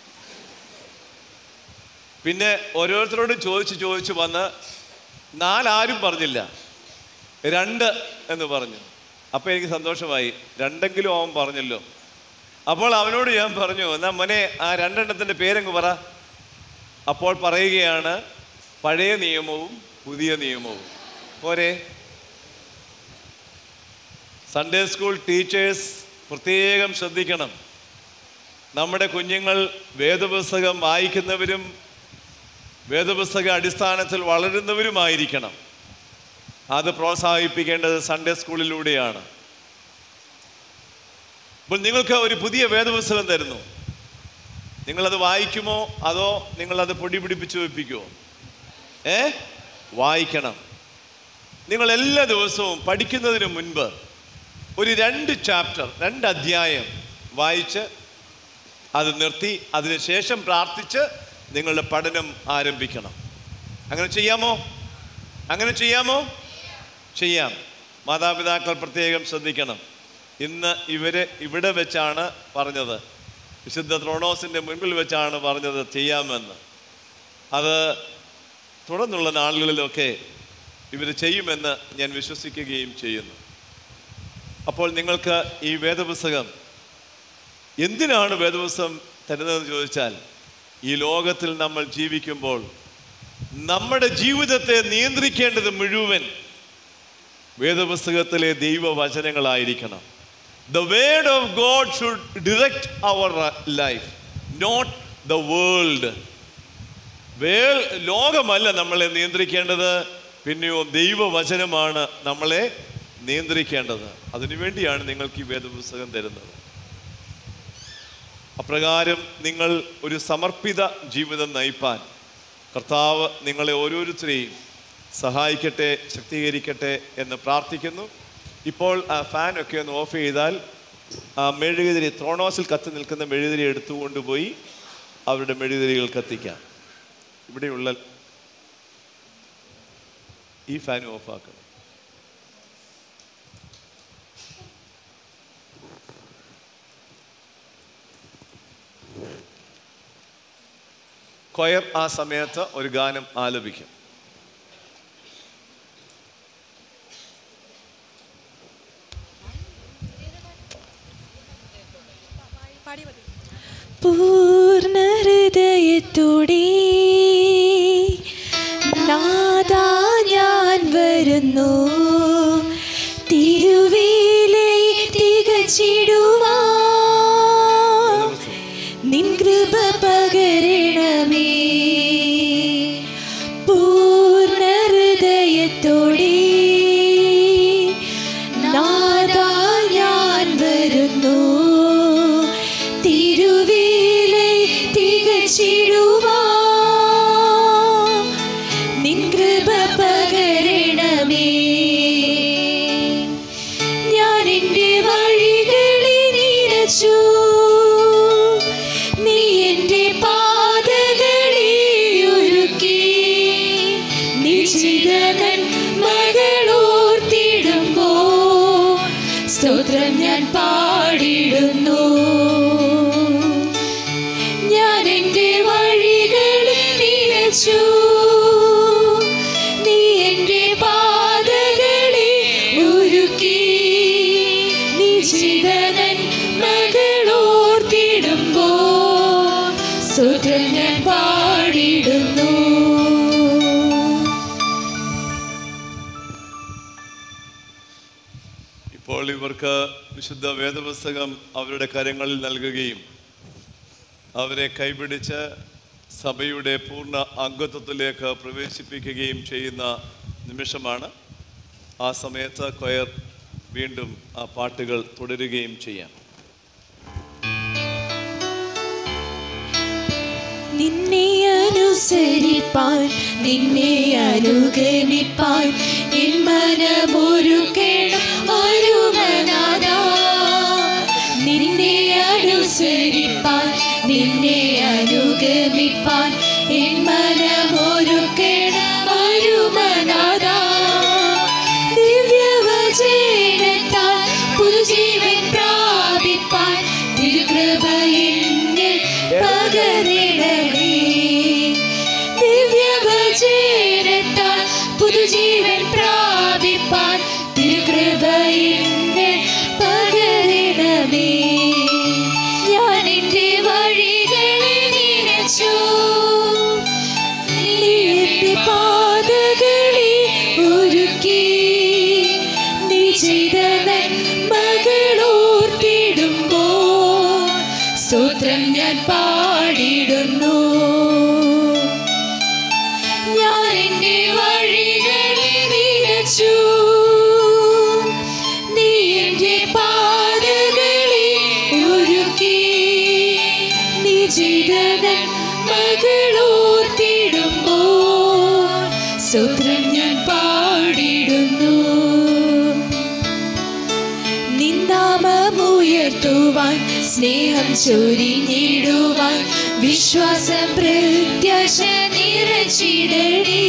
പിന്നെ ഓരോരുത്തരോടും ചോദിച്ച് ചോദിച്ച് വന്ന് നാലാരും പറഞ്ഞില്ല രണ്ട് എന്ന് പറഞ്ഞു അപ്പോൾ എനിക്ക് സന്തോഷമായി രണ്ടെങ്കിലും അവൻ പറഞ്ഞല്ലോ അപ്പോൾ അവനോട് ഞാൻ പറഞ്ഞു എന്നാ മോനെ ആ രണ്ടെണ്ണത്തിൻ്റെ പേരങ്ങ് പറ അപ്പോൾ പറയുകയാണ് പഴയ നിയമവും പുതിയ നിയമവും പോരെ സൺഡേ സ്കൂൾ ടീച്ചേഴ്സ് പ്രത്യേകം ശ്രദ്ധിക്കണം നമ്മുടെ കുഞ്ഞുങ്ങൾ വേദപുസ്തകം വായിക്കുന്നവരും വേദപുസ്തക അടിസ്ഥാനത്തിൽ വളരുന്നവരുമായിരിക്കണം അത് പ്രോത്സാഹിപ്പിക്കേണ്ടത് സൺഡേ സ്കൂളിലൂടെയാണ് അപ്പോൾ നിങ്ങൾക്ക് ഒരു പുതിയ വേദപുസ്തകം തരുന്നു നിങ്ങളത് വായിക്കുമോ അതോ നിങ്ങളത് പൊടി പിടിപ്പിച്ച് വെപ്പിക്കുമോ ഏ വായിക്കണം നിങ്ങൾ എല്ലാ ദിവസവും പഠിക്കുന്നതിന് മുൻപ് ഒരു രണ്ട് ചാപ്റ്റർ രണ്ട് അധ്യായം വായിച്ച് അത് നിർത്തി അതിനുശേഷം പ്രാർത്ഥിച്ച് നിങ്ങളുടെ പഠനം ആരംഭിക്കണം അങ്ങനെ ചെയ്യാമോ അങ്ങനെ ചെയ്യാമോ ചെയ്യാം മാതാപിതാക്കൾ പ്രത്യേകം ശ്രദ്ധിക്കണം ഇന്ന് ഇവര് ഇവിടെ വെച്ചാണ് പറഞ്ഞത് വിശുദ്ധ ത്രോണോസിൻ്റെ മുൻപിൽ വെച്ചാണ് പറഞ്ഞത് ചെയ്യാമെന്ന് അത് തുടർന്നുള്ള നാളുകളിലൊക്കെ ഇവർ ചെയ്യുമെന്ന് ഞാൻ വിശ്വസിക്കുകയും ചെയ്യുന്നു അപ്പോൾ നിങ്ങൾക്ക് ഈ വേദപുസ്തകം എന്തിനാണ് വേദപുസ്തകം തരുന്നതെന്ന് ചോദിച്ചാൽ ഈ ലോകത്തിൽ നമ്മൾ ജീവിക്കുമ്പോൾ നമ്മുടെ ജീവിതത്തെ നിയന്ത്രിക്കേണ്ടത് മുഴുവൻ വേദപുസ്തകത്തിലെ ദൈവവചനങ്ങളായിരിക്കണം the word of God should direct our life not the world way ലോകമല്ല നമ്മളെ നിയന്ത്രിക്കേണ്ടത് പിന്നെയോ ദൈവവചനമാണ് നമ്മളെ നിയന്ത്രിക്കേണ്ടത് അതിനുവേണ്ടിയാണ് നിങ്ങൾക്ക് ഈ വേദപുസ്തകം തരുന്നത് അപ്രകാരം നിങ്ങൾ ഒരു സമർപ്പിത ജീവിതം നയിപ്പാൻ കർത്താവ് നിങ്ങളെ ഓരോരുത്തരെയും സഹായിക്കട്ടെ ശക്തീകരിക്കട്ടെ എന്ന് പ്രാർത്ഥിക്കുന്നു ഇപ്പോൾ ആ ഫാനൊക്കെ ഒന്ന് ഓഫ് ചെയ്താൽ ആ മെഴുകുതിരി ത്രോണോസിൽ കത്തി നിൽക്കുന്ന മെഴുകുതിരി എടുത്തുകൊണ്ടുപോയി അവരുടെ മെഴുകുതിരികൾ കത്തിക്കാം ഇവിടെയുള്ള ഈ ഫാൻ ഓഫാക്കണം കൊയർ ആ സമയത്ത് ഒരു ഗാനം ആലപിക്കും പൂർണ്ണ ഹൃദയത്തോടെ നാദാ ഞാൻ വരുന്നു തിരുവേലെ തികച്ചിടുവാ നിൻ കൃപ പകരണമേ പൂർണ്ണ ഹൃദയത്തോടെ നാദാ ഞാൻ വരുന്നു തിരുവേലെ തികച്ചിടുവാ നിൻ കൃപ പകരണമേ ഞാൻ എൻ്റെ വഴികളെ നിരച്ചു നീ എൻ്റെ പാതകളെ ഒരുക്കി നിശ്ചിതനൻ മകളോർത്തിടുമ്പോ സ്തോത്രം ഞാൻ പാടിടുന്നു ഞാൻ എൻ്റെ വഴികളെ നിരച്ചു നീ എൻ്റെ പാതകളെ ഒരുക്കി നിശ്ചിതനൻ മകളോർത്തിടുമ്പോ സ്തോത്രം ഞാൻ പാടിടുന്നു ഇപ്പോൾ ഇവർക്ക് വിശുദ്ധ വേദപുസ്തകം അവരുടെ കരങ്ങളിൽ നൽകുകയും അവരെ കൈപിടിച്ച് സഭയുടെ പൂർണ്ണ അംഗത്വത്തിലേക്ക് പ്രവേശിപ്പിക്കുകയും ചെയ്യുന്ന നിമിഷമാണ് ആ സമയത്ത് കൊയർ വീണ്ടും ആ പാട്ടുകൾ തുടരുകയും ചെയ്യാം നിന്നെ അനുസരിപ്പാൻ നിന്നെ അനുഗമിപ്പാൻ എൻ മനമൊരുക്കണം ഒരുമനാദാ നിന്നെ അനുസരിപ്പാൻ നിന്നെ അനുഗമിപ്പാൻ എൻ മനമൊരുക്കണം ഒരുമനാദാ ദിവ്യവചനത്താൽ പുതുജീവൻ പ്രാപിപ്പാൻ തിരുകൃപയിൽ പകരണമേ ദിവ്യവചനത്താൽ പുതുജീവൻ പ്രാപിപ്പാൻ തിരുകൃപയിൽ പകരണമേ ഞാൻ എൻ്റെ വഴികളെ നിരച്ചു നീ എൻ്റെ പാതകളെ ഒരുക്കി നീ ചെയ്ത നന്മകളോർത്തിടുമ്പോ സ്തോത്രം ഞാൻ പാടിടുന്നു ഞാൻ എൻ്റെ വഴികളെ നിരച്ചു നീ എൻ്റെ പാതകളെ ഒരുക്കി നീ ചെയ്ത നന്മകളോർത്തിടുമ്പോ സ്തോത്രം ഞാൻ പാടിടുന്നു നിന്നാമമുയർത്തുവാൻ സ്നേഹം ചൊരിഞ്ഞിടുവാൻ വിശ്വാസം പ്രത്യാശ നിറച്ചിടണേ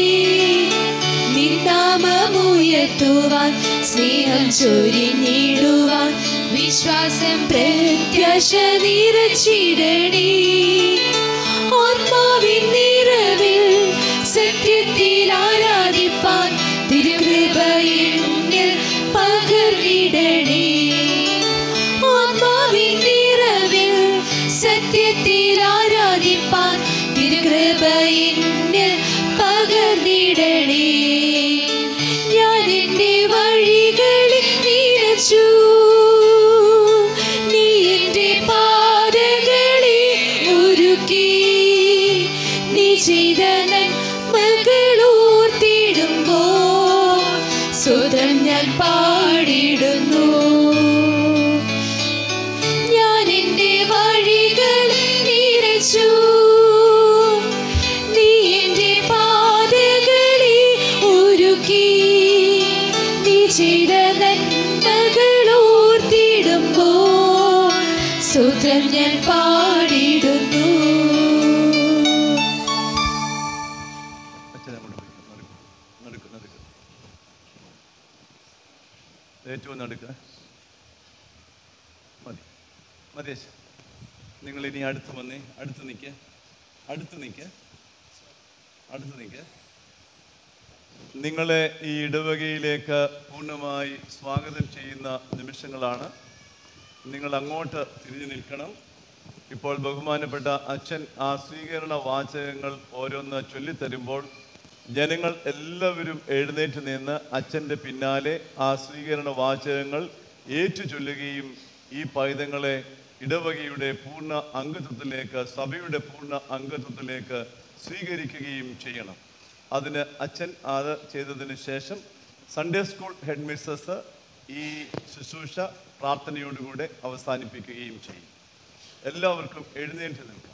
നിന്നാമമുയർത്തുവാൻ സ്നേഹം ചൊരിഞ്ഞിടുവാൻ വിശ്വാസം പ്രത്യാശ നിറച്ചിടണേ ആത്മാവിൻ നിറവിൽ സത്യത്തിൽ ആരാധിപ്പാൻ തിരുകൃപയിൽ പകർന്നിടണേ ആത്മാവിൻ നിറവിൽ സത്യത്തിൽ ആരാധിപ്പാൻ തിരുകൃപയിൽ പകർന്നിടണേ ഞാൻ എൻ്റെ വഴികളിൽ നിരച്ചു നീ എൻ്റെ പാതകളെ ഒരുക്കി നീ ചെയ്ത നന്മകളോർത്തിടുമ്പോ സ്വതം ഞാൻ പാടിടുന്നു ഞാൻ എൻ്റെ വഴികളെ നിരച്ചു നീ എൻ്റെ പാതകളെ ഒരുക്കി നീ ചെയ്ത നന്മകളോർത്തിടുമ്പോ സ്തോത്രം ഞാൻ പാടിടുന്നു അച്ഛനെ അങ്ങോട്ട് പോയി. നടുക്ക്, നടുക്ക്, നടുക്ക്. ഏറ്റവും നടുക്ക് മതി മതി അച്ഛൻ നിങ്ങൾ ഇനി അടുത്ത് വന്നേ അടുത്ത് നിൽക്ക് അടുത്ത് നിൽക്ക് അടുത്ത് നിൽക്ക് നിങ്ങളെ ഈ ഇടവകയിലേക്ക് പൂർണ്ണമായി സ്വാഗതം ചെയ്യുന്ന നിമിഷങ്ങളാണ് നിങ്ങൾ അങ്ങോട്ട് തിരിഞ്ഞു നിൽക്കണം ഇപ്പോൾ ബഹുമാനപ്പെട്ട അച്ഛൻ ആ സ്വീകരണ വാചകങ്ങൾ ഓരോന്ന് ചൊല്ലിത്തരുമ്പോൾ ജനങ്ങൾ എല്ലാവരും എഴുന്നേറ്റ് നിന്ന് അച്ഛൻ്റെ പിന്നാലെ ആ സ്വീകരണ വാചകങ്ങൾ ഏറ്റു ചൊല്ലുകയും ഈ പൈതങ്ങളെ ഇടവകയുടെ പൂർണ്ണ അംഗത്വത്തിലേക്ക് സഭയുടെ പൂർണ്ണ അംഗത്വത്തിലേക്ക് സ്വീകരിക്കുകയും ചെയ്യണം അതിന് അച്ഛൻ അത് ചെയ്തതിന് ശേഷം സൺഡേ സ്കൂൾ ഹെഡ് മിസ്സസ് ഈ ശുശ്രൂഷ പ്രാർത്ഥനയോടുകൂടെ അവസാനിപ്പിക്കുകയും ചെയ്യും എല്ലാവർക്കും എഴുന്നേറ്റ് നിൽക്കാം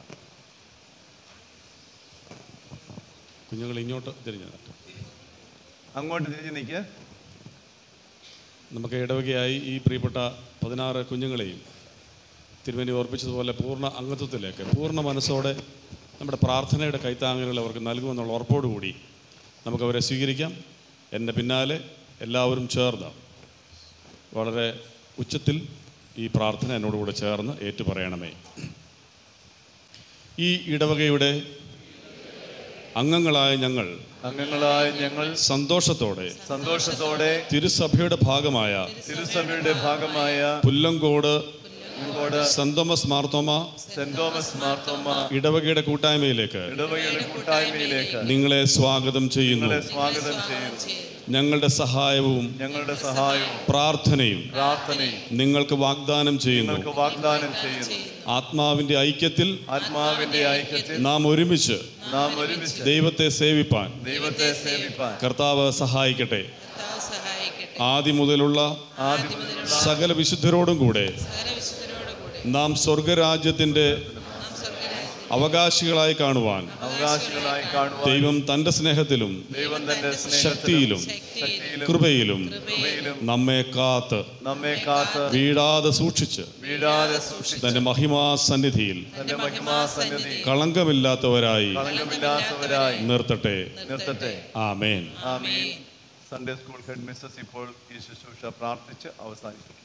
കുഞ്ഞുങ്ങൾ ഇങ്ങോട്ട് തിരിഞ്ഞു നിൽക്കാം. അങ്ങോട്ട് തിരിഞ്ഞ് നിൽക്കുക നമുക്ക് ഇടവകയായി ഈ പ്രിയപ്പെട്ട പതിനാറ് കുഞ്ഞുങ്ങളെയും തിരുമേനി ഓർപ്പിച്ചതുപോലെ പൂർണ്ണ അംഗത്വത്തിലേക്ക് പൂർണ്ണ മനസ്സോടെ നമ്മുടെ പ്രാർത്ഥനയുടെ കൈത്താങ്ങലുകൾ അവർക്ക് നൽകുമെന്നുള്ള ഉറപ്പോടുകൂടി നമുക്കവരെ സ്വീകരിക്കാം എൻ്റെ പിന്നാലെ എല്ലാവരും ചേർന്ന് വളരെ ഉച്ചത്തിൽ ഈ പ്രാർത്ഥന എന്നോടുകൂടെ ചേർന്ന് ഏറ്റുപറയണമേ ഈ ഇടവകയുടെ അംഗങ്ങളായ ഞങ്ങൾ അംഗങ്ങളായ ഞങ്ങൾ സന്തോഷത്തോടെ സന്തോഷത്തോടെ തിരുസഭയുടെ ഭാഗമായ തിരുസഭയുടെ ഭാഗമായ പുല്ലങ്കോട് നിങ്ങളോട് Saint Thomas Marthoma Saint Thomas Marthoma ഇടവകയുടെ കൂട്ടായ്മയിലേക്ക് ഇടവകയുടെ കൂട്ടായ്മയിലേക്ക് നിങ്ങളെ സ്വാഗതം ചെയ്യുന്നു നിങ്ങളെ സ്വാഗതം ചെയ്യുന്നു ഞങ്ങളുടെ സഹായവും ഞങ്ങളുടെ സഹായവും പ്രാർത്ഥനയും പ്രാർത്ഥനയും നിങ്ങൾക്ക് വാഗ്ദാനം ചെയ്യുന്നു നിങ്ങൾക്ക് വാഗ്ദാനം ചെയ്യുന്നു ആത്മാവിന്റെ ഐക്യത്തിൽ ആത്മാവിന്റെ ഐക്യത്തിൽ നാം ഒരുമിച്ച് നാം ഒരുമിച്ച് ദൈവത്തെ സേവിപ്പാൻ ദൈവത്തെ സേവിപ്പാൻ കർത്താവ് സഹായിക്കട്ടെ ആദ്യം മുതലുള്ള ആദ്യം സകല വിശുദ്ധരോടും കൂടെ നാം സ്വർഗരാജ്യത്തിന്റെ അവകാശികളായി കാണുവാൻ അവകാശികളായി കാണുവാൻ ദൈവം തന്റെ സ്നേഹത്തിലും ദൈവം തന്റെ ശക്തിയിലും ശക്തിയിലും കൃപയിലും കൃപയിലും നമ്മെ കാത്ത് നമ്മെ കാത്ത് വീഴാതെ സൂക്ഷിച്ച് വീഴാതെ സൂക്ഷിച്ച് തന്റെ മഹിമാ സന്നിധിയിൽ തന്റെ മഹിമാസന്നിധി കളങ്കമില്ലാത്തവരായി കളങ്കമില്ലാത്തവരായി നിർത്തട്ടെ നിർത്തട്ടെ ആമേൻ ആമീൻ സൺഡേ സ്കൂൾ ഹെഡ് മിസ്സസ് ഇപ്പോൾ ഈ ശുശ്രൂഷ പ്രാർത്ഥിച്ച് അവസാനിപ്പിക്കും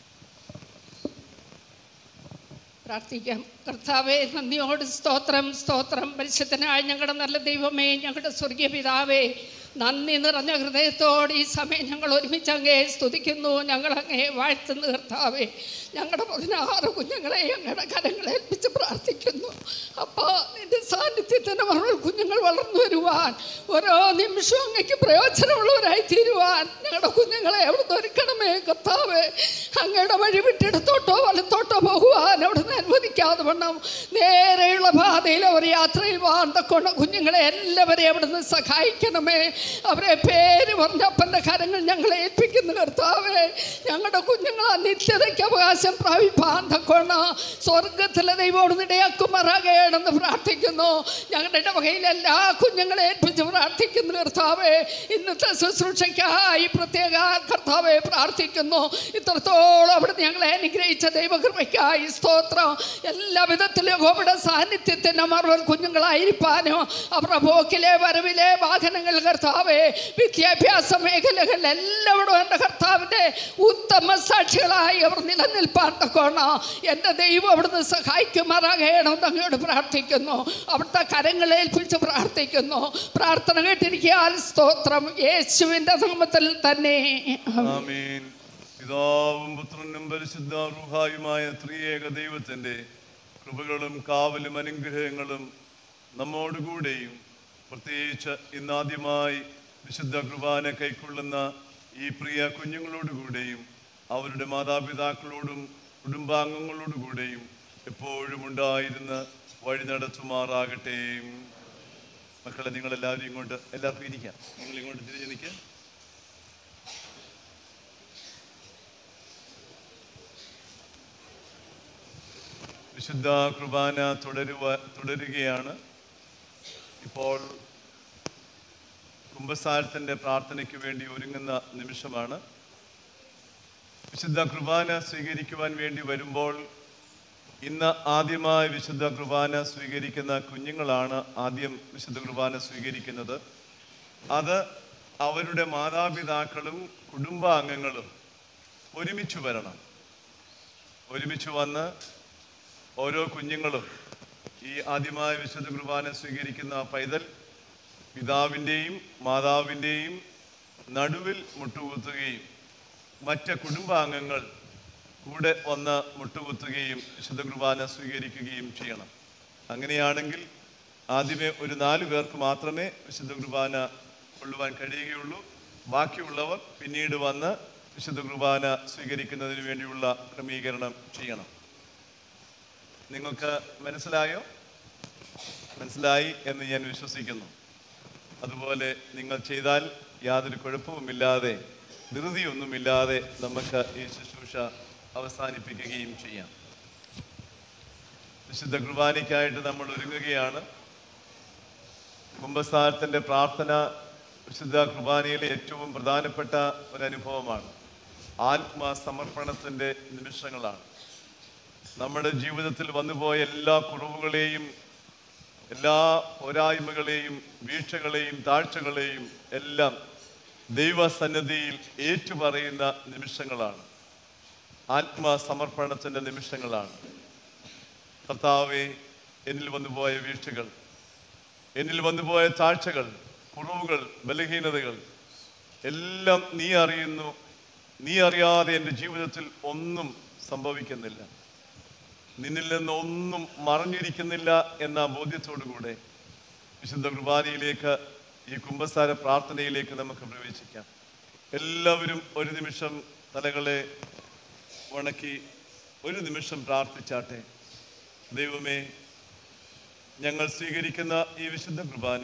പ്രാർത്ഥിക്കാം കർത്താവെ നന്ദിയോട് സ്തോത്രം സ്തോത്രം പരിശുദ്ധനായ ഞങ്ങളുടെ നല്ല ദൈവമേ ഞങ്ങളുടെ സ്വർഗീയ പിതാവേ നന്ദി നിറഞ്ഞ ഹൃദയത്തോട് ഈ സമയം ഞങ്ങൾ ഒരുമിച്ച് അങ്ങേ സ്തുതിക്കുന്നു ഞങ്ങൾ അങ്ങേ വാഴ്ത്തുന്നു കർത്താവേ ഞങ്ങളുടെ പതിനാറ് കുഞ്ഞുങ്ങളെ ഞങ്ങളുടെ കരങ്ങളെ ഏൽപ്പിച്ച് പ്രാർത്ഥിക്കുന്നു അപ്പോൾ നിന്റെ സാന്നിധ്യത്തിന് മറുപടി കുഞ്ഞുങ്ങൾ വളർന്നു വരുവാൻ ഓരോ നിമിഷവും അങ്ങേക്ക് പ്രയോജനമുള്ളവരായി തീരുവാൻ ഞങ്ങളുടെ കുഞ്ഞുങ്ങളെ അവിടുന്ന് ഒരുക്കണമേ കർത്താവേ അങ്ങയുടെ വഴി വിട്ടിടത്തോട്ടോ വലത്തോട്ടോ പോകുവാൻ അവിടുന്ന് അനുവദിക്കാതെ വണ്ണം നേരെയുള്ള പാതയിൽ അവർ യാത്രയിൽ വാന്തക്കൊണ്ട് കുഞ്ഞുങ്ങളെ എല്ലാവരെയും അവിടുന്ന് സഹായിക്കണമേ അവരെ പേര് പറഞ്ഞ അപ്പൻ്റെ കരങ്ങൾ ഞങ്ങളെ ഏൽപ്പിക്കുന്നു കർത്താവേ ഞങ്ങളുടെ കുഞ്ഞുങ്ങൾ ആ നിത്യതയ്ക്ക് അവകാശം പ്രാപിപ്പാൻ തക്കോണ സ്വർഗത്തിലെ ദൈവോട് ഇടയാക്കുമാറാകണമെന്ന് പ്രാർത്ഥിക്കുന്നു ഞങ്ങളുടെ ഇടവകയിൽ എല്ലാ കുഞ്ഞുങ്ങളെ ഏൽപ്പിച്ച് പ്രാർത്ഥിക്കുന്നു കർത്താവേ ഇന്നത്തെ ശുശ്രൂഷയ്ക്കായി പ്രത്യേക കർത്താവെ പ്രാർത്ഥിക്കുന്നു ഇത്രത്തോളം അവിടുന്ന് ഞങ്ങളെ അനുഗ്രഹിച്ച ദൈവകൃപയ്ക്കായി സ്തോത്രം എല്ലാ വിധത്തിലും കോവിഡ് സാന്നിധ്യത്തിൻ്റെ മറുപടി കുഞ്ഞുങ്ങളായിരിക്കാനോ അവരുടെ പോക്കിലെ വരവിലെ വാഹനങ്ങൾ കർത്താവെ വിദ്യാഭ്യാസ മേഖലകളിൽ എല്ലാവരും എൻ്റെ കർത്താവിൻ്റെ ഉത്തമ സാക്ഷികളായി അവർ നിലനിൽപ്പാൻ തക്കോണ എൻ്റെ ദൈവം അവിടുന്ന് സഹായിക്കുമാറാകണമെന്ന് അങ്ങോട്ട് പ്രാർത്ഥിക്കുന്നു അവിടുത്തെ കരങ്ങളെ ഏൽപ്പിച്ച് പ്രാർത്ഥിക്കുന്നു പ്രാർത്ഥന കേട്ടിരിക്കാൻ സ്തോത്രം യേശുവിൻ്റെ നാമത്തിൽ തന്നെ ആമീൻ പിതാവും പുത്രനും പരിശുദ്ധ റുഹായുമായ ത്രിയേക ദൈവത്തിൻ്റെ കൃപകളും കാവലും അനുഗ്രഹങ്ങളും നമ്മോടുകൂടെയും പ്രത്യേകിച്ച് ഇന്നാദ്യമായി വിശുദ്ധ കുർബാന കൈക്കൊള്ളുന്ന ഈ പ്രിയ കുഞ്ഞുങ്ങളോടുകൂടെയും അവരുടെ മാതാപിതാക്കളോടും കുടുംബാംഗങ്ങളോടുകൂടെയും എപ്പോഴും ഉണ്ടായിരുന്ന് വഴി നടത്തുമാറാകട്ടെ മക്കളെ നിങ്ങളെല്ലാവരും ഇങ്ങോട്ട് എല്ലാവർക്കും ഇരിക്കാം നിങ്ങൾ ഇങ്ങോട്ട് തിരിഞ്ഞ് നിൽക്കുക വിശുദ്ധ കുർബാന തുടരുവ തുടരുകയാണ് ഇപ്പോൾ കുംഭസാരത്തിൻ്റെ പ്രാർത്ഥനയ്ക്ക് വേണ്ടി ഒരുങ്ങുന്ന നിമിഷമാണ് വിശുദ്ധ കുർബാന സ്വീകരിക്കുവാൻ വേണ്ടി വരുമ്പോൾ ഇന്ന് ആദ്യമായി വിശുദ്ധ കുർബാന സ്വീകരിക്കുന്ന കുഞ്ഞുങ്ങളാണ് ആദ്യം വിശുദ്ധ കുർബാന സ്വീകരിക്കുന്നത് അത് അവരുടെ മാതാപിതാക്കളും കുടുംബാംഗങ്ങളും ഒരുമിച്ച് വരണം ഒരുമിച്ച് വന്ന് ഓരോ കുഞ്ഞുങ്ങളും ഈ ആദ്യമായി വിശുദ്ധ കുർബാന സ്വീകരിക്കുന്ന പൈതൽ പിതാവിൻ്റെയും മാതാവിൻ്റെയും നടുവിൽ മുട്ടുകുത്തുകയും മറ്റ് കുടുംബാംഗങ്ങൾ കൂടെ വന്ന് മുട്ടുകുത്തുകയും വിശുദ്ധ കുർബാന സ്വീകരിക്കുകയും ചെയ്യണം അങ്ങനെയാണെങ്കിൽ ആദ്യമേ ഒരു നാല് പേർക്ക് മാത്രമേ വിശുദ്ധ കുർബാന കൊള്ളുവാൻ കഴിയുകയുള്ളൂ ബാക്കിയുള്ളവർ പിന്നീട് വന്ന് വിശുദ്ധ കുർബാന സ്വീകരിക്കുന്നതിന് വേണ്ടിയുള്ള ക്രമീകരണം ചെയ്യണം നിങ്ങൾക്ക് മനസ്സിലായോ മനസ്സിലായി എന്ന് ഞാൻ വിശ്വസിക്കുന്നു അതുപോലെ നിങ്ങൾ ചെയ്താൽ യാതൊരു കുഴപ്പവുമില്ലാതെ ധൃതിയൊന്നുമില്ലാതെ നമുക്ക് ഈ ശുശ്രൂഷ അവസാനിപ്പിക്കുകയും ചെയ്യാം വിശുദ്ധ കുർബാനയ്ക്കായിട്ട് നമ്മൾ ഒരുങ്ങുകയാണ് കുംഭസ്ഥാനത്തിൻ്റെ പ്രാർത്ഥന വിശുദ്ധ കുർബാനയിലെ ഏറ്റവും പ്രധാനപ്പെട്ട ഒരു അനുഭവമാണ് ആത്മസമർപ്പണത്തിൻ്റെ നിമിഷങ്ങളാണ് നമ്മുടെ ജീവിതത്തിൽ വന്നുപോയ എല്ലാ കുറവുകളെയും എല്ലാ പോരായ്മകളെയും വീഴ്ചകളെയും താഴ്ചകളെയും എല്ലാം ദൈവസന്നിധിയിൽ ഏറ്റുപറയുന്ന നിമിഷങ്ങളാണ് ആത്മസമർപ്പണത്തിൻ്റെ നിമിഷങ്ങളാണ് കർത്താവെ എന്നിൽ വന്നുപോയ വീഴ്ചകൾ എന്നിൽ വന്നുപോയ താഴ്ചകൾ കുറവുകൾ ബലഹീനതകൾ എല്ലാം നീ അറിയുന്നു നീ അറിയാതെ എൻ്റെ ജീവിതത്തിൽ ഒന്നും സംഭവിക്കുന്നില്ല നിന്നിൽ നിന്ന് ഒന്നും മറഞ്ഞിരിക്കുന്നില്ല എന്ന ബോധ്യത്തോടുകൂടെ വിശുദ്ധ കുർബാനയിലേക്ക് ഈ കുംഭസാര പ്രാർത്ഥനയിലേക്ക് നമുക്ക് പ്രവേശിക്കാം എല്ലാവരും ഒരു നിമിഷം തലകളെ വണക്കി ഒരു നിമിഷം പ്രാർത്ഥിച്ചാട്ടെ ദൈവമേ ഞങ്ങൾ സ്വീകരിക്കുന്ന ഈ വിശുദ്ധ കുർബാന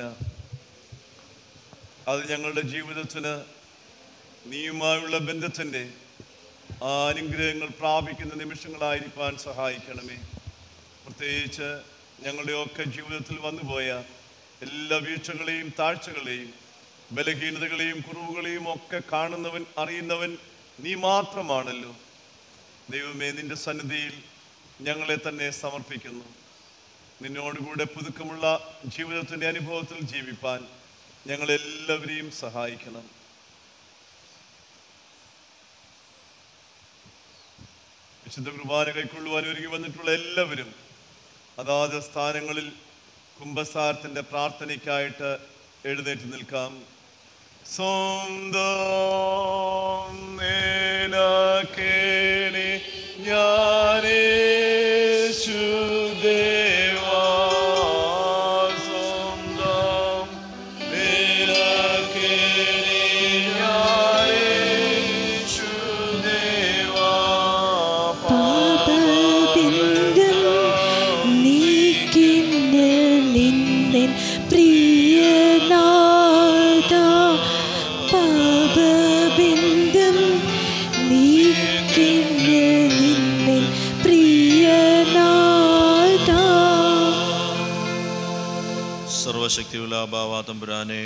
അത് ഞങ്ങളുടെ ജീവിതത്തിന് നീയുമായുള്ള ബന്ധത്തിൻ്റെ ആ അനുഗ്രഹങ്ങൾ പ്രാപിക്കുന്ന നിമിഷങ്ങളായിരിക്കാൻ സഹായിക്കണമേ പ്രത്യേകിച്ച് ഞങ്ങളുടെയൊക്കെ ജീവിതത്തിൽ വന്നുപോയ എല്ലാ വീഴ്ചകളെയും താഴ്ചകളെയും ബലഹീനതകളെയും കുറവുകളെയും ഒക്കെ കാണുന്നവൻ അറിയുന്നവൻ നീ മാത്രമാണല്ലോ ദൈവമേ നിന്റെ സന്നിധിയിൽ ഞങ്ങളെ തന്നെ സമർപ്പിക്കുന്നു നിന്നോടുകൂടെ പുതുക്കമുള്ള ജീവിതത്തിൻ്റെ അനുഭവത്തിൽ ജീവിപ്പാൻ ഞങ്ങളെല്ലാവരെയും സഹായിക്കണം വിശുദ്ധ കുർബാന കൈക്കൊള്ളുവാൻ ഒരുങ്ങി വന്നിട്ടുള്ള എല്ലാവരും അതാത് സ്ഥാനങ്ങളിൽ കുംഭസാരത്തിന്റെ പ്രാർത്ഥനയ്ക്കായിട്ട് എഴുന്നേറ്റ് നിൽക്കാം സ്വന്തം നിനക്കേണി ഞാനേശുദേവാ സ്വന്തം നിനക്കേണി ഞാനേശുദേവാ പാപബിന്ദം നീക്കിന്നിൽ നിന്നിൻ പ്രിയനാഥ പാപബിന്ദം നീക്കിന്നിൽ നിന്നിൻ പ്രിയനാഥ സർവശക്തിയുള്ള ബാവാ തമ്പുരാനെ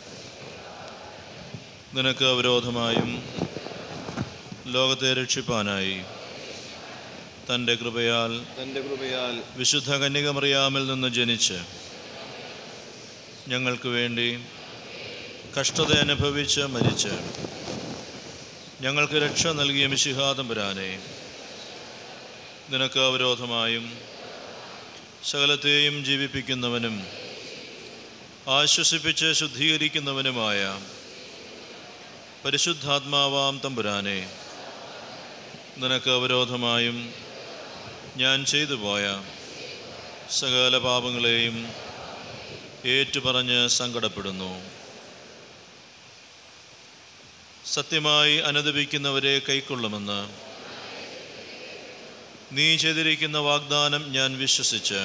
നിനക്ക് അവരോധമായും ലോകത്തെ രക്ഷിപ്പാനായി തൻ്റെ കൃപയാൽ തന്റെ കൃപയാൽ വിശുദ്ധ കന്യകമറിയാമിൽ നിന്ന് ജനിച്ച് ഞങ്ങൾക്ക് വേണ്ടി കഷ്ടത അനുഭവിച്ച് മരിച്ച് ഞങ്ങൾക്ക് രക്ഷ നൽകിയ മിശിഹാതമ്പുരാനെ നിനക്ക് അവരോധമായും സകലത്തെയും ജീവിപ്പിക്കുന്നവനും ആശ്വസിപ്പിച്ച് ശുദ്ധീകരിക്കുന്നവനുമായ പരിശുദ്ധാത്മാവാം തമ്പുരാനെ നിനക്ക് അവരോധമായും ഞാൻ ചെയ്തു പോയ സകല പാപങ്ങളെയും ഏറ്റുപറഞ്ഞ് സങ്കടപ്പെടുന്നു സത്യമായി അനുദപിക്കുന്നവരെ കൈക്കൊള്ളുമെന്ന് നീ ചെയ്തിരിക്കുന്ന വാഗ്ദാനം ഞാൻ വിശ്വസിച്ച്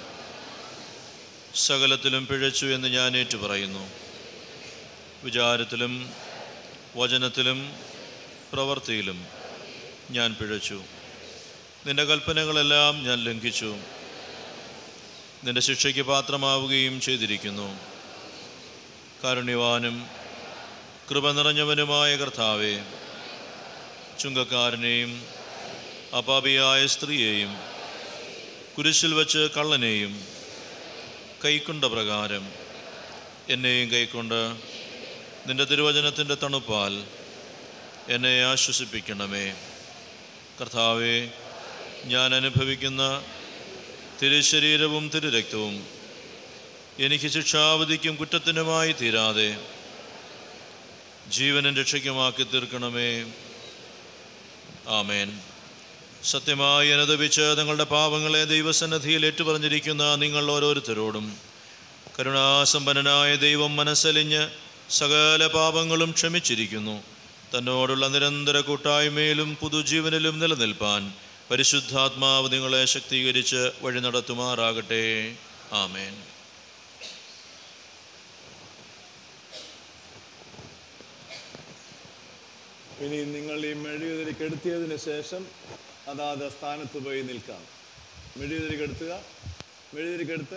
സകലത്തിലും പിഴച്ചു എന്ന് ഞാൻ ഏറ്റുപറയുന്നു വിചാരത്തിലും വചനത്തിലും പ്രവൃത്തിയിലും ഞാൻ പിഴച്ചു നിന്റെ കൽപ്പനകളെല്ലാം ഞാൻ ലംഘിച്ചു നിന്റെ ശിക്ഷയ്ക്ക് പാത്രമാവുകയും ചെയ്തിരിക്കുന്നു കാരുണ്യവാനും കൃപ നിറഞ്ഞവനുമായ കർത്താവെ ചുങ്കക്കാരനെയും അപാപിയായ സ്ത്രീയെയും കുരിശിൽ വച്ച് കള്ളനെയും കൈക്കൊണ്ട പ്രകാരം എന്നെയും കൈക്കൊണ്ട് നിന്റെ തിരുവചനത്തിൻ്റെ തണുപ്പാൽ എന്നെ ആശ്വസിപ്പിക്കണമേ കർത്താവെ ഞാൻ അനുഭവിക്കുന്ന തിരുശരീരവും തിരുരക്തവും എനിക്ക് ശിക്ഷാവധിക്കും കുറ്റത്തിനുമായി തീരാതെ ജീവനും രക്ഷയ്ക്കുമാക്കി തീർക്കണമേ ആമേൻ സത്യമായി അനുദപിച്ച് നിങ്ങളുടെ പാപങ്ങളെ ദൈവസന്നദ്ധിയിൽ ഏറ്റുപറഞ്ഞിരിക്കുന്ന നിങ്ങൾ ഓരോരുത്തരോടും കരുണാസമ്പന്നനായ ദൈവം മനസ്സലിഞ്ഞ് സകല പാപങ്ങളും ക്ഷമിച്ചിരിക്കുന്നു തന്നോടുള്ള നിരന്തര കൂട്ടായ്മയിലും പുതുജീവനിലും നിലനിൽപ്പാൻ പരിശുദ്ധാത്മാവ് നിങ്ങളെ ശക്തീകരിച്ച് വഴി നടത്തുമാറാകട്ടെ ആമേൻ ഇനി നിങ്ങൾ ഈ മെഴുകുതിരി കെടുത്തിയതിന് ശേഷം അതാത് സ്ഥാനത്ത് പോയി നിൽക്കാം മെഴുകുതിരി കെടുത്തുക മെഴുകുതിരി കെടുത്ത്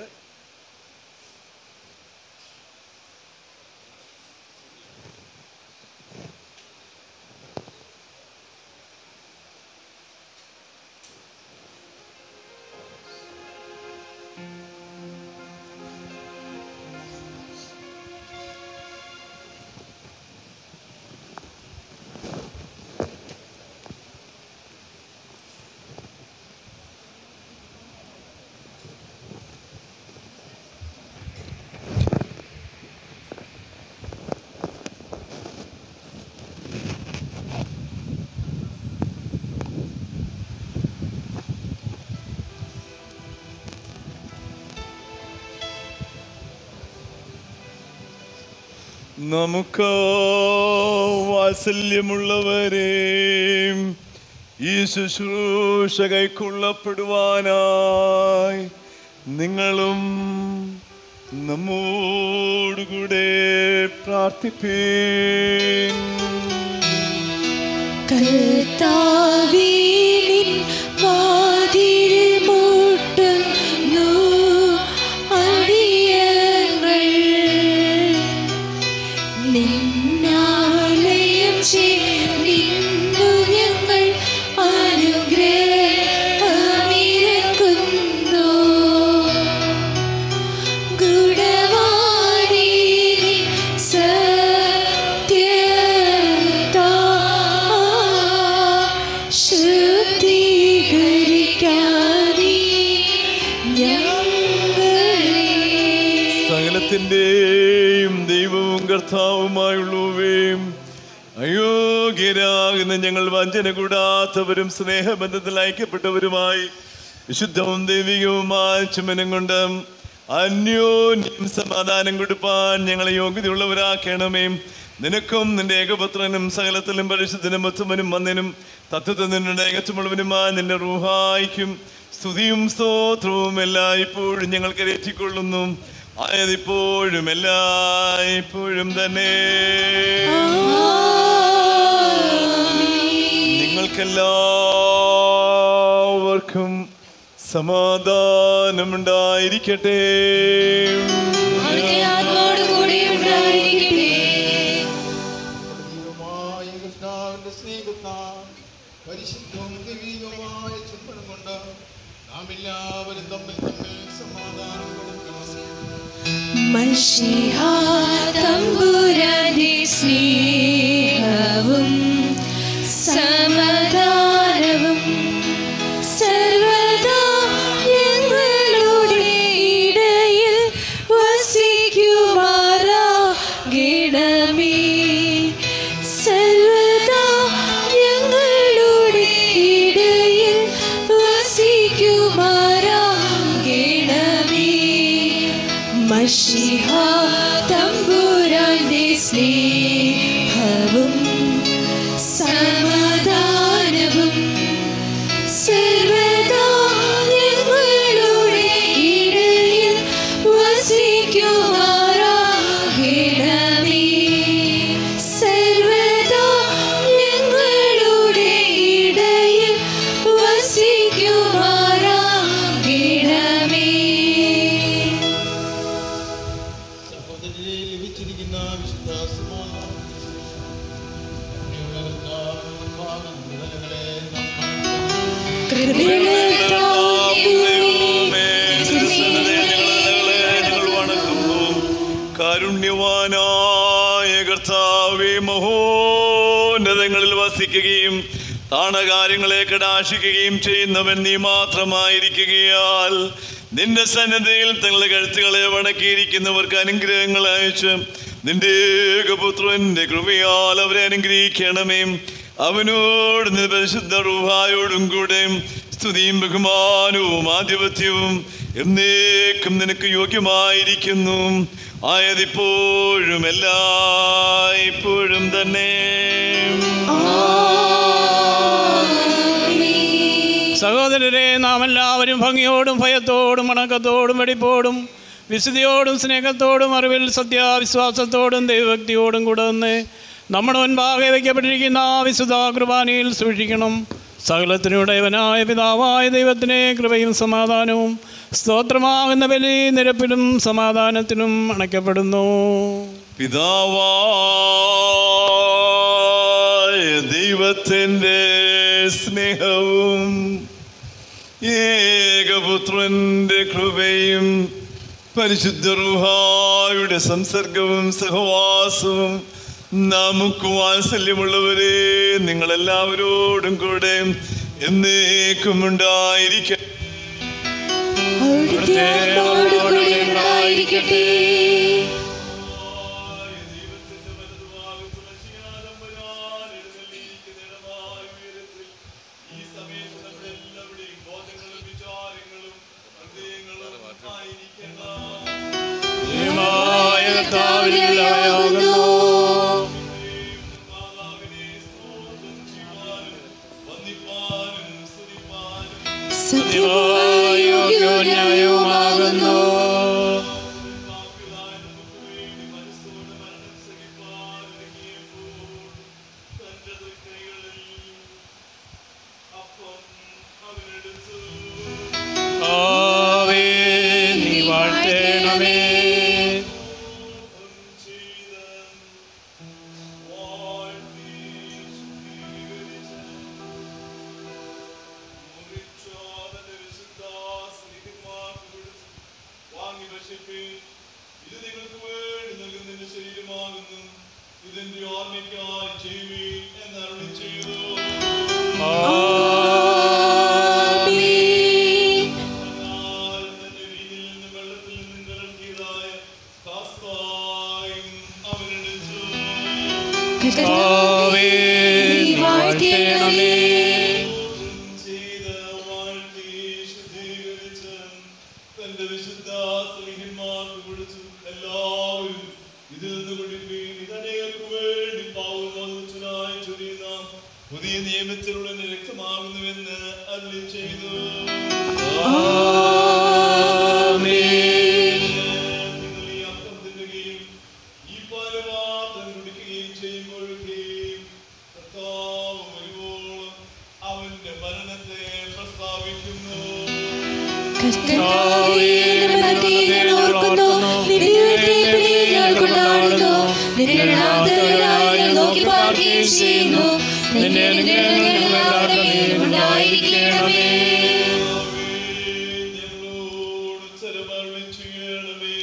നമുക്ക് വാത്സല്യമുള്ളവരെ ഈ ശുശ്രൂഷ കൈക്കൊള്ളപ്പെടുവാനായി നിങ്ങളും നമ്മോടുകൂടെ പ്രാർത്ഥിപ്പീൻ കർത്താവേ നിൻ വാതിലിൽ മുട്ടുന്നു അടിയങ്ങൾ നിന്നാലയം ചേർന്നു ഞങ്ങൾ അനുഗ്രഹമിരക്കുന്നു ഗുണവാനീ സത്യതാ ശുദ്ധീകരിക്കാനീ ഞങ്ങളെ സകലത്തിൻ്റെയും ദൈവവും കർത്താവുമായുള്ളവയും അയോഗ്യരാകുന്ന ഞങ്ങൾ വഞ്ചന കൂടാത്തവരും സ്നേഹബന്ധത്തിൽ ഐക്യപ്പെട്ടവരുമായി വിശുദ്ധവും ദൈവികവുമായ ചുമനം കൊണ്ട് അന്യോന്യം സമാധാനം കൊടുപ്പാൻ ഞങ്ങളെ യോഗ്യതയുള്ളവരാക്കണമേ നിനക്കും നിന്റെ ഏകപുത്രനും സകലത്തിലും പരിശുദ്ധനും ഒത്തുമനും വന്നനും തത്വത്തിൽ നിന്റെ ഏകത്തുമുള്ളവനുമായ നിന്റെ റൂഹായിക്കും സ്തുതിയും സ്തോത്രവും എല്ലായ്പ്പോഴും ഞങ്ങൾ കരയറ്റിക്കൊള്ളുന്നു ആയതിപ്പോഴും എല്ലായ്പ്പോഴും തന്നെ നിങ്ങൾക്കെല്ലാവർക്കും സമാധാനമുണ്ടായിരിക്കട്ടെ അവിടുത്തെ ആത്മാവോട് കൂടെ ഉണ്ടായിരിക്കട്ടെ ദൈവമായ കർത്താവിന്റെ സ്നേഹത്താൽ പരിശുദ്ധവും ദൈവികവുമായ ചുംബനം കൊണ്ട് നാം എല്ലാവരും തമ്മിൽ തമ്മിൽ സമാധാനം കൊടുക്കണം മഷിഹാ തമ്പുരാന്റെ സ്നേഹവും സമാധാനവും സർവദാ ഞങ്ങളുടെ ഇടയിൽ വസിക്കുമാറാകണമേ സർവദാ ഞങ്ങളുടെ ഇടയിൽ വസിക്കുമാറാകണമേ മഷിഹ തമ്പുരാന്റെ സ്നേഹവും സമാധാനവും സർവദാ ഞങ്ങളുടെ ഇടയിൽ വസിക്കുമാറാകണമേ സർവദാ ഞങ്ങളുടെ ഇടയിൽ വസിക്കുമാറാകണമേ സഹോദരരെ ലഭിച്ചിരിക്കുന്ന വിശുദ്ധ സമാധാനത്തിന് ശേഷം അങ്ങയുടെ കർത്താവിന്റെ പാദം നിഴലുകളെ നാം കാണിക്കുന്നു. കൃപയുള്ള കാരുണ്യവാനായ കർത്താവെ മഹോന്നതങ്ങളിൽ വസിക്കുകയും താണകാര്യങ്ങളെ കടാശിക്കുകയും ചെയ്യുന്നവൻ നീ മാത്രമായിരിക്കുകയാൽ നിന്റെ സന്നദ്ധയിൽ തങ്ങളുടെ കഴുത്തുകളെ വടക്കിയിരിക്കുന്നവർക്ക് അനുഗ്രഹങ്ങൾ അയച്ച് നിന്റെ ഏകപുത്രന്റെ കൃപയാൽ അവരെ അനുഗ്രഹിക്കണമേ അവനോട് നിന്റെ പരിശുദ്ധ റുഹായോടും കൂടെ സ്തുതിയും ബഹുമാനവും ആധിപത്യവും എന്നേക്കും നിനക്ക് യോഗ്യമായിരിക്കുന്നു ആയതിപ്പോഴും എല്ലായ്പ്പോഴും തന്നെ സഹോദരരെ നാം എല്ലാവരും ഭംഗിയോടും ഭയത്തോടും വണക്കത്തോടും വെടിപ്പോടും വിശുദ്ധിയോടും സ്നേഹത്തോടും അറിവിൽ സത്യാവിശ്വാസത്തോടും ദൈവഭക്തിയോടും കൂടെ നിന്ന് നമ്മുടെ മുൻപാകെ വയ്ക്കപ്പെട്ടിരിക്കുന്ന ആ വിശുദ്ധ കുർബാനയിൽ സൂക്ഷിക്കണം സകലത്തിനുടയവനായ പിതാവായ ദൈവത്തിനെ കൃപയും സമാധാനവും സ്തോത്രമാകുന്ന ബലി നിരപ്പിലും സമാധാനത്തിനും അണയ്ക്കപ്പെടുന്നു പിതാവായ ദൈവത്തിൻ്റെ സ്നേഹവും ഏകപുത്രന്റെ കൃപയും പരിശുദ്ധ റുഹായുടെ സംസർഗവും സഹവാസവും നമുക്ക് വാത്സല്യമുള്ളവരെ നിങ്ങളെല്ലാവരോടും കൂടെ എന്നേക്കും ഉണ്ടായിരിക്കും അവിടുത്തെ ആത്മാവോടുകൂടെ ഉണ്ടായിരിക്കട്ടെ ദൈവമായ കർത്താവിലായാകുന്നു. സത്യമായ യോഗ്യവും ന്യായവുമാകുന്നു ആവേ, നീ വാഴ്ത്തേണമേ ഇതിന്റെ ഓർമ്മയ്ക്കായി ചെയ്യുവീൻ എന്നരുളി ചെയ്തു കർത്താവേ, നീ വാഴ്ത്തേണമേ തന്റെ വിശുദ്ധ സ്നേഹിന്മാർക്ക് വിളിച്ചു എല്ലാവരും ഇതിൽ നിന്ന് കുടിപ്പീൻ ഇതനേകർക്ക് വേണ്ടി പാവമോചനായി ചൊരിയുന്ന പുതിയ നിയമത്തിലുള്ള എന്റെ രക്തമാകുന്നുവെന്ന് അരുളി ചെയ്തു നിങ്ങൾ ഈ അപ്പം തിന്നുകയും ഈ പാനപാത്രം കുടിക്കുകയും ചെയ്യുമ്പോഴൊക്കെയും കർത്താവ് വരുവോളം അവന്റെ മരണത്തെ പ്രസ്താവിക്കുന്നു കർത്താവേ, നിന്റെ മരണത്തെ ഞാൻ ഓർക്കുന്നു. നിന്റെ ഉയർത്തേപ്പിനെ ഞാൻ കൊണ്ടാടുന്നു. നിന്റെ രണ്ടാമത്തേവരായി ഞാൻ നോക്കി പാർക്കുകയും ചെയ്യുന്നു. നിന്റെ അനുഗ്രഹങ്ങൾ എല്ലാവരുടെ മേലും ഉണ്ടായിരിക്കണമേ. ഞങ്ങളോട് ചെലവഴി ചെയ്യണമേ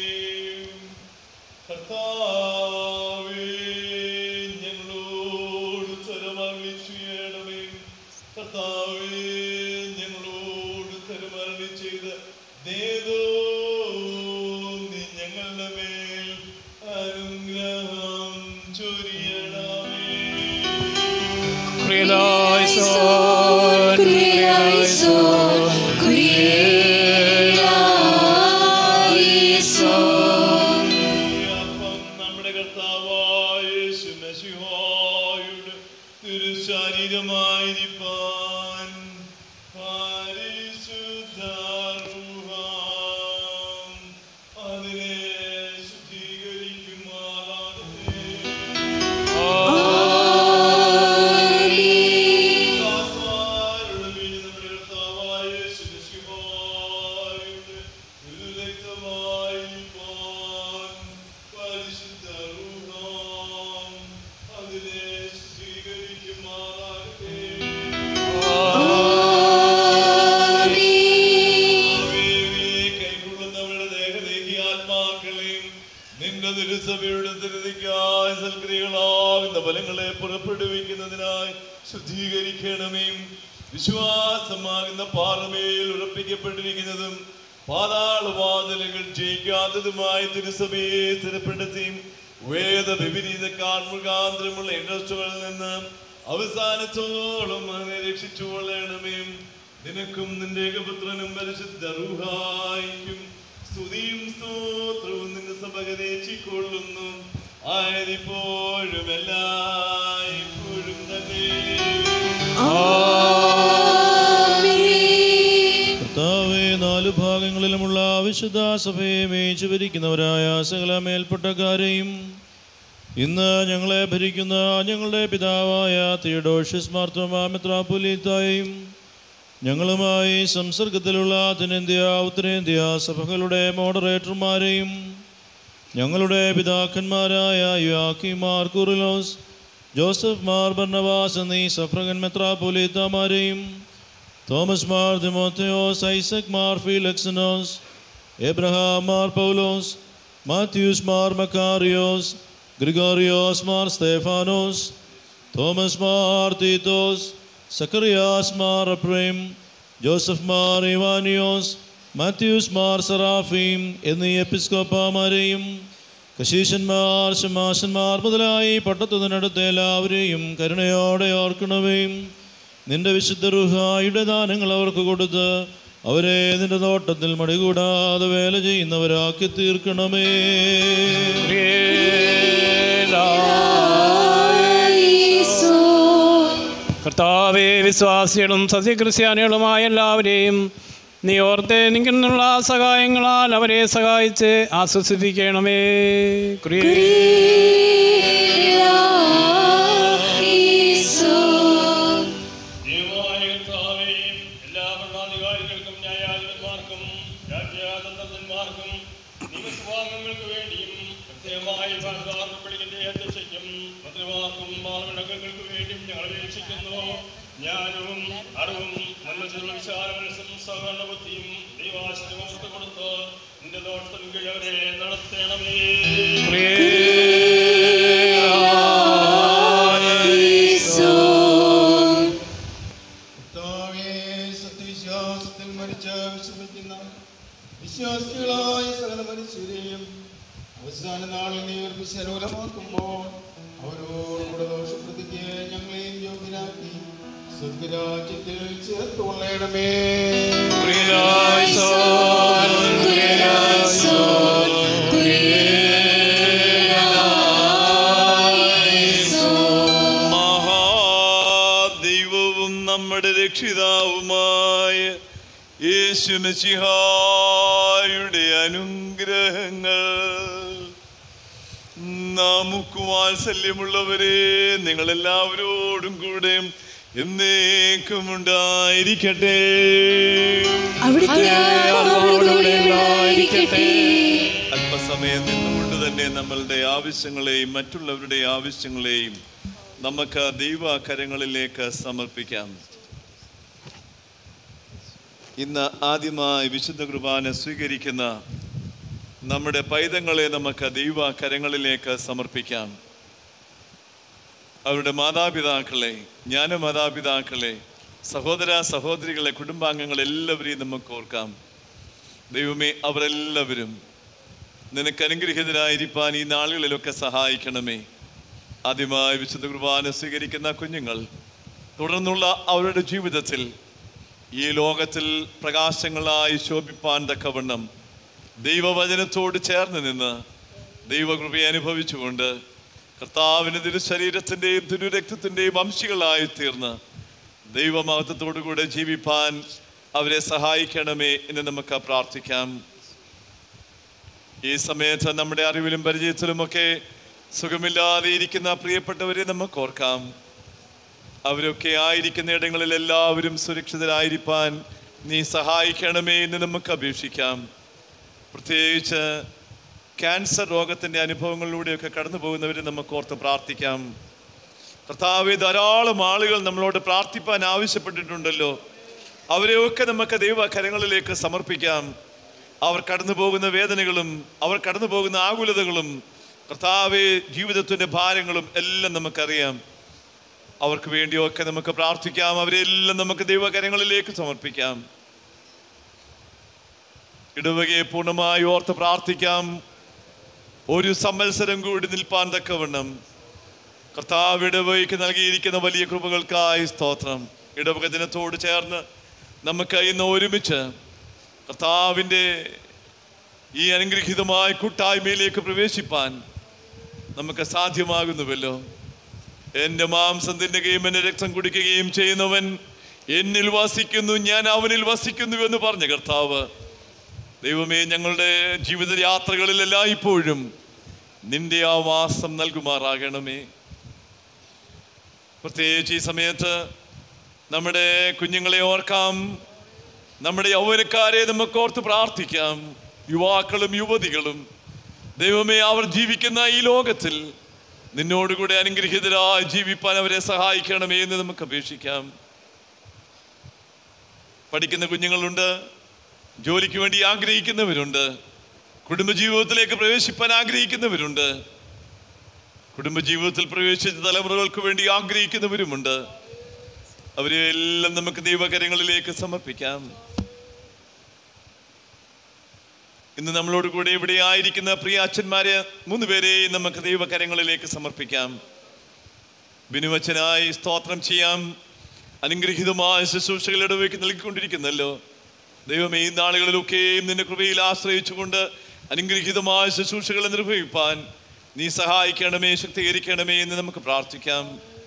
കർത്താവേ ഞങ്ങളോട് ചെലവഴി ചെയ്യണമേ കർത്താവേ ഞങ്ങളോട് ചെലവഴി ചെയ്ത് ദേവോ നീ ഞങ്ങളുടെ മേൽ അനുഗ്രഹം ചൊരിയണമേ ക്രിയലായിസോൻ, കുരിയലായിസോൻ, കുരിയലായിസോൻ. അപ്പം നമ്മുടെ കർത്താവായ യേശുമശിഹായുടെ തിരുശരീരമായിരിക്കാൻ പരിശുദ്ധ റൂഹാം അതിനെ ശുദ്ധീകരിക്കുമാറാകട്ടെ. ദാസന്മാരുടെ മേൽ നമ്മുടെ കർത്താവായ യേശുമശിഹായുടെ തിരുരക്തമായിരിക്കാൻ പരിശുദ്ധ റൂഹാം അതിനെ സ്വീകരിക്കുമാറാകട്ടെ നിന്റെ തിരുസഭയുടെ സ്ഥിരതയ്ക്കായി സൽക്രിയകളാകുന്ന ഫലങ്ങളെ പുറപ്പെടുവിക്കുന്നതിനായി ശുദ്ധീകരിക്കണമേ വിശ്വാസമാകുന്ന പാറമേൽ ഉറപ്പിക്കപ്പെട്ടിരിക്കുന്നതും പാതാളവാതിലുകൾ ജയിക്കാത്തതുമായ തിരുസഭയെ സ്ഥിരപ്പെടുത്തി വേദ വിപരീത മുഖാന്തരമുള്ള ഇൻട്രസ്റ്റുകളിൽ നിന്ന് അവസാനത്തോളം അതിനെ രക്ഷിച്ചു കൊള്ളണമേ നിനക്കും നിന്റെ ഏകപുത്രനും പരിശുദ്ധ റൂഹായിക്കും സ്തുതിയും സ്തോത്രവും നിന്റെ സഭകരേച്ചിക്കൊള്ളുന്നു ആയതിപ്പോഴും എല്ലായ്പ്പോഴും തന്നെ കർത്താവെ നാലു ഭാഗങ്ങളിലുമുള്ള വിശുദ്ധ സഭയെ മേച്ചു ഭരിക്കുന്നവരായ സകല മേൽപ്പെട്ടക്കാരെയും ഇന്ന് ഞങ്ങളെ ഭരിക്കുന്ന ഞങ്ങളുടെ പിതാവായ തിയഡോഷ്യസ് മാർത്തോമാ മെത്രാപ്പൊലീത്തായും ഞങ്ങളുമായി സംസർഗത്തിലുള്ള ദക്ഷിണേന്ത്യ ഉത്തരേന്ത്യ സഭകളുടെ മോഡറേറ്റർമാരെയും ഞങ്ങളുടെ പിതാക്കന്മാരായ യുവാക്കി മാർ കുറിലോസ് ജോസഫ് മാർ ബർണവാസ് എന്നീ സഫ്രഗൻ മെത്രാപ്പൊലീത്തമാരെയും Thomas Mar Dimothayos Isaac Mar Philoxenos Abraham Mar Paulose Mathews Mar Makarios Gregorios Mar Stephanos Thomas Mar Theethos Zacharias Mar Aprem Joseph Mar Ivanios Mathews Mar Serafim എന്നീ എപ്പിസ്കോപ്പാമാരെയും കശീശന്മാർ ശമാശന്മാർ മുതലായി പട്ടത്തുനിന്നടുത്ത എല്ലാവരെയും കരുണയോടെ ഓർക്കണമേ നിന്റെ വിശുദ്ധ റുഹായുടെ ദാനങ്ങൾ അവർക്ക് കൊടുത്ത് അവരെ നിന്റെ നോട്ടത്തിൽ മടികൂടാതെ വേല ചെയ്യുന്നവരാക്കി തീർക്കണമേ കർത്താവെ വിശ്വാസികളും സത്യക്രിസ്ത്യാനികളുമായ എല്ലാവരെയും നീ ഓർത്ത് നിൽക്കുന്നുള്ള സഹായങ്ങളാൽ അവരെ സഹായിച്ച് ആശ്വസിപ്പിക്കണമേ ക്രിയേ ദൈവമായ കർത്താവേ, എല്ലാ ഭരണാധികാരികൾക്കും ന്യായാധിപന്മാർക്കും രാജ്യാതന്ത്രന്മാർക്കും നിയമസഭാംഗങ്ങൾക്ക് വേണ്ടിയും പ്രത്യേകമായി ഭാരതാർന്ന പള്ളിയുടെ അധ്യക്ഷയ്ക്കും മന്ത്രിമാർക്കും പാർലമെന്റ് വേണ്ടിയും ഞങ്ങൾ അപേക്ഷിക്കുന്നു ജ്ഞാനവും അറിവും നന്മച്ചുള്ള വിശാല മനസ്സും സഹകരണ ബുദ്ധിയും ദൈവാശ്രയം അവർക്ക് കൊടുത്ത് നിന്റെ നോട്ടം കീഴവരെ നടത്തണമേ കർത്താവേ, സത്യവിശ്വാസത്തിൽ മരിച്ച് വിശ്രമിക്കുന്ന വിശ്വാസികളായ സകല മനുഷ്യരെയും അവസാന നാളിൽ നീ ഉറപ്പിച്ച് അനുകൂലമാക്കുമ്പോൾ അവരോട് കൂടെ ദോഷപ്രതിക്ക് ഞങ്ങളെയും യോഗ്യരാക്കി സ്വർഗരാജ്യത്തിൽ ചേർത്തുകൊള്ളണമേ മഹാദൈവവും നമ്മുടെ രക്ഷിതാവുമായ യേശു മെസ്സിഹായുടെ അനുഗ്രഹങ്ങൾ നമുക്ക് വാത്സല്യമുള്ളവരെ നിങ്ങളെല്ലാവരോടും കൂടെ എന്നേക്കും ഉണ്ടായിരിക്കട്ടെ അവിടുത്തെ ആത്മാവോടുകൂടെ ഉണ്ടായിരിക്കട്ടെ അല്പസമയം നിന്നുകൊണ്ട് തന്നെ നമ്മളുടെ ആവശ്യങ്ങളെയും മറ്റുള്ളവരുടെ ആവശ്യങ്ങളെയും നമുക്ക് ദൈവകരങ്ങളിലേക്ക് സമർപ്പിക്കാം ഇന്ന് ആദ്യമായി വിശുദ്ധ കുർബാന സ്വീകരിക്കുന്ന നമ്മുടെ പൈതങ്ങളെ നമുക്ക് ദൈവകരങ്ങളിലേക്ക് സമർപ്പിക്കാം അവരുടെ മാതാപിതാക്കളെ ജ്ഞാനമാതാപിതാക്കളെ സഹോദര സഹോദരികളെ കുടുംബാംഗങ്ങളെ എല്ലാവരെയും നമുക്ക് ഓർക്കാം ദൈവമേ അവരെല്ലാവരും നിനക്ക് അനുഗ്രഹീതരായിരിക്കാൻ ഈ നാളുകളിലൊക്കെ സഹായിക്കണമേ ആദ്യമായി വിശുദ്ധ കുർബാന സ്വീകരിക്കുന്ന കുഞ്ഞുങ്ങൾ തുടർന്നുള്ള അവരുടെ ജീവിതത്തിൽ ഈ ലോകത്തിൽ പ്രകാശങ്ങളായി ശോഭിപ്പാൻ തക്കവണ്ണം ദൈവവചനത്തോട് ചേർന്ന് നിന്ന് ദൈവകൃപയെ അനുഭവിച്ചുകൊണ്ട് കർത്താവിന് തിരുശരീരത്തിൻ്റെയും തിരുരക്തത്തിൻ്റെയും അംശികളായി തീർന്ന് ദൈവമഹത്വത്തോടുകൂടെ ജീവിപ്പാൻ അവരെ സഹായിക്കണമേ എന്ന് നമുക്ക് പ്രാർത്ഥിക്കാം ഈ സമയത്ത് നമ്മുടെ അറിവിലും പരിചയത്തിലുമൊക്കെ സുഖമില്ലാതെ ഇരിക്കുന്ന പ്രിയപ്പെട്ടവരെ നമുക്ക് ഓർക്കാം അവരൊക്കെ ആയിരിക്കുന്ന ഇടങ്ങളിൽ എല്ലാവരും സുരക്ഷിതരായിരിക്കാൻ നീ സഹായിക്കണമേ എന്ന് നമുക്ക് അപേക്ഷിക്കാം പ്രത്യേകിച്ച് ക്യാൻസർ രോഗത്തിൻ്റെ അനുഭവങ്ങളിലൂടെയൊക്കെ കടന്നു പോകുന്നവരെ നമുക്ക് ഓർത്ത് പ്രാർത്ഥിക്കാം കർത്താവെ ധാരാളം ആളുകൾ നമ്മളോട് പ്രാർത്ഥിപ്പാൻ ആവശ്യപ്പെട്ടിട്ടുണ്ടല്ലോ അവരെയൊക്കെ നമുക്ക് ദൈവകരങ്ങളിലേക്ക് സമർപ്പിക്കാം അവർ കടന്നു പോകുന്ന വേദനകളും അവർ കടന്നു പോകുന്ന ആകുലതകളും കർത്താവെ ജീവിതത്തിൻ്റെ ഭാരങ്ങളും എല്ലാം നമുക്കറിയാം അവർക്ക് വേണ്ടിയൊക്കെ നമുക്ക് പ്രാർത്ഥിക്കാം അവരെല്ലാം നമുക്ക് ദൈവകരങ്ങളിലേക്ക് സമർപ്പിക്കാം ഇടവകയെ പൂർണ്ണമായി ഓർത്ത് പ്രാർത്ഥിക്കാം ഒരു സംവത്സരം കൂടി നിൽപ്പാൻ തക്കവണ്ണം കർത്താവ് ഇടവകയ്ക്ക് നൽകിയിരിക്കുന്ന വലിയ കൃപകൾക്കായി സ്തോത്രം ഇടവക ദിനത്തോട് ചേർന്ന് നമുക്ക് ഇന്ന് ഒരുമിച്ച് കർത്താവിൻ്റെ ഈ അനുഗ്രഹീതമായ കൂട്ടായ്മയിലേക്ക് പ്രവേശിപ്പാൻ നമുക്ക് സാധ്യമാകുന്നുവല്ലോ എൻ്റെ മാംസം തിന്നുകയും എൻ്റെ രക്തം കുടിക്കുകയും ചെയ്യുന്നവൻ എന്നിൽ വസിക്കുന്നു ഞാൻ അവനിൽ വസിക്കുന്നു എന്ന് പറഞ്ഞ കർത്താവ് ദൈവമേ ഞങ്ങളുടെ ജീവിതയാത്രകളിലെല്ലാം ഇപ്പോഴും നിന്റെ ആ വാസം നൽകുമാറാകണമേ പ്രത്യേകിച്ച് ഈ സമയത്ത് നമ്മുടെ കുഞ്ഞുങ്ങളെ ഓർക്കാം നമ്മുടെ യൗവനക്കാരെ നമുക്ക് ഓർത്ത് പ്രാർത്ഥിക്കാം യുവാക്കളും യുവതികളും ദൈവമേ അവർ ജീവിക്കുന്ന ഈ ലോകത്തിൽ നിന്നോടുകൂടെ അനുഗ്രഹീതരായി ജീവിപ്പാൻ അവരെ സഹായിക്കണമേ എന്ന് നമുക്ക് അപേക്ഷിക്കാം പഠിക്കുന്ന കുഞ്ഞുങ്ങളുണ്ട് ജോലിക്ക് വേണ്ടി ആഗ്രഹിക്കുന്നവരുണ്ട് കുടുംബജീവിതത്തിലേക്ക് പ്രവേശിപ്പാൻ ആഗ്രഹിക്കുന്നവരുണ്ട് കുടുംബജീവിതത്തിൽ പ്രവേശിച്ച തലമുറകൾക്ക് വേണ്ടി ആഗ്രഹിക്കുന്നവരുമുണ്ട് അവരെ എല്ലാം നമുക്ക് ദൈവകരങ്ങളിലേക്ക് സമർപ്പിക്കാം ഇന്ന് നമ്മളോട് കൂടെ ഇവിടെ ആയിരിക്കുന്ന പ്രിയ അച്ഛന്മാരെ മൂന്ന് പേരെയും നമുക്ക് ദൈവകരങ്ങളിലേക്ക് സമർപ്പിക്കാം ബിനുവച്ചനായി സ്തോത്രം ചെയ്യാം അനുഗ്രഹീതമായ ശുശ്രൂഷകൾ ഇടവേക്ക് നൽകിക്കൊണ്ടിരിക്കുന്നല്ലോ ദൈവമേ ഈ നാളുകളിലൊക്കെയും നിന്റെ കൃപയിൽ ആശ്രയിച്ചുകൊണ്ട് അനുഗ്രഹീതമായ ശുശ്രൂഷകൾ നിർവഹിപ്പാൻ നീ സഹായിക്കണമേ ശക്തീകരിക്കണമേ എന്ന് നമുക്ക് പ്രാർത്ഥിക്കാം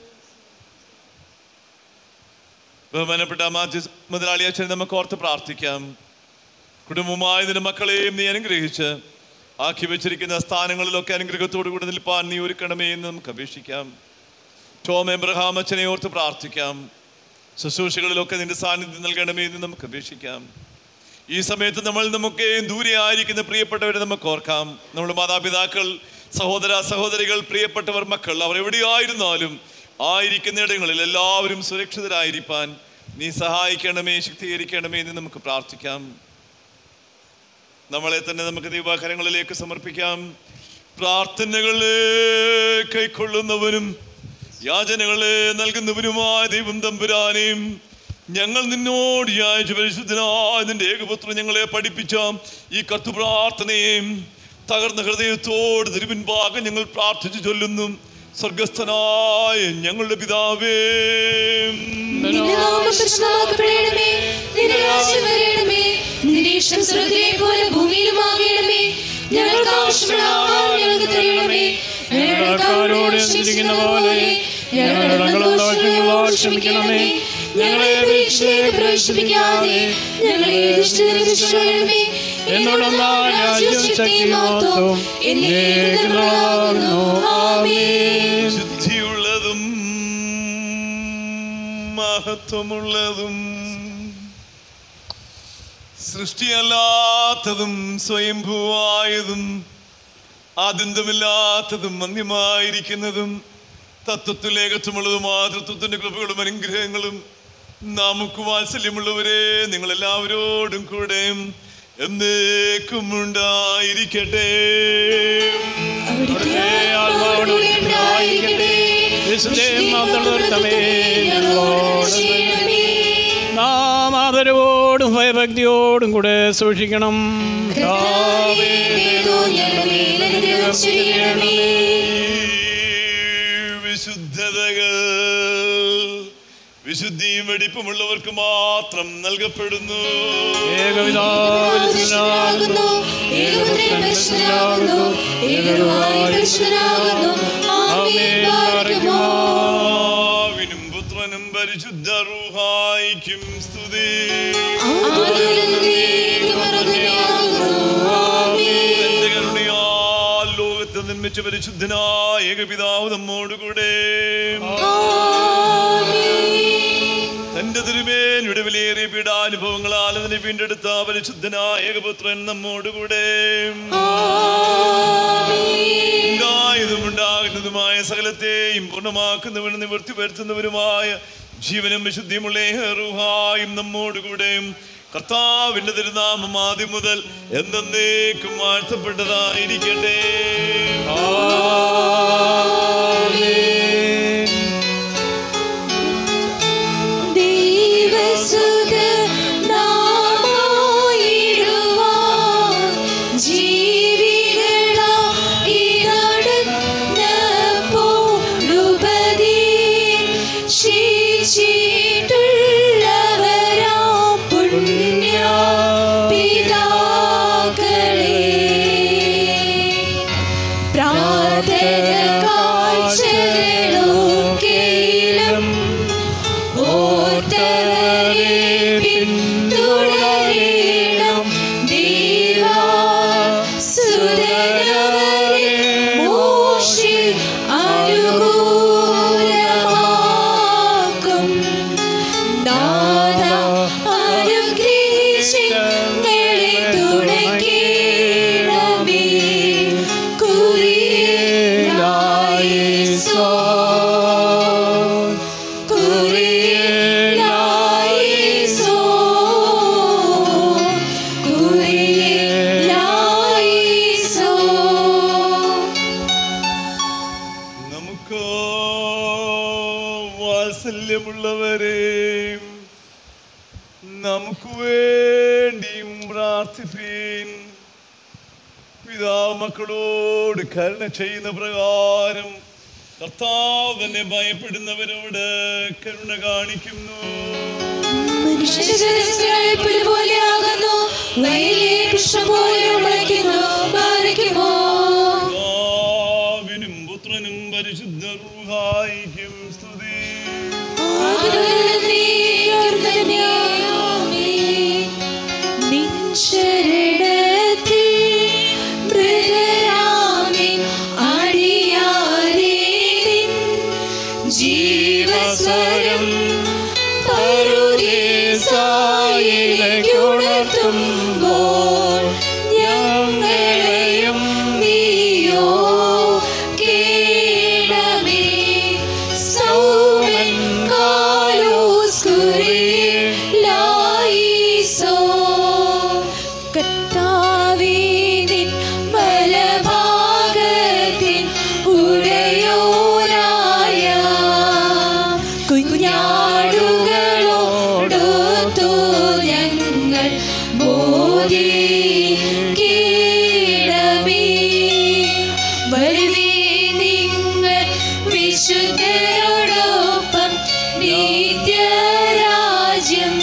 ബഹുമാനപ്പെട്ട മാത്യു മുതലാളി അച്ഛൻ നമുക്ക് ഓർത്ത് പ്രാർത്ഥിക്കാം കുടുംബമായ നിന്റെ മക്കളെയും നീ അനുഗ്രഹിച്ച് ആക്കി വെച്ചിരിക്കുന്ന സ്ഥാനങ്ങളിലൊക്കെ അനുഗ്രഹത്തോടു കൂടി നിൽപ്പാൻ നീ ഒരുക്കണമേ എന്ന് നമുക്ക് അപേക്ഷിക്കാം ടോം എബ്രഹാം അച്ഛനെ ഓർത്ത് പ്രാർത്ഥിക്കാം ശുശ്രൂഷകളിലൊക്കെ നിന്റെ സാന്നിധ്യം നൽകണമേ എന്ന് നമുക്ക് അപേക്ഷിക്കാം ഈ സമയത്ത് നമ്മൾ നമുക്ക് ദൂരെ ആയിരിക്കുന്ന പ്രിയപ്പെട്ടവരെ നമുക്ക് ഓർക്കാം നമ്മുടെ മാതാപിതാക്കൾ സഹോദര സഹോദരികൾ പ്രിയപ്പെട്ടവർ മക്കൾ അവർ എവിടെയായിരുന്നാലും ആയിരിക്കുന്ന ഇടങ്ങളിൽ എല്ലാവരും സുരക്ഷിതരായിരിക്കാൻ നീ സഹായിക്കണമേ ശക്തീകരിക്കണമേ എന്ന് നമുക്ക് പ്രാർത്ഥിക്കാം നമ്മളെ തന്നെ നമുക്ക് ദൈവാകരങ്ങളിലേക്ക് സമർപ്പിക്കാം പ്രാർത്ഥനകളെ കൈക്കൊള്ളുന്നവനും യാചനകളെ നൽകുന്നവനുമായ ദൈവം തമ്പുരാനെയും ഞങ്ങൾ നിന്നോട് യാച പരിശുദ്ധനായ നിന്റെ ഏകപുത്രൻ ഞങ്ങളെ പഠിപ്പിച്ച ഈ കത്തു പ്രാർത്ഥനയെയും തകർന്ന ഹൃദയത്തോട് തിരുവിൻപാകം ഞങ്ങൾ പ്രാർത്ഥിച്ചു ചൊല്ലുന്നു സ്വർഗസ്ഥനായ ഞങ്ങളുടെ പിതാവേ നിന്റെ നാമം പരിശുദ്ധമാക്കപ്പെടണമേ നിന്റെ രാജ്യം വരണമേ നിന്റെ ഇഷ്ടം സ്വർഗ്ഗത്തിലെ പോലെ ഭൂമിയിലുമാകണമേ ഞങ്ങൾക്ക് ആവശ്യമുള്ള ആഹാരം ഞങ്ങൾക്ക് തരണമേ ഞങ്ങളുടെ കടക്കാരോട് ക്ഷമിക്കുന്ന പോലെ ഞങ്ങളുടെ ദോഷങ്ങളോട് ക്ഷമിക്കണമേ ഞങ്ങളെ പരീക്ഷയിലേക്ക് പ്രവേശിപ്പിക്കാതെ ഞങ്ങളെ ദുഷ്ടനിൽ രക്ഷിക്കണമേ എന്നുള്ള രാജ്യവും ശക്തിയും മഹത്വവും എന്നേക്കുമുള്ളതാകുന്നു. ആമേൻ ശുദ്ധിയുള്ളതും മഹത്വമുള്ളതും സൃഷ്ടിയല്ലാത്തതും സ്വയംഭൂവായതും ആദ്യന്തമില്ലാത്തതും മന്യമായിരിക്കുന്നതും തത്വത്തിൽ ഏകത്വമുള്ളതുമായ തത്വത്തിന്റെ കൃപകളും അനുഗ്രഹങ്ങളും നമുക്ക് വാത്സല്യമുള്ളവരെ നിങ്ങൾ എല്ലാവരോടും കൂടെ എന്നേക്കും ഉണ്ടായിരിക്കട്ടെ അവിടുത്തെ ആത്മാവോടുകൂടി ഉണ്ടായിരിക്കട്ടെ. വിശുദ്ധയും മാതൃത്വമേ ഞങ്ങളോട് ചെയ്യണമേ. നാം ആദരവോടും ഭയഭക്തിയോടും കൂടെ സൂക്ഷിക്കണം കർത്താവേ, ദൈവമേ, ഞങ്ങളുടെ മേൽ അനുഗ്രഹം ചൊരിയണമേ. വിശുദ്ധതകൾ വിശുദ്ധിയും വെടിപ്പുമുള്ളവർക്ക് മാത്രം നൽകപ്പെടുന്നു പരിശുദ്ധനാകുന്നു, ഏകപുത്രൻ പരിശുദ്ധനാകുന്നു, ഏകരുവായി പരിശുദ്ധനാകുന്നു. ആമേൻ. പാർക്കുമോ. പിതാവിനും പുത്രനും പരിശുദ്ധ റൂഹായിക്കും സ്തുതി ആദിയിലും നീക്കും മറുതനെയാകുന്നു. ആമേൻ. തന്റെ കരുണയാൽ ലോകത്തെ നിർമ്മിച്ച പരിശുദ്ധനായ ഏകപിതാവ് നമ്മോടുകൂടെ ആമേൻ. തന്റെ തിരുമേനിയുടെ വിലയേറിയ പീഡാനുഭവങ്ങളാൽ അതിനെ വീണ്ടെടുത്ത പരിശുദ്ധനായ ഏകപുത്രൻ നമ്മോടുകൂടെ ആമേൻ. ഉണ്ടായതും ഉണ്ടാകുന്നതുമായ സകലത്തെയും പൂർണ്ണമാക്കുന്നവനും നിവൃത്തി വരുത്തുന്നവരുമായ ജീവനും വിശുദ്ധിയുമുള്ള റുഹായും നമ്മോടുകൂടെയും കർത്താവിന്റെ തിരുനാമം ആദ്യം മുതൽ എന്തെന്നേക്കും വാഴ്ത്തപ്പെട്ടതായിരിക്കട്ടെ ആമേൻ കാഴ്ചകളൊക്കെയിലും ഓർത്തവരെ പിന്തുടരണം ദൈവാ സുരനവരെ മോശി അനുകൂലമാക്കും നാഥ അനുഗ്രഹിച്ച് ഞങ്ങളെ തുണയ്ക്കണമേ കുറിയലായിസോ കുറിയലായിസോ കുറിയലായിസോ നമുക്ക് വാത്സല്യമുള്ളവരെ നമുക്ക് വേണ്ടിയും പ്രാർത്ഥിപ്പീൻ പിതാവ് മക്കളോട് കരുണ ചെയ്യുന്ന പ്രകാരം കർത്താവ് തന്നെ ഭയപ്പെടുന്നവരോട് കരുണ കാണിക്കുന്നു മനുഷ്യജനങ്ങൾ പുല്ലുപോലെയാകുന്നു വയലിലെ പുഷ്പം പോലെ മുളയ്ക്കുന്നു പാലിക്കുമോ പിതാവിനും പുത്രനും പരിശുദ്ധ റൂഹായിക്കും സ്തുതി ശരണത്തിൽ മൃതരാമിൻ അടിയാരേ നിൻ ജീവസ്വരം പറുദീസായിലേക്കുണർത്തുമ്പോൾ ഞങ്ങളെയും നീയോ കേണമേ സൗമൻ കാലോസ്കുരിലായിസോ കർത്താവേ നിൻ ബലഭാഗത്തിൻ ഉടയോരായ കുഞ്ഞാടുകളോടൊത്തു ഞങ്ങൾ ബോധിക്കണമേ വരുവേ നിങ്ങൾ വിശുദ്ധരോടൊപ്പം നിത്യരാജ്യം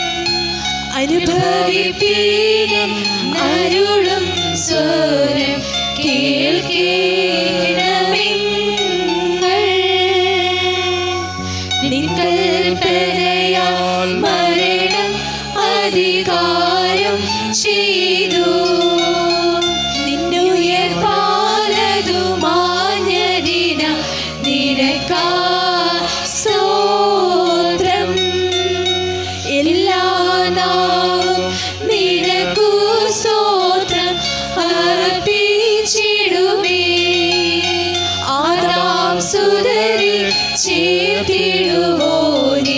അനുഭവിപ്പീനും അരുളും സ്വരം കേൾക്കണമിങ്ങൾ നിൻകൽപ്പനയാൽ മരണം അധികാരം ചെയ്തു നിന്നുയർപ്പാലതു മാഞ്ഞതിന നിനക്കാ സ്തോത്രം എല്ലാ നാവും നിനക്കു സ്തോത്രം അർപ്പിച്ചിടുമേ ആദാം സുതരി ചേർത്തിടുവോനെ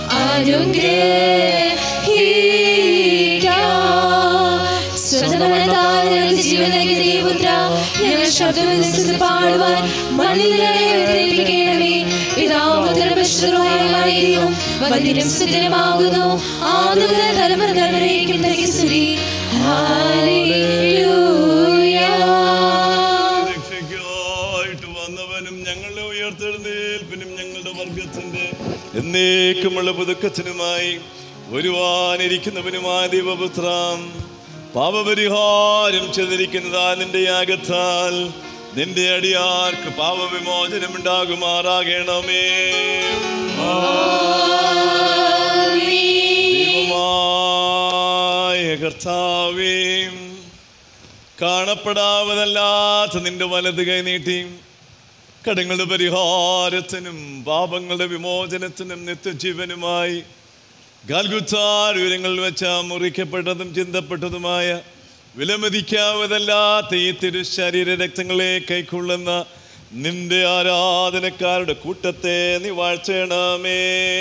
അനുഗ്രഹിക്കാം ജീവൻ നൽകിയ ദേവപുത്ര ഞങ്ങൾ ശബ്ദം പാടുവാൻ മണ്ണിലേ പിതാവുദ്രപശ്രമായും വന്ദിനും സ്ഥിരമാകുന്നു ആദ്യ തലമുറ തലമുറയ്ക്കും നൽകി സ്തുതി ഹല്ലേലൂയ രക്ഷയ്ക്കായിട്ട് വന്നവനും ഞങ്ങളുടെ ഉയർത്തെഴുന്നേൽപ്പിനും ഞങ്ങളുടെ വർഗത്തിന്റെ എന്നേക്കുമുള്ള പുതുക്കത്തിനുമായി വരുവാനിരിക്കുന്നവനുമായ ദൈവപുത്രം പാപപരിഹാരം ചെയ്തിരിക്കുന്നതാ നിന്റെ യാഗത്താൽ നിന്റെ അടിയാർക്ക് പാപവിമോചനം ഉണ്ടാകുമാറാകണമേ ദൈവമായ കർത്താവേ കാണപ്പെടാവതല്ലാത്ത നിന്റെ വലത് കൈ നീട്ടി കടങ്ങളുടെ പരിഹാരത്തിനും പാപങ്ങളുടെ വിമോചനത്തിനും നിത്യജീവനുമായി ഗാൽഗുത്താർ വിവരങ്ങളിൽ വെച്ച മുറിക്കപ്പെട്ടതും ചിന്തപ്പെട്ടതുമായ വിലമതിക്കാവതല്ലാത്ത ഈ തിരു ശരീര രക്തങ്ങളെ കൈക്കൊള്ളുന്ന നിന്റെ ആരാധനക്കാരുടെ കൂട്ടത്തെ നീ വാഴ്ചണമേ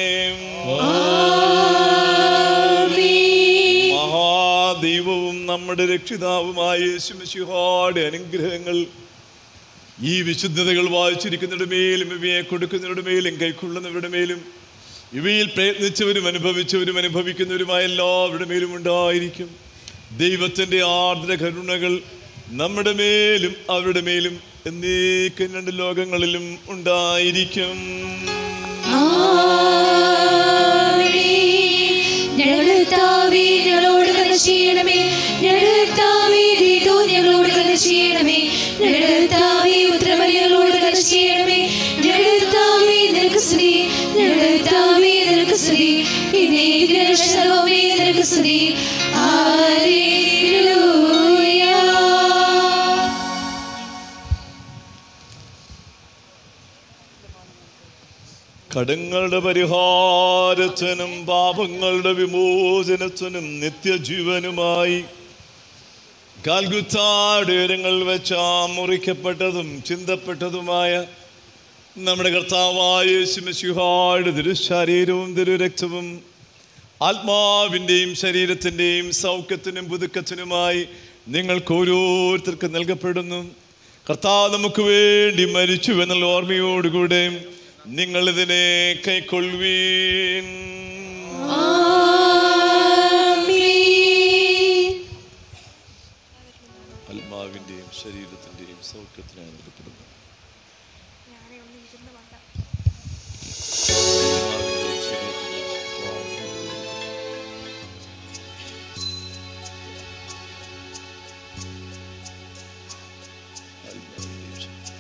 മഹാദൈവവും നമ്മുടെ രക്ഷിതാവുമായ യേശുമിശിഹാടെ അനുഗ്രഹങ്ങൾ ഈ വിശുദ്ധതകൾ വായിച്ചിരിക്കുന്നവരുടെ മേലും ഇവയെ കൊടുക്കുന്നവരുടെ മേലും കൈക്കൊള്ളുന്നവരുടെ മേലും ഇവയിൽ പ്രയത്നിച്ചവരും അനുഭവിച്ചവരും അനുഭവിക്കുന്നവരുമായ എല്ലാവരുടെ മേലും ഉണ്ടായിരിക്കും ദൈവത്തിൻ്റെ ആർദ്ര കരുണകൾ നമ്മുടെ മേലും അവരുടെ മേലും എന്നേക്കും രണ്ട് ലോകങ്ങളിലും ഉണ്ടായിരിക്കും ഞങ്ങളുടെ താവേ ഞങ്ങളോട് കഥ ചെയ്യണമേ ഞങ്ങളുടെ താവേ ദീതോ ഞങ്ങളോട് കഥ ചെയ്യണമേ ഞങ്ങളുടെ താവേ ഉത്തരമല്ല കടങ്ങളുടെ പരിഹാരത്തിനും പാപങ്ങളുടെ വിമോചനത്തിനും നിത്യജീവനുമായി കാൽകുത്താട് ഉയരങ്ങൾ വെച്ച് ആ മുറിക്കപ്പെട്ടതും ചിന്തപ്പെട്ടതുമായ നമ്മുടെ കർത്താവായ യേശുമിശിഹായുടെ തിരുശരീരവും തിരുരക്തവും ആത്മാവിൻ്റെയും ശരീരത്തിൻ്റെയും സൗഖ്യത്തിനും പുതുക്കത്തിനുമായി നിങ്ങൾക്ക് ഓരോരുത്തർക്കും നൽകപ്പെടുന്നു കർത്താവ് നമുക്ക് വേണ്ടി മരിച്ചു എന്നുള്ള ഓർമ്മയോടുകൂടെ നിങ്ങൾ ഇതിനെ കൈക്കൊള്ളുവീൻ ആത്മാവിൻ്റെയും ശരീരത്തിൻ്റെയും സൗഖ്യത്തിനായി നൽകപ്പെടുന്നു ആത്മാവിന്റെയും ശരീരത്തിന്റെയും ആത്മാവിന്റെയും ശരീരത്തിന്റെയും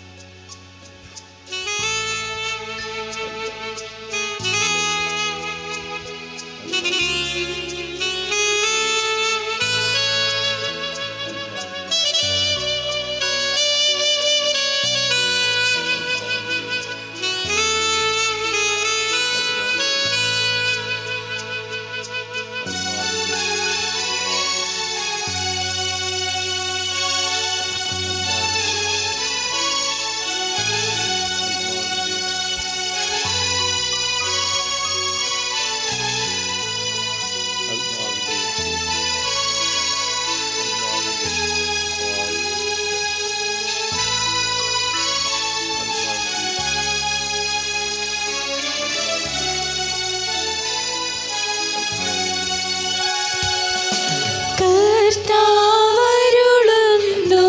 കർത്താവരുളുന്നു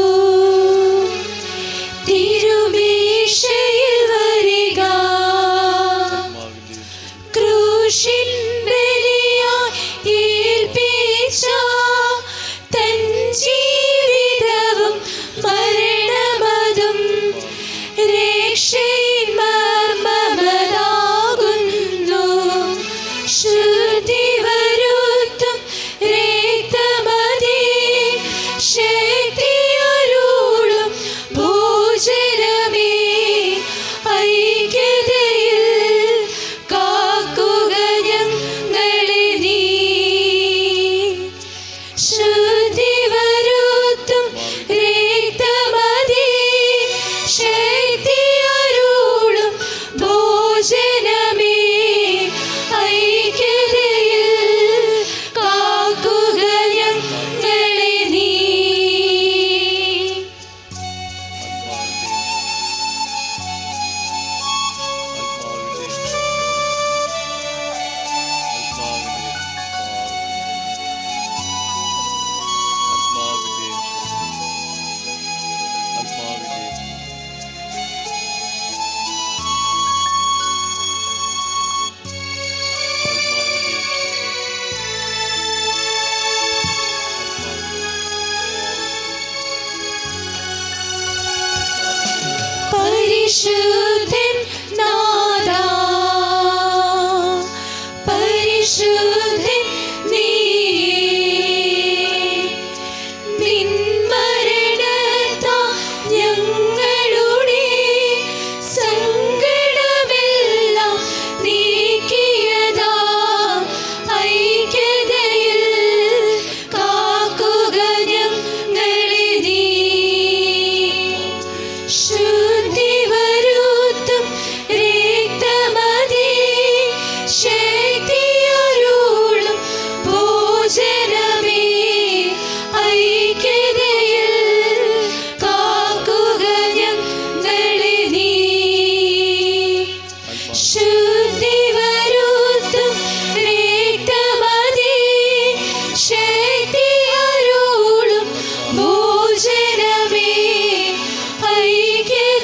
തിരുമേശയിൽ വരിക ക്രൂശിൻ ബലിയായി ഏൽപ്പിച്ച തൻ ജീവിതവും മരണമതും രക്ഷയിൻ മർമ്മമതാകുന്നു ശ്രുതി വരുത്തും രക്തമതി ശക്തിയൊരുളും ഭോജനമേ ഐക്യതയിൽ കാക്കുക ഞങ്ങളെ നീ ശ്രുതി വരുത്തും രക്തമതി ശക്തിയൊരുളും ഭോജനമേ ഐക്യതയിൽ കാക്കുക ഞങ്ങളെ നീ പരിശുദ്ധൻ നാദാ പരിശുദ്ധൻ നീയേ നിൻ മരണത്താ ഞങ്ങളുടെ സങ്കടമെല്ലാം നീക്കിയതാ ഐക്യതയിൽ കാക്കുക ഞങ്ങളെ നീ ശുദ്ധി വരുത്തും രക്തമതി ശക്തിയൊരുളും ഭോജനമേ ഐക്യതയിൽ കാക്കുക ഞങ്ങളെ നീ ശുദ്ധി വരുത്തും രക്തമതി ശക്തിയൊരുളും ഭോജനമേ ഐക്യ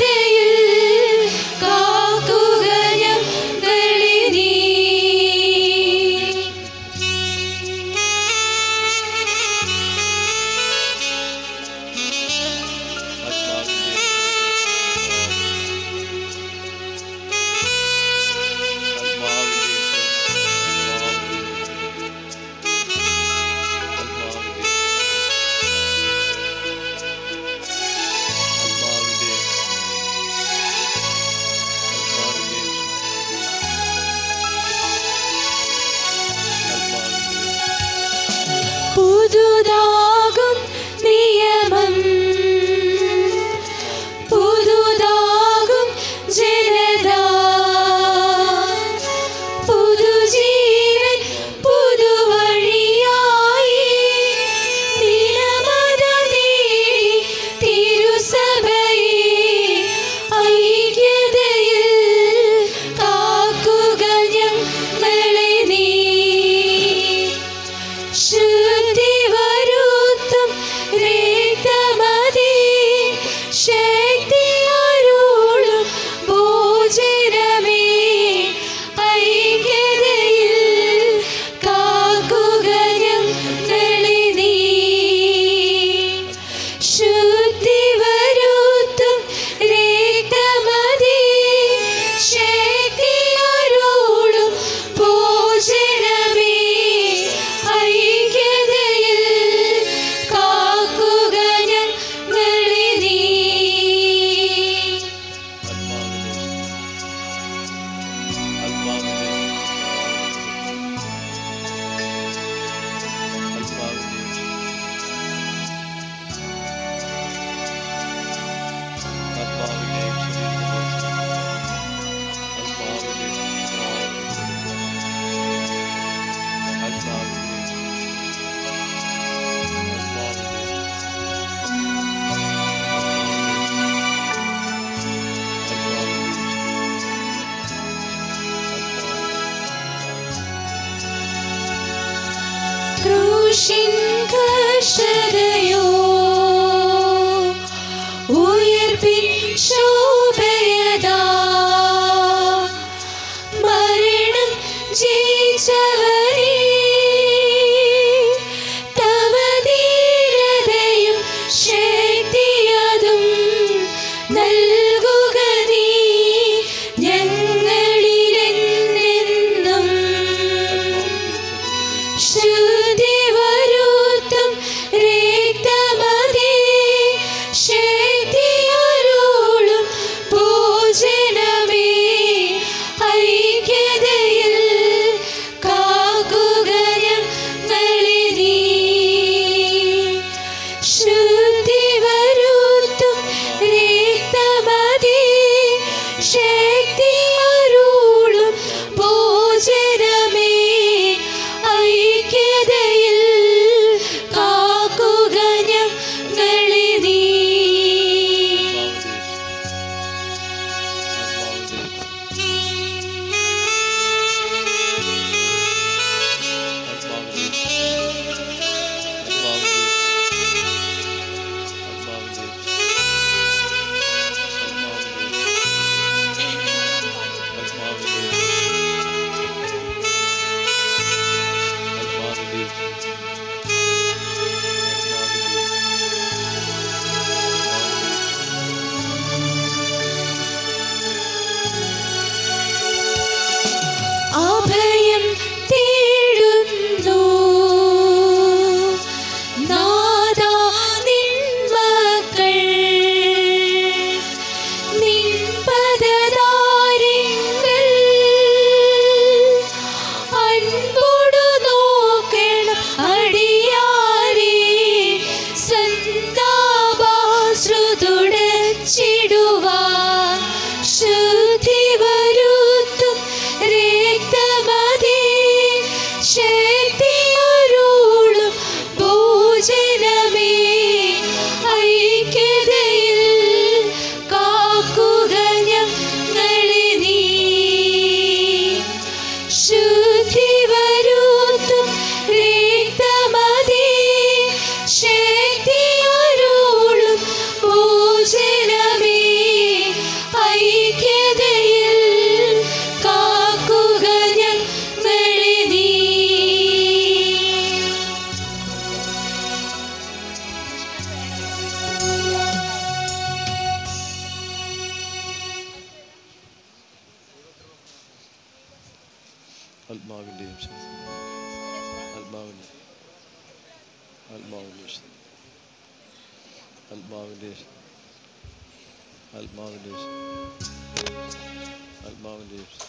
ആത്മാവിൻ്റെയും ശക്തി ആത്മാവിൻ്റെ ആത്മാവിൻ്റെ ശക്തി ആത്മാവിൻ്റെ ശക്തി ആത്മാവിൻ്റെ ശക്തി ആത്മാവിൻ്റെ ശക്തി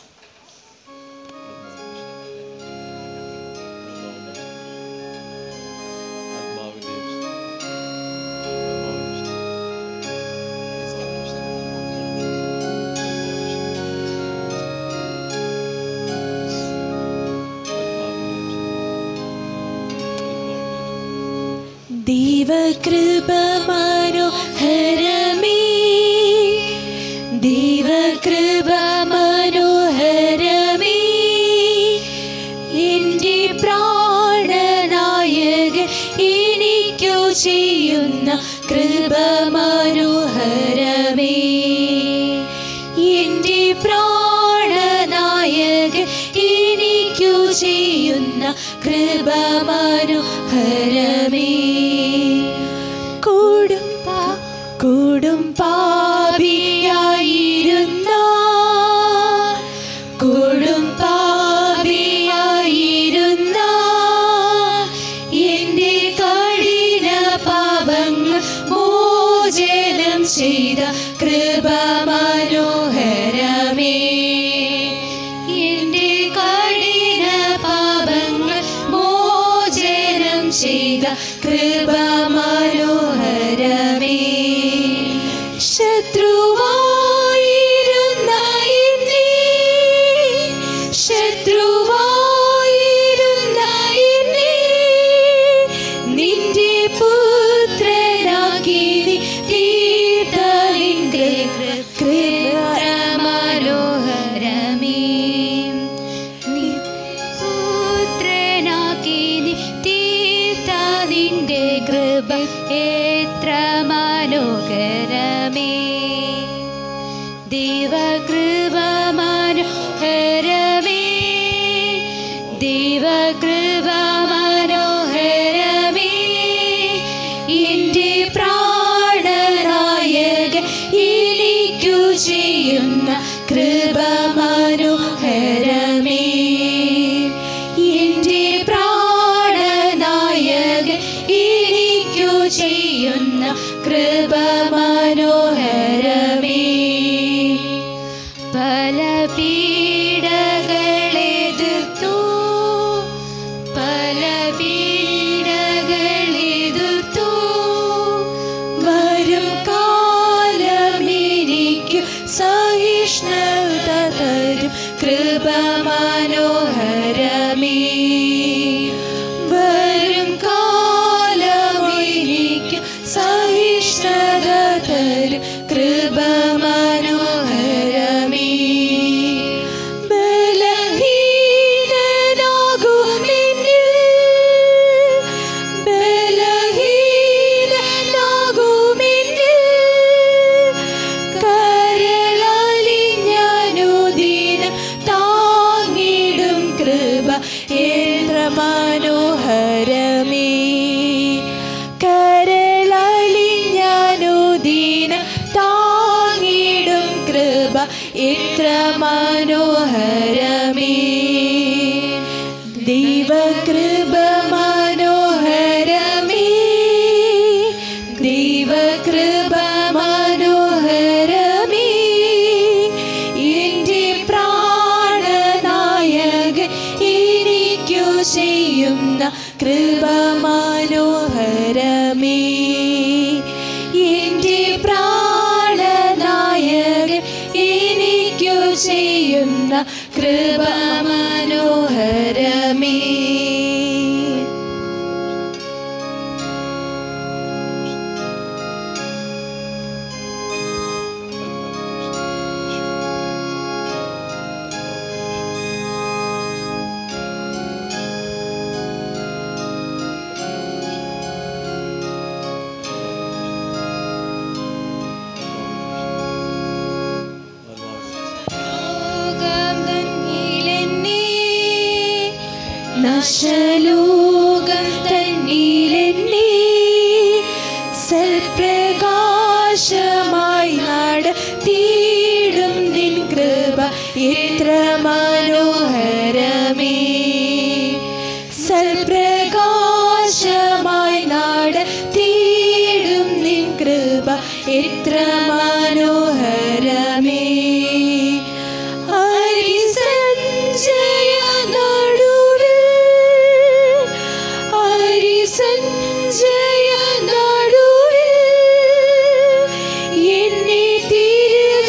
ആത്മാവിൻ്റെ ശക്തി ദൈവകൃപ മനോഹരമേ ദൈവകൃപ മനോഹരമേ എൻ്റെ പ്രാണനായകൻ എനിക്കു ചെയ്യുന്ന കൃപ മനോഹരമേ എൻ്റെ പ്രാണനായകൻ എനിക്കു ചെയ്യുന്ന കൃപ മനോഹരമേ കൂടും പാ- കൂടും പാപിയായിരുന്ന കൂടും പാപിയായിരുന്ന എൻ്റെ കഠിന പാപങ്ങൾ മോചനം ചെയ്ത കൃപ മനോഹരമേ എൻ്റെ കഠിന പാപങ്ങൾ മോചനം ചെയ്ത കൃപ മനോഹരമേ ശത്രുവായിരുന്ന എന്നെ ശത്രുവായിരുന്ന എന്നെ നിന്റെ പുത്രനാക്കി നീ തീർത്തതിൻ്റെ കൃപ മനോഹരമേ നീ പുത്രനാക്കി നീ തീർത്തതിൻ്റെ കൃപ എത്ര മനോഹരമേ ദൈവകൃപ മനോഹരമേ ദൈവകൃപ മനോഹരമേ എൻ്റെ പ്രാണനായകൻ എനിക്കു ചെയ്യുന്ന കൃപ മനോഹരമേ എൻ്റെ പ്രാണനായകൻ എനിക്കു ചെയ്യുന്ന കൃപ മനോഹരമേ പല പീഡകളെതിർത്തു പല പീഡകളെതിർത്തു വരും കാലമെനിക്കു സഹിഷ്ണുത തരും കൃപ മനോഹരമേ വരും കാലമെനിക്കു സഹിഷ്ണുത തരും കൃപ മനോഹരമേ ബലഹീനനാകുമെന്നിൽ ബലഹീനനാകുമെന്നിൽ കരളലിഞ്ഞനുദിനം താങ്ങിടും കൃപ ഏത്ര മനോഹരമേ കരളലിഞ്ഞനുദിനം താങ്ങിടും കൃപ എത്ര മനോഹരമേ ദൈവകൃപ മനോഹരമേ ദൈവകൃപ മനോഹരമേ എൻ്റെ പ്രാണനായകൻ എനിക്കു ചെയ്യുന്ന കൃപ മനോഹരമേ എൻ്റെ പ്രാണനായകൻ എനിക്കു ചെയ്യുന്ന കൃപ മനോഹരമേ ലോകം തന്നിലെന്നെ നശലോകം തന്നിലെന്നെ സൽപ്രകാശമായി നടത്തിയിടും നിൻ കൃപ എത്ര മനോഹരമേ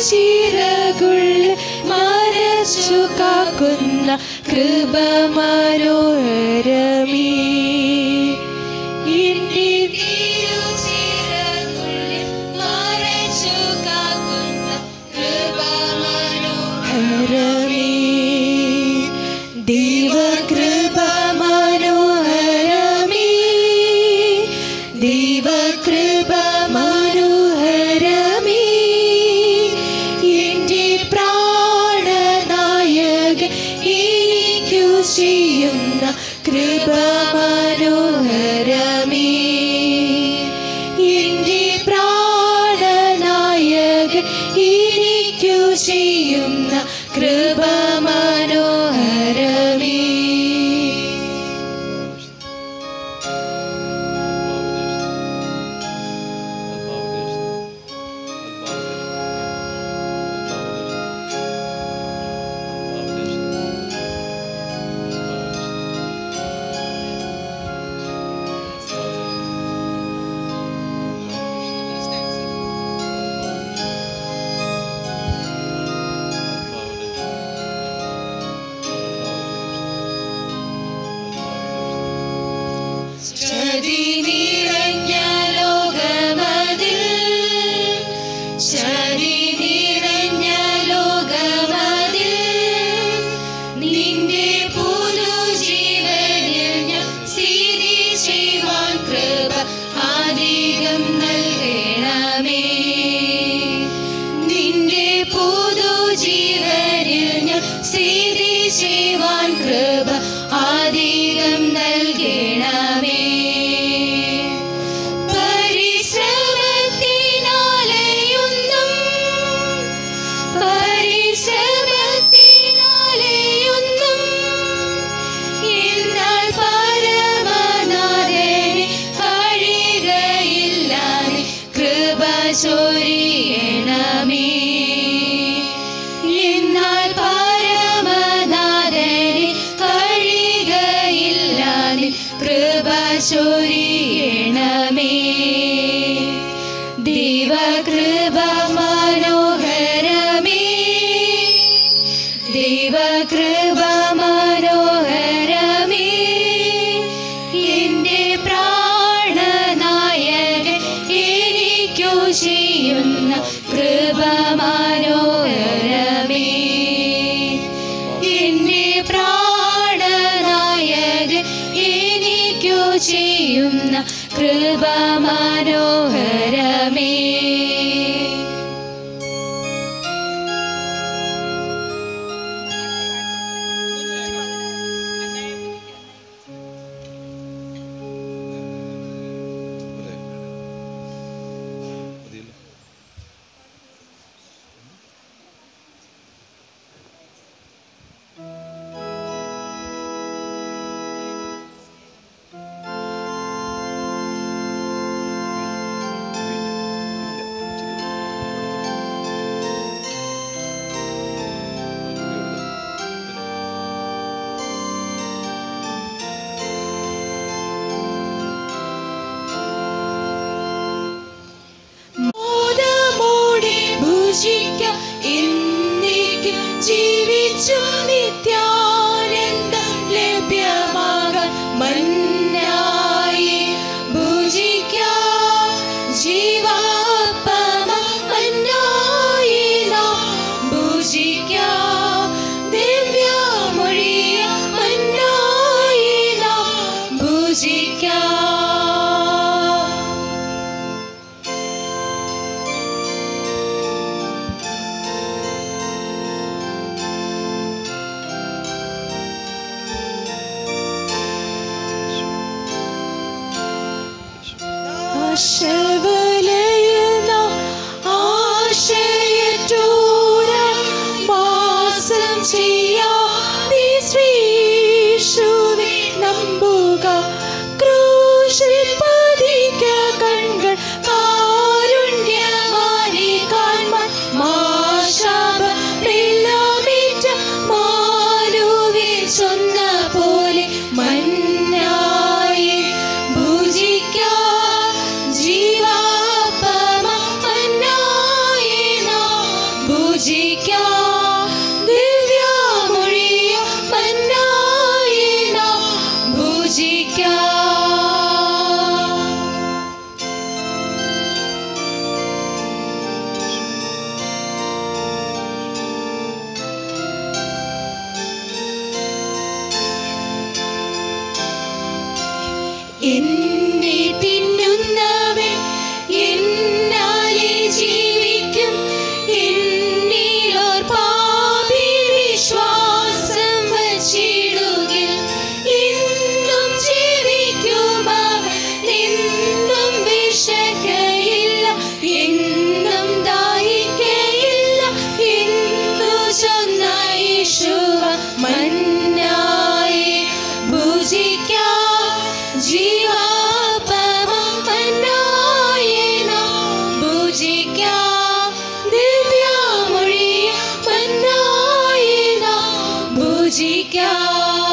ചിറകുള്ള മറച്ചു കാക്കുന്ന കൃപ മനോഹരമേ എന്റെ തിരുച്ചിറകുള്ളിൽ മറച്ചു കാക്കുന്ന കൃപ മനോഹരമേ ദൈവകൃപ മനോഹരമേ ദൈവകൃപ മനോഹരമേ എൻ്റെ പ്രാണനായകൻ എനിക്കു ചെയ്യുന്ന കൃപ മനോഹരമേ എൻ്റെ പ്രാണനായകൻ എനിക്കു ചെയ്യുന്ന കൃപ മനോഹരമേ ചതി നിറഞ്ഞ ലോകമതിൽ ചതി നിറഞ്ഞ ലോകമതിൽ നിന്റെ പുതുജീവനിൽ ഞാൻ സ്ഥിതി ചെയ്യുവാൻ കൃപ അധികം നൽകണമേ നിന്റെ പുതുജീവനിൽ ഞാൻ സ്ഥിതി ചെയ്യുവാൻ കൃപ അധികം നൽകണമേ പരിശ്രമത്തിനാലെയൊന്നും പരിശ്രമത്തിനാലെയൊന്നും എന്നാൽ പരമനാഥനെ കഴിയുകയില്ലാതെ കൃപ ചൊരിയണമേ എന്നാൽ പരമനാഥനെ കഴിയുകയില്ലാതെ കൃപ ചൊരിയണമേ ദൈവകൃപ മനോഹരമേ ദൈവകൃപ മനോഹരമേ എൻ്റെ പ്രാണനായകൻ എനിക്കു ചെയ്യുന്ന കൃപ മനോഹരമേ എൻ്റെ പ്രാണനായകൻ എനിക്കു ചെയ്യുന്ന കൃപ മനോഹരമേ മോദമോടെ ഭുജിക്കാം എന്നേക്കും ജീവിച്ചു നിത്യാനന്ദം ലഭ്യമാകാൻ മന്നായി ഭുജിക്കാം ജീവാപ്പമ മന്നായി നാം ഭുജിക്കാം ദിവ്യമൊഴിയ മന്നായി നാം ഭുജിക്കാം ആശവലയുന്ന ആശയറ്റൂര വാസം ചെയ്യാതെ ശ്രീശുവെ നമ്പുക ക്രൂശിൽ പതിക്ക കൺകൾ കാരുണ്യമാരി കാൺമാൻ മാശാപ പ്രിലമിറ്റ മാനുവിൽ சொன்ன പോലെ മന്നായി ഭുജിക്കാം ജീവ പൂജിക്കാം ദിവ്യമൊഴിയ മന്നായി നാം പൂജിക്കാം എന്നെ തിന്നുന്നവൻ എന്നാലെ ജീവിക്കും എന്നിലോർ പാപി വിശ്വാസം വച്ചിടുകിൽ എന്നും ജീവിക്കും അവൻ എന്നും വിശക്കയില്ല എന്നും ദാഹിക്കയില്ല എന്നു ചൊന്ന യേശുവ മന്നായി ഭുജിക്കാം ജീവാപമം മന്നായി നാം ഭുജിക്കാം ദിവ്യമൊഴിയ മന്നായി നാം ഭുജിക്കാം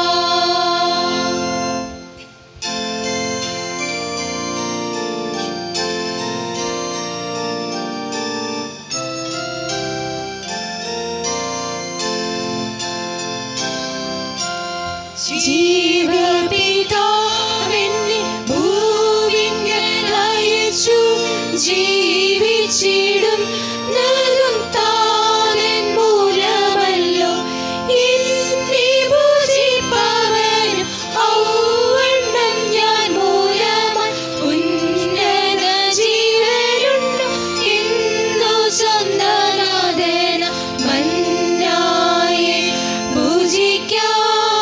ജീവപിതാവെന്നെ ഭൂവിങ്കൽ അയച്ചു ജീവിച്ചിടും നലും താനൻ മൂലമല്ലോ എന്നെ ഭുജിപ്പവനും ഔവണ്ണം ഞാൻ മൂലമായി ഉന്നത ജീവനുണ്ട് എന്നു സ്വന്തനാഥന മന്നായി ഭുജിക്കാം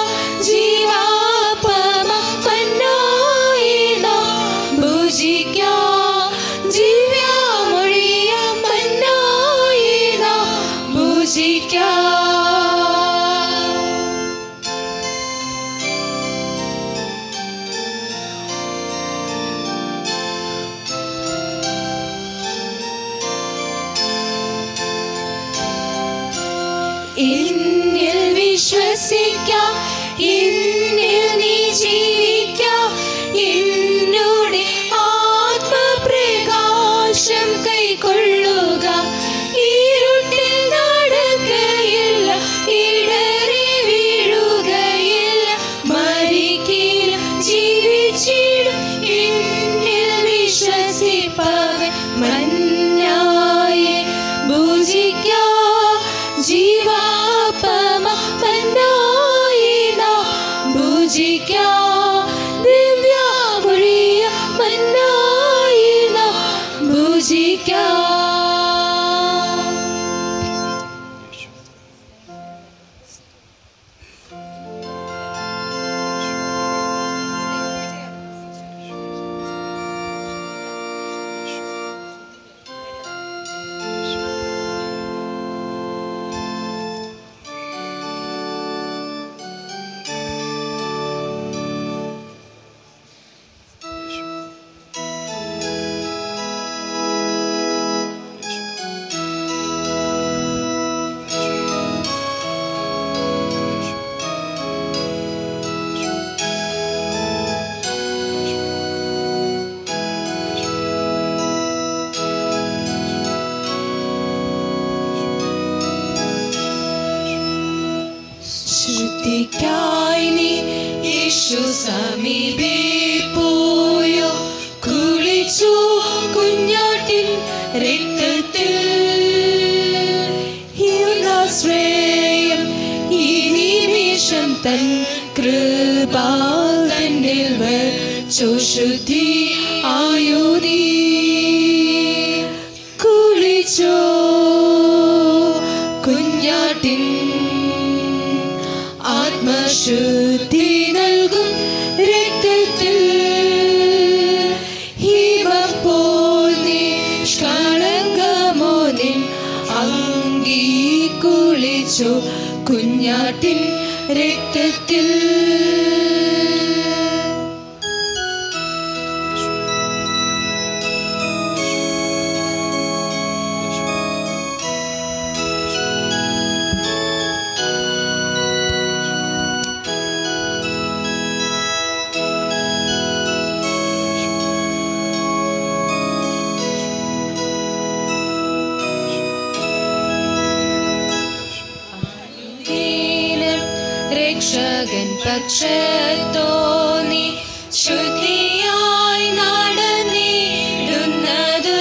ജീവാപമ മന്നായി നാം ഭുജിക്കാം ദിവ്യമൊഴിയ മന്നായി നാം ഭുജിക്കാം എന്നിൽ വിശ്വസിക്കാം എന്നിൽ നീ ജീവിക്കാം എന്നോട് ആത്മപ്രകാശം കൈക്കൊള്ളുക ഇരുട്ടിൽ നടക്കയില്ല ഇടറി വീഴുകയില്ല മരിക്കിലും ജീവിച്ചിടും എന്നിൽ വിശ്വസിപ്പവൻ മന്നായി ഭുജിക്കാം ജീവാപമ മന്നായി നാം ഭുജിക്കാം ദിവ്യമൊഴിയ മന്നായി നാം ഭുജിക്കാം ശുദ്ധിക്കായി നീ യേശു സമീപേ പോയോ കുളിച്ചു കുഞ്ഞാട്ടിൻ രക്തത്തിൽ ഹീർണാശ്രയം ഈ നിമിഷം തൻ കൃപാ തന്നിൽ വച്ചു ശുദ്ധി ആയുധി കുളിച്ചോ കുഞ്ഞാട്ടിൻ ആത്മശുദ്ധി നൽകും രക്തത്തിൽ ഹിമപ്പോൾ നിഷ്കളങ്കമോ നിൻ അങ്കി കുളിച്ചു കുഞ്ഞാട്ടിൻ രക്തത്തിൽ രക്ഷകൻ പക്ഷത്തോന്നി ശുദ്ധിയായി നടന്നിടുന്നത്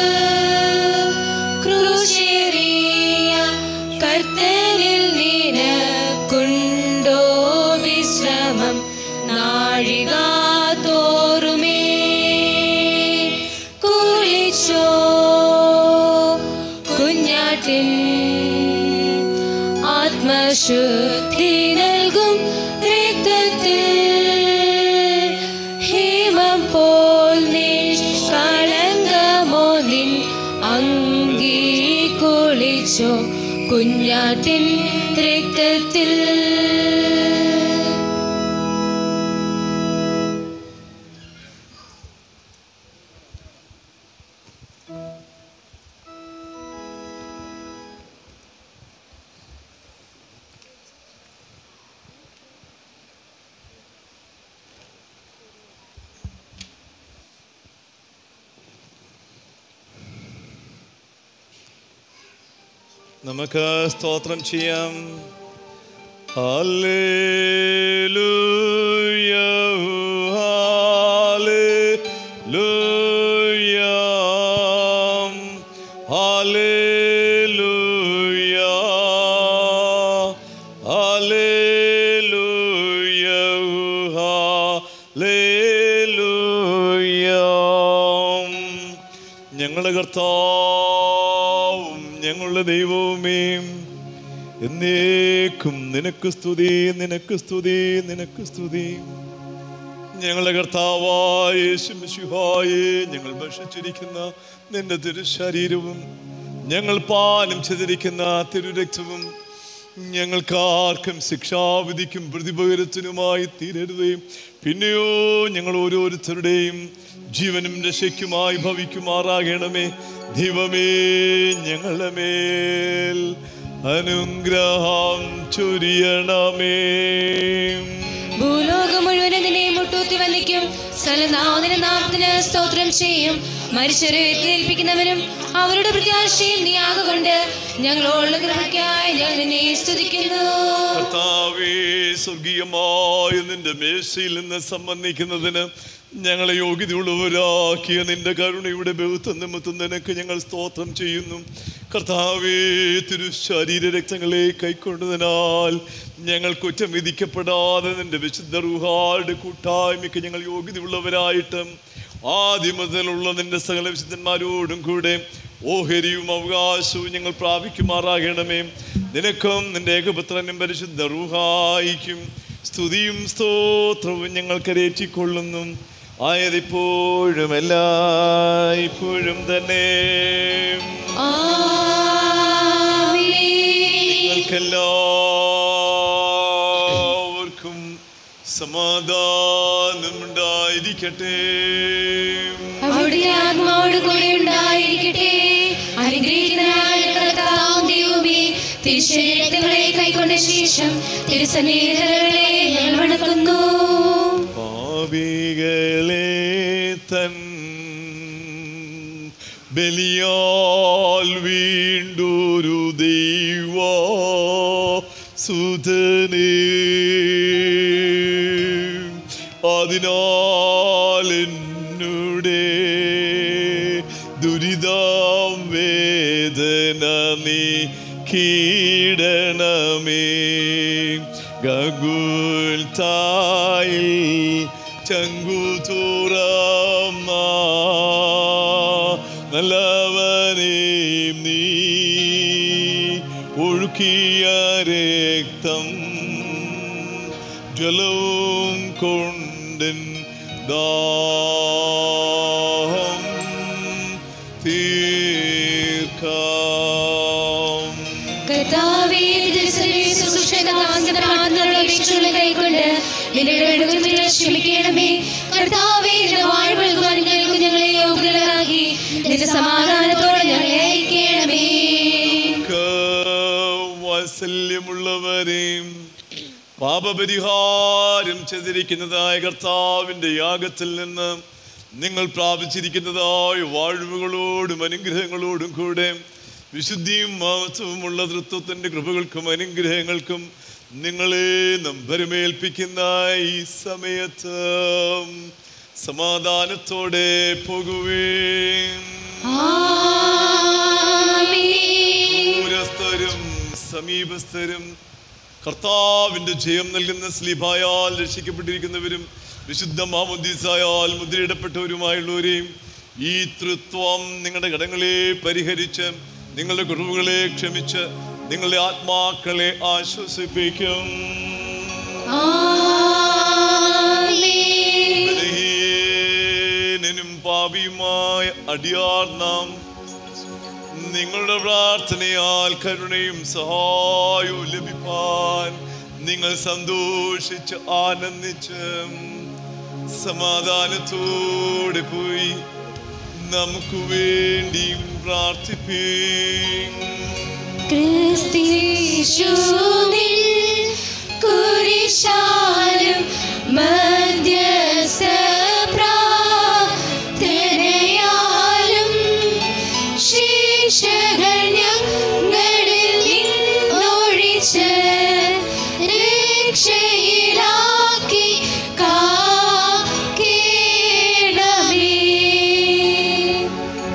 ക്രൂശേറിയ കർത്തനിൽ നിനക്കുണ്ടോ വിശ്രമം നാഴിക തോറുമേ കുളിച്ചോ കുഞ്ഞാട്ടിൻ ആത്മശുദ്ധി നൽകും രക്തത്തിൽ ഹേമം പോൽ നിഷ്കളങ്കമോ നിൻ അങ്കി കുളിച്ചോ കുഞ്ഞാട്ടിൻ രക്തത്തിൽ നമുക്ക് സ്തോത്രം ചെയ്യാം ഹല്ലേലൂയ ഹല്ലേലൂയ ഹല്ലേലൂയ ഹല്ലേലൂയ ഹല്ലേലൂയ ഞങ്ങളുടെ കർത്താവും ഞങ്ങളുടെ ദൈവവുമേ എന്നേക്കും നിനക്ക് സ്തുതി നിനക്ക് സ്തുതി നിനക്ക് സ്തുതി ഞങ്ങളുടെ കർത്താവായ യേശുമിശിഹായെ ഞങ്ങൾ ഭക്ഷിച്ചിരിക്കുന്ന നിന്റെ തിരുശരീരവും ഞങ്ങൾ പാനം ചെയ്തിരിക്കുന്ന തിരുരക്തവും ഞങ്ങൾക്കാർക്കും ശിക്ഷാവിധിക്കും പ്രതിപകരത്തിനുമായി തീരരുതയും പിന്നെയോ ഞങ്ങൾ ഓരോരുത്തരുടെയും ജീവനും രക്ഷയ്ക്കുമായി ഭവിക്കുമാറാകണമേ ദൈവമേ ഞങ്ങളുടെ മേൽ അനുഗ്രഹം ചൊരിയണമേ ഭൂലോകം മുഴുവൻ നിന്നെ മുട്ടൂത്തി വന്ദിക്കും സലനാഥന നാമത്തിന് സ്തോത്രം ചെയ്യും മനുഷ്യരെ ഏൽപ്പിക്കുന്നവനും അവരുടെ പ്രത്യാശയും നീ ആകൊണ്ട് ഞങ്ങളോടുള്ള കൃപയ്ക്കായി ഞങ്ങൾ നിന്നെ സ്തുതിക്കുന്നു കർത്താവേ സ്വർഗീയമായ നിന്റെ മേശയിൽ നിന്ന് സംബന്ധിക്കുന്നതിന് ഞങ്ങളെ യോഗ്യതയുള്ളവരാക്കിയ നിന്റെ കരുണയുടെ ബഹുത്വം നിമിത്തം നിനക്ക് ഞങ്ങൾ സ്തോത്രം ചെയ്യുന്നു കർത്താവേ തിരു ശരീര രക്തങ്ങളെ കൈക്കൊണ്ടതിനാൽ ഞങ്ങൾ കുറ്റം വിധിക്കപ്പെടാതെ നിന്റെ വിശുദ്ധ റുഹാളുടെ കൂട്ടായ്മയ്ക്ക് ഞങ്ങൾ യോഗ്യതയുള്ളവരായിട്ട് ആദ്യം മുതലുള്ള നിന്റെ സകല വിശുദ്ധന്മാരോടും കൂടെ ഓഹരിയും അവകാശവും ഞങ്ങൾ പ്രാപിക്കുമാറാകണമേ നിനക്കും നിന്റെ ഏകപുത്രനും പരിശുദ്ധ റൂഹായിക്കും സ്തുതിയും സ്തോത്രവും ഞങ്ങൾ കരേറ്റിക്കൊള്ളുന്നു ആയതിപ്പോഴും എല്ലായ്പ്പോഴും തന്നെ നിങ്ങൾക്കെല്ലാവർക്കും സമാധാനം ഉണ്ടായിരിക്കട്ടെ അവിടുത്തെ ആത്മാവോട് കൂടെ ഉണ്ടായിരിക്കട്ടെ അനുഗ്രഹിക്കുന്നതായ കർത്താവും ദൈവമേ തിരുശരീരങ്ങളെ കൈക്കൊണ്ട ശേഷം തിരുസന്നിധികളെ ഞങ്ങൾ വണക്കുന്നു പാപികളെ തൻ ബലിയാൽ വീണ്ടൊരു ദൈവ സുധനേ അതിനാൽ എന്നുടെ ദുരിതം വേദന നീ കീടണമേ ഗഗുൽ തായിൽ ചങ്കു തുറന്ന നല്ലവനെയും നീ ഒഴുക്കിയ രക്തം ജലവും കൊണ്ടൻ ദാഹം തീർക്കാം കർത്താവേ തിരുസന്നിധി ശുശ്രൂഷയുടെ നാമത്തിന്റെ പ്രാർത്ഥനകളുടെ അപേക്ഷകളെ കൈക്കൊണ്ട് നിന്റെ ഇടപെടലുകൾ ക്ഷമിക്കണമേ കർത്താവേ നിന്റെ വാഴ് നൽകുവാൻ ഞങ്ങൾക്ക് ഞങ്ങളെ യോഗ്യരാക്കി നിന്റെ സമാധാനത്തോടെ ഞങ്ങളെ അയക്കണമേ വാത്സല്യമുള്ളവരെയും പാപപരിഹാരം ചെയ്തിരിക്കുന്നതായ കർത്താവിൻ്റെ യാഗത്തിൽ നിന്ന് നിങ്ങൾ പ്രാപിച്ചിരിക്കുന്നതായ വാഴ്വുകളോടും അനുഗ്രഹങ്ങളോടും കൂടെ വിശുദ്ധിയും മഹത്വവുമുള്ള തൃത്വത്തിൻ്റെ കൃപകൾക്കും അനുഗ്രഹങ്ങൾക്കും നിങ്ങളെ നമ്പരമേൽപ്പിക്കുന്ന ഈ സമയത്ത് സമാധാനത്തോടെ പോകുവേൻ ദൂരസ്ഥരും സമീപസ്ഥരും കർത്താവിന്റെ ജയം നൽകുന്ന സ്ലിഭായാൽ രക്ഷിക്കപ്പെട്ടിരിക്കുന്നവരും വിശുദ്ധ മാമുദ്ദീസായാൽ മുദ്രയിടപ്പെട്ടവരുമായുള്ളവരെയും ഈ തൃത്വം നിങ്ങളുടെ കടങ്ങളെ പരിഹരിച്ച് നിങ്ങളുടെ കുറവുകളെ ക്ഷമിച്ച് നിങ്ങളുടെ ആത്മാക്കളെ ആശ്വസിപ്പിക്കും ബലഹീനനും പാപിയുമായ അടിയാർ നാം നിങ്ങളുടെ പ്രാർത്ഥനയാൽ കരുണയും സഹായവും ലഭിപ്പാൻ നിങ്ങൾ സന്തോഷിച്ച് ആനന്ദിച്ച് സമാധാനത്തോടെ പോയി നമുക്ക് വേണ്ടിയും പ്രാർത്ഥിപ്പീൻ ക്രിസ്തീശുവിൽ കുരിശാലും മധ്യസ്ഥ പ്രാർത്ഥനയാലും ശിക്ഷകൾ ഞങ്ങളിൽ നിന്നൊഴിച്ച് രക്ഷയിലാക്കി കാക്കേണമേ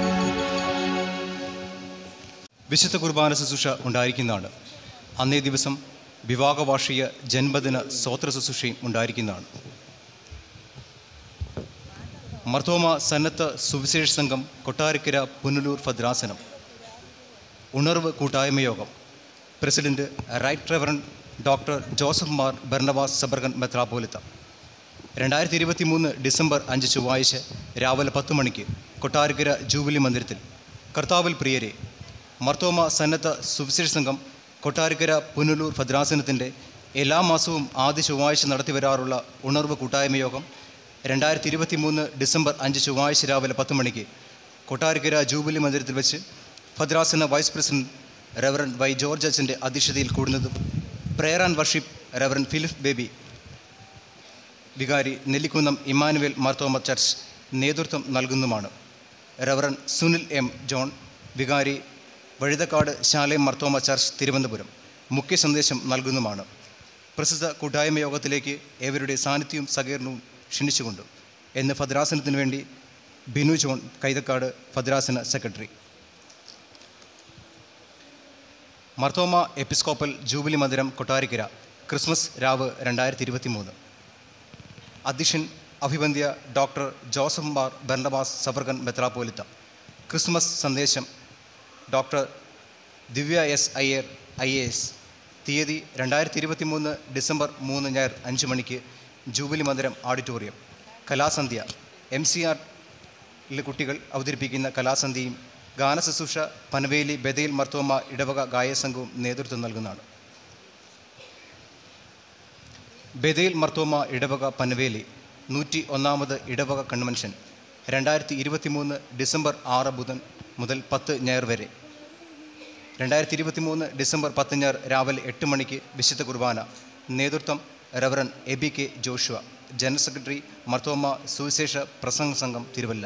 വിശുദ്ധ കുർബാന ശുശ്രൂഷ ഉണ്ടായിരിക്കുന്നതാണ് അന്നേ ദിവസം വിവാഹവാർഷിക ജന്മദിന സ്വോത്ര ശുശ്രൂഷയും ഉണ്ടായിരിക്കുന്നതാണ് മർത്തോമ സന്നദ്ധ സുവിശേഷ സംഘം കൊട്ടാരക്കര പുനലൂർ ഭദ്രാസനം ഉണർവ് കൂട്ടായ്മ യോഗം president right reverend doctor Joseph Mar Barnabas suffragan മെത്രാപോലിത്ത രണ്ടായിരത്തി ഇരുപത്തി മൂന്ന് ഡിസംബർ അഞ്ച് ചൊവ്വാഴ്ച രാവിലെ പത്ത് മണിക്ക് കൊട്ടാരക്കര ജൂബിലി മന്ദിരത്തിൽ കർത്താവിൽ പ്രിയരെ മർത്തോമ സന്നദ്ധ സുവിശേഷ സംഘം കൊട്ടാരക്കര പുനലൂർ ഭദ്രാസനത്തിൻ്റെ എല്ലാ മാസവും ആദ്യ ചൊവ്വാഴ്ച നടത്തി വരാറുള്ള ഉണർവ് കൂട്ടായ്മ യോഗം രണ്ടായിരത്തി ഇരുപത്തി മൂന്ന് ഡിസംബർ അഞ്ച് ചൊവ്വാഴ്ച രാവിലെ പത്ത് മണിക്ക് കൊട്ടാരക്കര ജൂബിലി മന്ദിരത്തിൽ വെച്ച് ഭദ്രാസന vice president reverend Y George അച്ഛൻ്റെ അധ്യക്ഷതയിൽ കൂടുന്നതും prayer and worship reverend Philip Baby വികാരി നെല്ലിക്കുന്നം ഇമ്മാനുവേൽ മാർത്തോമ ചർച്ച് നേതൃത്വം നൽകുന്നതുമാണ് റെവറൻ സുനിൽ എം ജോൺ വികാരി വഴുതക്കാട് ശാലയം മർത്തോമ ചർച്ച് തിരുവനന്തപുരം മുഖ്യ സന്ദേശം നൽകുന്നതുമാണ് പ്രസ്തുത കൂട്ടായ്മ യോഗത്തിലേക്ക് ഏവരുടെ സാന്നിധ്യവും സഹകരണവും ക്ഷണിച്ചുകൊണ്ട് എന്ന് ഭദ്രാസനത്തിന് വേണ്ടി ബിനു ജോൺ കൈതക്കാട് ഭദ്രാസന സെക്രട്ടറി മർത്തോമ എപ്പിസ്കോപ്പൽ ജൂബിലി മന്ദിരം കൊട്ടാരിക്കര ക്രിസ്മസ് രാവ് രണ്ടായിരത്തി ഇരുപത്തി മൂന്ന് അധ്യക്ഷൻ അഭിവന്ദ്യ doctor Joseph Mar Barnabas suffragan മെത്രാപോലിത്ത ക്രിസ്മസ് സന്ദേശം doctor Divya S Iyer I A S തീയതി രണ്ടായിരത്തി ഇരുപത്തി മൂന്ന് ഡിസംബർ മൂന്ന് ഞായർ അഞ്ച് മണിക്ക് ജൂബിലി മന്ദിരം ഓഡിറ്റോറിയം കലാസന്ധ്യ എം സി ആറിലെ കുട്ടികൾ അവതരിപ്പിക്കുന്ന കലാസന്ധ്യയും ഗാനശുശ്രൂഷ പനവേലി ബദയിൽ മർത്തോമ ഇടവക ഗായസംഘവും നേതൃത്വം നൽകുന്നതാണ് ബദയിൽ മർത്തോമ ഇടവക പനവേലി നൂറ്റി ഒന്നാമത് ഇടവക കൺവെൻഷൻ രണ്ടായിരത്തി ഇരുപത്തി മൂന്ന് ഡിസംബർ ആറ് ബുധൻ മുതൽ പത്ത് ഞായർ വരെ രണ്ടായിരത്തി ഇരുപത്തി മൂന്ന് ഡിസംബർ പത്ത് ഞായർ രാവിലെ എട്ട് മണിക്ക് വിശുദ്ധ കുർബാന നേതൃത്വം reverend A B K Joshua general secretary Marthoma സുവിശേഷ പ്രസംഗ സംഘം തിരുവല്ല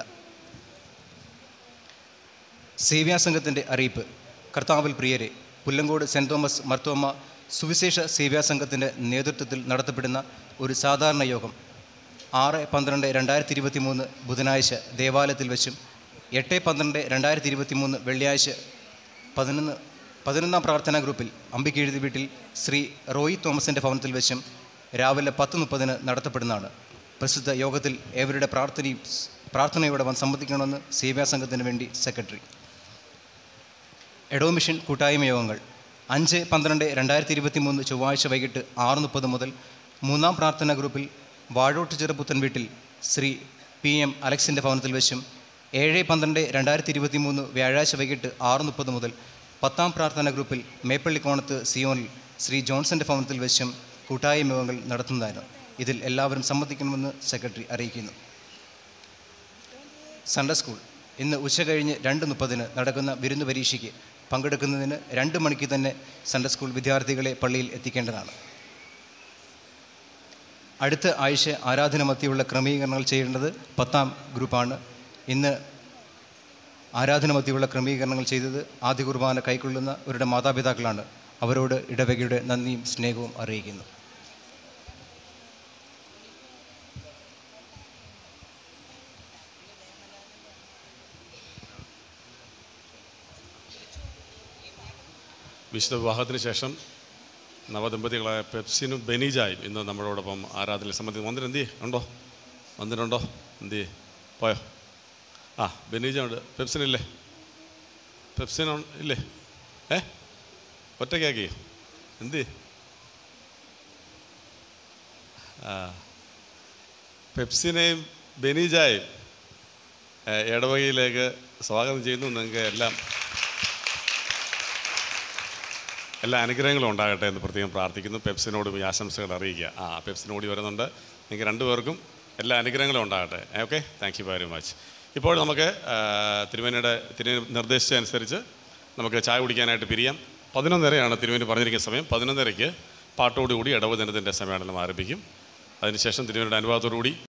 സേവ്യാ സംഘത്തിൻ്റെ അറിയിപ്പ് കർത്താവിൽ പ്രിയരെ പുല്ലങ്കോട് സെൻറ് തോമസ് മർത്തോമ സുവിശേഷ സേവ്യാ സംഘത്തിൻ്റെ നേതൃത്വത്തിൽ നടത്തപ്പെടുന്ന ഒരു സാധാരണ യോഗം ആറ് പന്ത്രണ്ട് രണ്ടായിരത്തി ഇരുപത്തി മൂന്ന് ബുധനാഴ്ച ദേവാലയത്തിൽ വെച്ചും എട്ട് പന്ത്രണ്ട് രണ്ടായിരത്തി ഇരുപത്തി മൂന്ന് വെള്ളിയാഴ്ച പതിനൊന്ന് പതിനൊന്നാം പ്രാർത്ഥനാ ഗ്രൂപ്പിൽ അമ്പിക്കെഴുതി വീട്ടിൽ ശ്രീ റോയി തോമസിൻ്റെ ഭവനത്തിൽ വെച്ചും രാവിലെ പത്ത് മുപ്പതിന് നടത്തപ്പെടുന്നതാണ് പ്രസിദ്ധ യോഗത്തിൽ ഏവരുടെ പ്രാർത്ഥനയും പ്രാർത്ഥനയോടെ വന്ന് സംബന്ധിക്കണമെന്ന് സേവ്യാ സംഘത്തിന് വേണ്ടി സെക്രട്ടറി എഡോ മിഷൻ കൂട്ടായ്മ യോഗങ്ങൾ അഞ്ച് പന്ത്രണ്ട് രണ്ടായിരത്തി ഇരുപത്തി മൂന്ന് ചൊവ്വാഴ്ച വൈകിട്ട് ആറ് മുപ്പത് മുതൽ മൂന്നാം പ്രാർത്ഥനാ ഗ്രൂപ്പിൽ വാഴോട്ട് ചെറുപുത്തൻ വീട്ടിൽ ശ്രീ പി എം അലക്സിൻ്റെ ഭവനത്തിൽ വെച്ചും ഏഴ് പന്ത്രണ്ട് രണ്ടായിരത്തി ഇരുപത്തി മൂന്ന് വ്യാഴാഴ്ച വൈകിട്ട് ആറ് മുപ്പത് മുതൽ പത്താം പ്രാർത്ഥനാ ഗ്രൂപ്പിൽ മേപ്പള്ളിക്കോണത്ത് സിയോണിൽ ശ്രീ ജോൺസന്റെ ഭവനത്തിൽ വെച്ചും കൂട്ടായ്മ യോഗങ്ങൾ നടത്തുന്നതായിരുന്നു ഇതിൽ എല്ലാവരും സംബന്ധിക്കണമെന്ന് സെക്രട്ടറി അറിയിക്കുന്നു സൺഡേ സ്കൂൾ ഇന്ന് ഉച്ച കഴിഞ്ഞ് രണ്ട് മുപ്പതിന് നടക്കുന്ന വിരുന്ന് പരീക്ഷയ്ക്ക് പങ്കെടുക്കുന്നതിന് രണ്ട് മണിക്ക് തന്നെ സൺഡേ സ്കൂൾ വിദ്യാർത്ഥികളെ പള്ളിയിൽ എത്തിക്കേണ്ടതാണ് അടുത്ത ആഴ്ച ആരാധന മധ്യയുള്ള ക്രമീകരണങ്ങൾ ചെയ്യേണ്ടത് പത്താം ഗ്രൂപ്പാണ് ഇന്ന് ആരാധന മധ്യയുള്ള ക്രമീകരണങ്ങൾ ചെയ്തത് ആദ്യ കുർബാന കൈക്കൊള്ളുന്ന അവരുടെ മാതാപിതാക്കളാണ് അവരോട് ഇടവകയുടെ നന്ദിയും സ്നേഹവും അറിയിക്കുന്നു വിശുദ്ധ വിവാഹത്തിന് ശേഷം നവദമ്പതികളായ പെപ്സിനും ബെനീജായും ഇന്ന് നമ്മളോടൊപ്പം ആരാധനയിൽ സംബന്ധിച്ച് മന്ദിരം എന്തിയേ ഉണ്ടോ മന്ദിരമുണ്ടോ എന്തിയേ പോയോ ആ ബെനീജ ഉണ്ട് പെപ്സിനില്ലേ പെപ്സിന ഇല്ലേ ഏ ഒറ്റയ്ക്കാക്കിയോ എന്ത് ആ പെപ്സിനെയും ബെനീജായും ഏ, ഇടവകയിലേക്ക് സ്വാഗതം ചെയ്യുന്നു നിങ്ങൾക്ക് എല്ലാം എല്ലാ അനുഗ്രഹങ്ങളും ഉണ്ടാകട്ടെ എന്ന് പ്രത്യേകം പ്രാർത്ഥിക്കുന്നു പെപ്സിനോടും ഈ ആശംസകൾ അറിയിക്കുക ആ പെപ്സിനോടി വരുന്നുണ്ട് നിങ്ങൾക്ക് രണ്ടുപേർക്കും എല്ലാ അനുഗ്രഹങ്ങളും ഉണ്ടാകട്ടെ okay thank you very much ഇപ്പോൾ നമുക്ക് ആ, തിരുമേനിയുടെ തിരു നിർദ്ദേശിച്ചനുസരിച്ച് നമുക്ക് ചായ കുടിക്കാനായിട്ട് പിരിയാം പതിനൊന്നരയാണ് തിരുമേനി പറഞ്ഞിരിക്കുന്ന സമയം പതിനൊന്നരയ്ക്ക് പാട്ടോടുകൂടി ഇടവ് ദിനത്തിൻ്റെ സമ്മേളനം ആരംഭിക്കും അതിനുശേഷം തിരുമേനിയുടെ അനുഭവത്തോടുകൂടി